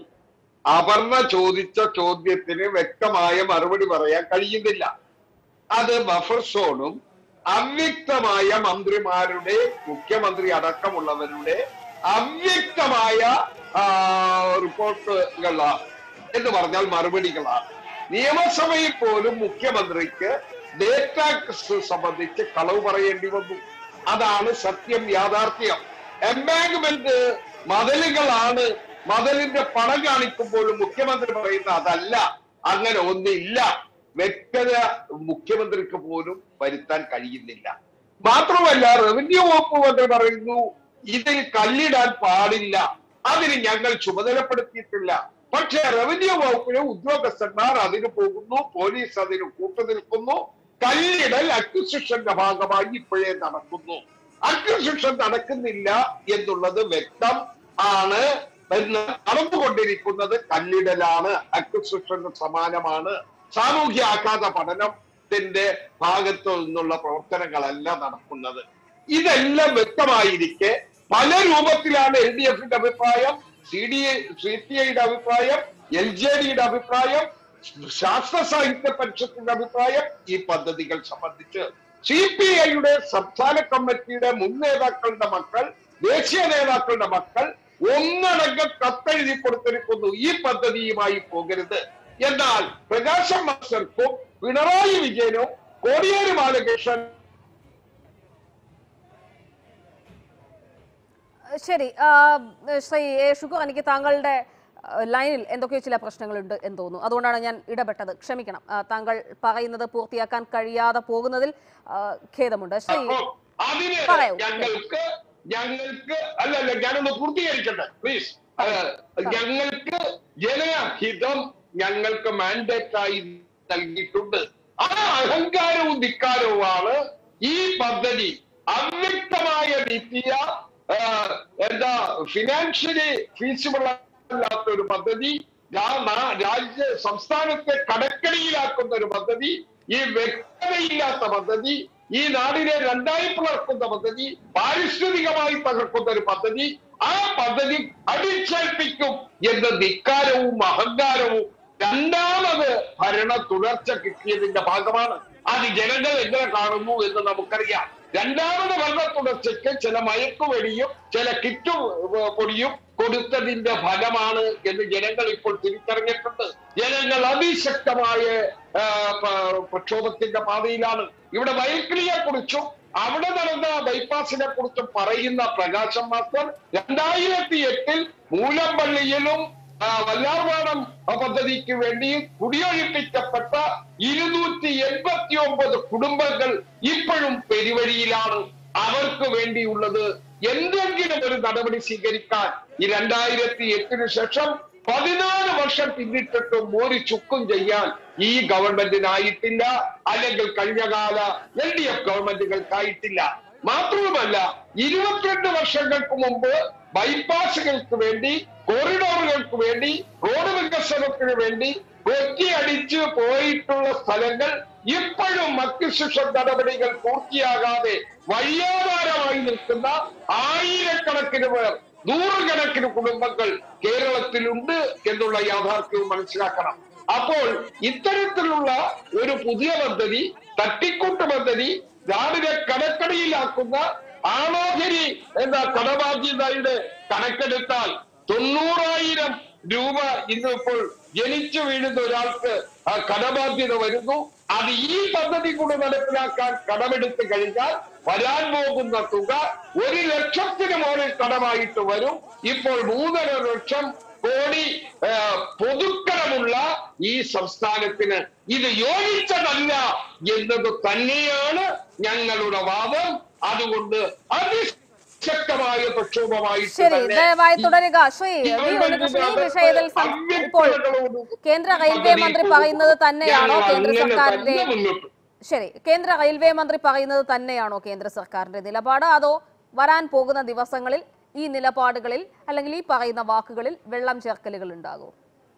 അപർണ ചോദിച്ച ചോദ്യത്തിന് വ്യക്തമായ മറുപടി പറയാൻ കഴിയുന്നില്ല അത് ബഫർ സോണും അവ്യക്തമായ മന്ത്രിമാരുടെ മുഖ്യമന്ത്രി അടക്കമുള്ളവരുടെ അവ്യക്തമായ ആ, റിപ്പോർട്ടുകളാണ് എന്ന് പറഞ്ഞാൽ മറുപടികളാണ് നിയമസഭയിൽ പോലും മുഖ്യമന്ത്രിക്ക് ഡേറ്റ സംബന്ധിച്ച് കളവ് പറയേണ്ടി വന്നു അതാണ് സത്യം യാഥാർത്ഥ്യം എംബാങ്ക്മെന്റ് മതിലുകളാണ് മതിലിന്റെ പണം കാണിക്കുമ്പോഴും മുഖ്യമന്ത്രി പറയുന്ന അതല്ല അങ്ങനെ ഒന്നില്ല വ്യക്തത മുഖ്യമന്ത്രിക്ക് പോലും വരുത്താൻ കഴിയുന്നില്ല മാത്രമല്ല റവന്യൂ വകുപ്പ് മന്ത്രി പറയുന്നു ഇതിൽ കല്ലിടാൻ പാടില്ല അതിന് ഞങ്ങൾ ചുമതലപ്പെടുത്തിയിട്ടില്ല പക്ഷേ റവന്യൂ വകുപ്പിലെ ഉദ്യോഗസ്ഥന്മാർ അതിന് പോകുന്നു പോലീസ് അതിന് കൂട്ടുനിൽക്കുന്നു കല്ലിടൽ അക്വിസിഷന്റെ ഭാഗമായി ഇപ്പോഴേ നടക്കുന്നു അക്വിസിഷൻ നടക്കുന്നില്ല എന്നുള്ളത് വ്യക്തം ആണ് എന്ന് നടന്നുകൊണ്ടിരിക്കുന്നത് കല്ലിടലാണ് അക്വിസിഷന് സമാനമാണ് സാമൂഹ്യ ആഘാത പഠനത്തിന്റെ ഭാഗത്തു നിന്നുള്ള പ്രവർത്തനങ്ങളല്ല നടക്കുന്നത് ഇതെല്ലാം വ്യക്തമായിരിക്കെ പല രൂപത്തിലാണ് എൽ ഡി എഫിന്റെ അഭിപ്രായം സി ഡി സി പി ഐയുടെ അഭിപ്രായം എൽ ജെ ഡിയുടെ അഭിപ്രായം ശാസ്ത്ര സാഹിത്യ പരിഷത്തിന്റെ അഭിപ്രായം ഈ പദ്ധതികൾ സംബന്ധിച്ച് സി പി ഐയുടെ സംസ്ഥാന കമ്മിറ്റിയുടെ മുൻ നേതാക്കളുടെ മക്കൾ ദേശീയ നേതാക്കളുടെ മക്കൾ ഒന്നടങ്കം കത്തെഴുതി കൊടുത്തിരിക്കുന്നു ഈ പദ്ധതിയുമായി പോകരുത് എന്നാൽ പ്രകാശം മാസ്റ്റർക്കും പിണറായി വിജയനും കോടിയേരി ബാലകൃഷ്ണൻ ശരി ആ, ശ്രീ എ ഷുക്കൂർ എനിക്ക് താങ്കളുടെ ആ, ലൈനിൽ എന്തൊക്കെയോ ചില പ്രശ്നങ്ങളുണ്ട് എന്ന് തോന്നുന്നു അതുകൊണ്ടാണ് ഞാൻ ഇടപെട്ടത് ക്ഷമിക്കണം ആ, താങ്കൾ പറയുന്നത് പൂർത്തിയാക്കാൻ കഴിയാതെ പോകുന്നതിൽ ആ, ഖേദമുണ്ട് ശ്രീ അപ്പോ അതിന് പറയൂ. ഞങ്ങൾക്ക് ഞങ്ങൾക്ക് അല്ലല്ല ഞാനൊന്ന് പൂർത്തീകരിക്കട്ടെ പ്ലീസ് ഞങ്ങൾക്ക് ജനഹിതം ഞങ്ങൾക്ക് മാൻഡേറ്റ് ആയി നൽകിയിട്ടുണ്ട് ആ അഹങ്കാരവും ധിക്കാരവുമാണ് ഈ പദ്ധതി അവ്യക്തമായ രീതിയ എന്താ ഫിനാൻഷ്യലി ഫീസിബിൾ അല്ലാത്ത ഒരു പദ്ധതി രാ- നാ- രാജ്യ സംസ്ഥാനത്തെ കടക്കണിയിലാക്കുന്ന ഒരു പദ്ധതി ഈ വ്യക്തതയില്ലാത്ത പദ്ധതി ഈ നാടിനെ രണ്ടായി പിളർക്കുന്ന പദ്ധതി പാരിസ്ഥിതികമായി തകർക്കുന്ന ഒരു പദ്ധതി ആ പദ്ധതി അടിച്ചേൽപ്പിക്കും എന്ന ധിക്കാരവും അഹങ്കാരവും രണ്ടാമത് ഭരണ തുടർച്ച കിട്ടിയതിന്റെ ഭാഗമാണ് അത് ജനങ്ങൾ എങ്ങനെ കാണുന്നു എന്ന് നമുക്കറിയാം രണ്ടാമത് ഭരണ തുടർച്ചയ്ക്ക് ചില മയക്കുവെടിയും ചില കിറ്റു പൊടിയും കൊടുത്തതിന്റെ ഫലമാണ് എന്ന് ജനങ്ങൾ ഇപ്പോൾ തിരിച്ചറിഞ്ഞിട്ടുണ്ട് ജനങ്ങൾ അതിശക്തമായ ആ, പ- പ്രക്ഷോഭത്തിന്റെ പാതയിലാണ് ഇവിടെ വൈക്കിളിയെ കുറിച്ചും അവിടെ നടന്ന ബൈപ്പാസിനെ കുറിച്ചും പറയുന്ന പ്രകാശം മാസ്റ്റർ രണ്ടായിരത്തി എട്ടിൽ മൂലമ്പള്ളിയിലും ആ, വല്ലാർപാടം പദ്ധതിക്ക് വേണ്ടി കുടിയൊഴിപ്പിക്കപ്പെട്ട ഇരുന്നൂറ്റി എൺപത്തി ഒമ്പത് കുടുംബങ്ങൾ ഇപ്പോഴും പെരുവഴിയിലാണ് അവർക്ക് വേണ്ടിയുള്ളത് എന്തെങ്കിലും ഒരു നടപടി സ്വീകരിക്കാൻ ഈ രണ്ടായിരത്തി എട്ടിന് ശേഷം പതിനാല് വർഷം പിന്നിട്ടിട്ടും ഒരു ചുക്കും ചെയ്യാൻ ഈ ഗവൺമെന്റിനായിട്ടില്ല അല്ലെങ്കിൽ കഴിഞ്ഞകാല എൽ ഡി എഫ് ഗവൺമെന്റുകൾക്കായിട്ടില്ല മാത്രവുമല്ല ഇരുപത്തിരണ്ട് വർഷങ്ങൾക്ക് മുമ്പ് ബൈപ്പാസുകൾക്ക് വേണ്ടി കോറിഡോറുകൾക്ക് വേണ്ടി റോഡ് വികസനത്തിന് വേണ്ടി വെട്ടിയടിച്ച് പോയിട്ടുള്ള സ്ഥലങ്ങൾ ഇപ്പോഴും മക്തിശിക്ഷ നടപടികൾ പൂർത്തിയാകാതെ വഴിയാധാരമായി നിൽക്കുന്ന ആയിരക്കണക്കിന് പേർ നൂറുകണക്കിന് കുടുംബങ്ങൾ കേരളത്തിലുണ്ട് എന്നുള്ള യാഥാർത്ഥ്യവും മനസ്സിലാക്കണം അപ്പോൾ ഇത്തരത്തിലുള്ള ഒരു പുതിയ പദ്ധതി തട്ടിക്കൂട്ട് പദ്ധതി നാടിനെ കടക്കടിയിലാക്കുന്ന ആളോഹരി എന്ന കടബാധ്യതയുടെ കണക്കെടുത്താൽ തൊണ്ണൂറായിരം രൂപ ഇന്നിപ്പോൾ ജനിച്ചു വീഴുന്ന ഒരാൾക്ക് ആ കടബാധ്യത വരുന്നു അത് ഈ പദ്ധതി കൂടെ നടപ്പിലാക്കാൻ കടമെടുത്ത് കഴിഞ്ഞാൽ വരാൻ പോകുന്ന തുക ഒരു ലക്ഷത്തിന് മുകളിൽ കടമായിട്ട് വരും ഇപ്പോൾ മൂന്നര ലക്ഷം കോടി ആ, പൊതുക്കടമുള്ള ഈ സംസ്ഥാനത്തിന് ഇത് യോജിച്ചതല്ല എന്നത് തന്നെയാണ് ഞങ്ങളുടെ വാദം അതുകൊണ്ട് അതിശക്തമായ പ്രക്ഷോഭമായിട്ട് ശരി തന്നെ ദയവായി തുടരുക ശ്രീ വി ഉണ്ണികൃഷ്ണൻ ഈ വിഷയത്തിൽ സം- ഇപ്പോൾ കേന്ദ്ര റെയിൽവേ മന്ത്രി പറയുന്നത് തന്നെയാണോ കേന്ദ്ര സർക്കാരിന്റെ ശരി കേന്ദ്ര റെയിൽവേ മന്ത്രി പറയുന്നത് തന്നെയാണോ കേന്ദ്ര സർക്കാരിന്റെ നിലപാട് അതോ വരാൻ പോകുന്ന ദിവസങ്ങളിൽ ഈ നിലപാടുകളിൽ അല്ലെങ്കിൽ ഈ പറയുന്ന വാക്കുകളിൽ വെള്ളം ചേർക്കലുകൾ ഉണ്ടാകും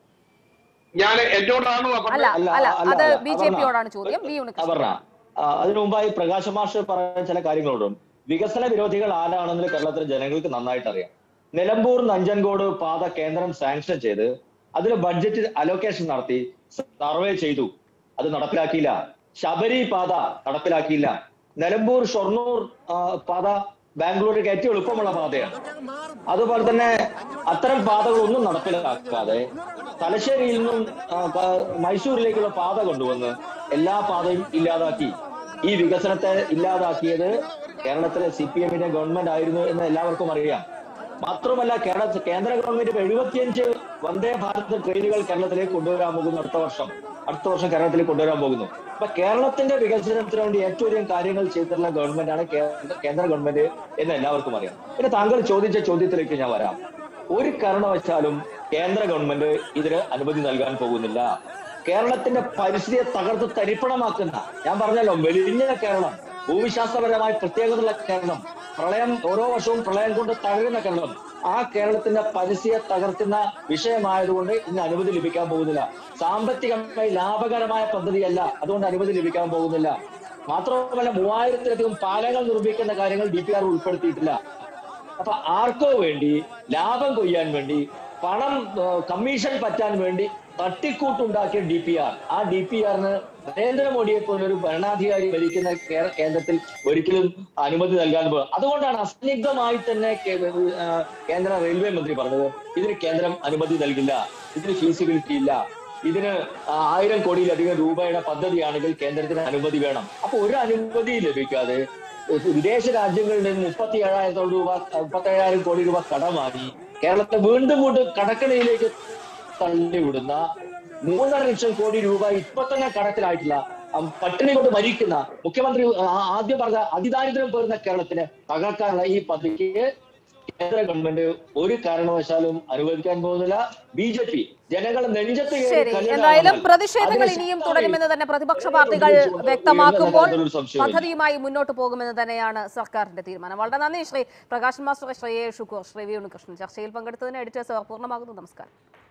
ഞാൻ എന്നോടാണോ അല്ല പറഞ്ഞത് അല്ല, അല്ല അല്ല, അത് അല്ല, ബി ജെ അപർണ. പിയോടാണ് ചോദ്യം വി ഉണ്ണികൃഷ്ണൻ അപർണ ആ, അതിനു മുമ്പായി പ്രകാശ് മാഷ് പറഞ്ഞ ചില കാര്യങ്ങളോടും വികസന വിരോധികൾ ആരാണെന്ന് കേരളത്തിലെ ജനങ്ങൾക്ക് നന്നായിട്ട് അറിയാം നിലമ്പൂർ നഞ്ചൻകോട് പാത കേന്ദ്രം സാങ്ഷൻ ചെയ്ത് അതിന് ബഡ്ജറ്റ് അലോക്കേഷൻ നടത്തി സർവേ ചെയ്തു അത് നടപ്പിലാക്കിയില്ല ശബരി പാത നടപ്പിലാക്കിയില്ല നിലമ്പൂർ ഷൊർണൂർ ആ, പാത ബാംഗ്ലൂരിലേക്ക് ഏറ്റവും എളുപ്പമുള്ള പാതയാണ് അതുപോലെ തന്നെ അത്തരം പാതകളൊന്നും നടപ്പിലാക്കാതെ തലശ്ശേരിയിൽ നിന്നും ആ, ക- മൈസൂരിലേക്കുള്ള പാത കൊണ്ടുവന്ന് എല്ലാ പാതയും ഇല്ലാതാക്കി ഈ വികസനത്തെ ഇല്ലാതാക്കിയത് കേരളത്തിലെ സി പി എമ്മിന്റെ ഗവൺമെന്റ് ആയിരുന്നു എന്ന് എല്ലാവർക്കും അറിയാം മാത്രമല്ല കേരള കേന്ദ്ര ഗവൺമെന്റ് എഴുപത്തിയഞ്ച് വന്ദേ ഭാരത് ട്രെയിനുകൾ കേരളത്തിലേക്ക് കൊണ്ടുവരാൻ പോകുന്നു അടുത്ത വർഷം അടുത്ത വർഷം കേരളത്തിലേക്ക് കൊണ്ടുവരാൻ പോകുന്നു അപ്പൊ കേരളത്തിന്റെ വികസനത്തിന് വേണ്ടി ഏറ്റവും അധികം കാര്യങ്ങൾ ചെയ്തിട്ടുള്ള ഗവൺമെന്റാണ് കേന്ദ്ര കേന്ദ്ര ഗവൺമെന്റ് എന്ന് എല്ലാവർക്കും അറിയാം പിന്നെ താങ്കൾ ചോദിച്ച ചോദ്യത്തിലേക്ക് ഞാൻ വരാം ഒരു കാരണവശാലും കേന്ദ്ര ഗവൺമെന്റ് ഇതിന് അനുമതി നൽകാൻ പോകുന്നില്ല കേരളത്തിന്റെ പരിസ്ഥിതിയെ തകർത്ത് തരിപ്പണമാക്കുന്ന ഞാൻ പറഞ്ഞല്ലോ മെലിഞ്ഞ കേരളം ഭൂമിശാസ്ത്രപരമായി പ്രത്യേകതയുള്ള കേരളം പ്രളയം ഓരോ വർഷവും പ്രളയം കൊണ്ട് തകരുന്ന കേരളം ആ കേരളത്തിന്റെ പരിസ്ഥിതിയെ തകർക്കുന്ന വിഷയമായതുകൊണ്ട് ഇന്ന് അനുമതി ലഭിക്കാൻ പോകുന്നില്ല സാമ്പത്തികമായി ലാഭകരമായ പദ്ധതിയല്ല അതുകൊണ്ട് അനുമതി ലഭിക്കാൻ പോകുന്നില്ല മാത്രമല്ല മൂവായിരത്തിലധികം പാലങ്ങൾ നിർമ്മിക്കുന്ന കാര്യങ്ങൾ ഡി പി ആർ ഉൾപ്പെടുത്തിയിട്ടില്ല അപ്പൊ ആർക്കോ വേണ്ടി ലാഭം കൊയ്യാൻ വേണ്ടി പണം ഏ, കമ്മീഷൻ പറ്റാൻ വേണ്ടി തട്ടിക്കൂട്ടുണ്ടാക്കിയ ഡി പി ആർ ആ ഡി പി ആറിന് നരേന്ദ്രമോദിയെ പോലെ ഒരു ഭരണാധികാരി ഭരിക്കുന്ന കേ- കേന്ദ്രത്തിൽ ഒരിക്കലും അനുമതി നൽകാൻ പോകും അതുകൊണ്ടാണ് അസന്നിഗ്ധമായി തന്നെ കേ- ആ, കേന്ദ്ര റെയിൽവേ മന്ത്രി പറഞ്ഞത് ഇതിന് കേന്ദ്രം അനുമതി നൽകില്ല ഇതിന് ഫീസിബിലിറ്റി ഇല്ല ഇതിന് ആ, ആയിരം കോടിയിലധികം രൂപയുടെ പദ്ധതിയാണെങ്കിൽ കേന്ദ്രത്തിന് അനുമതി വേണം അപ്പൊ ഒരു അനുമതി ലഭിക്കാതെ വിദേശ രാജ്യങ്ങളിൽ നിന്ന് മുപ്പത്തി ഏഴായിരത്തോളം രൂപ മുപ്പത്തി ഏഴായിരം കോടി രൂപ കടം വാങ്ങി കേരളത്തെ വീണ്ടും വീണ്ടും കടക്കണിയിലേക്ക് തള്ളിവിടുന്ന മൂന്നര ലക്ഷം കോടി രൂപ ഇപ്പൊ തന്നെ കടത്തിലായിട്ടില്ല അം, പട്ടിണി കൊണ്ട് മരിക്കുന്ന മുഖ്യമന്ത്രി ആ- ആദ്യം പറഞ്ഞ അതിദാരിദ്ര്യം പേരുന്ന കേരളത്തിന് തകർക്കാനുള്ള ഈ പദ്ധതിക്ക് കേന്ദ്ര ഗവൺമെന്റ് ഒരു കാരണവശാലും അനുവദിക്കാൻ പോകുന്നില്ല ബി ജെ പി ജനങ്ങൾ നെഞ്ചത്ത് കയറി ശരി കല്ലിടാൻ എന്തായാലും വന്നാൽ പ്രതിഷേധങ്ങൾ അതിനെ ഇനിയും ശക്തമായി തുടരുമെന്ന് തന്നെ പ്രതിപക്ഷ ഏത് പാർട്ടികൾ പ്രതിഷേധവും വ്യക്തമാക്കുമ്പോൾ ഉയരുമെന്ന കാര്യത്തിൽ ഒരു സംശയവുമില്ല. പദ്ധതിയുമായി മുന്നോട്ട് പോകുമെന്ന് തന്നെയാണ് സർക്കാരിന്റെ തീരുമാനം വളരെ നന്ദി Shri Prakash master Shri A Shukkur Shri V Unnikrishnan ചർച്ചയിൽ പങ്കെടുത്തതിന് എഡിറ്റേഴ്സ് പൂർണ്ണമാകുന്നു നമസ്കാരം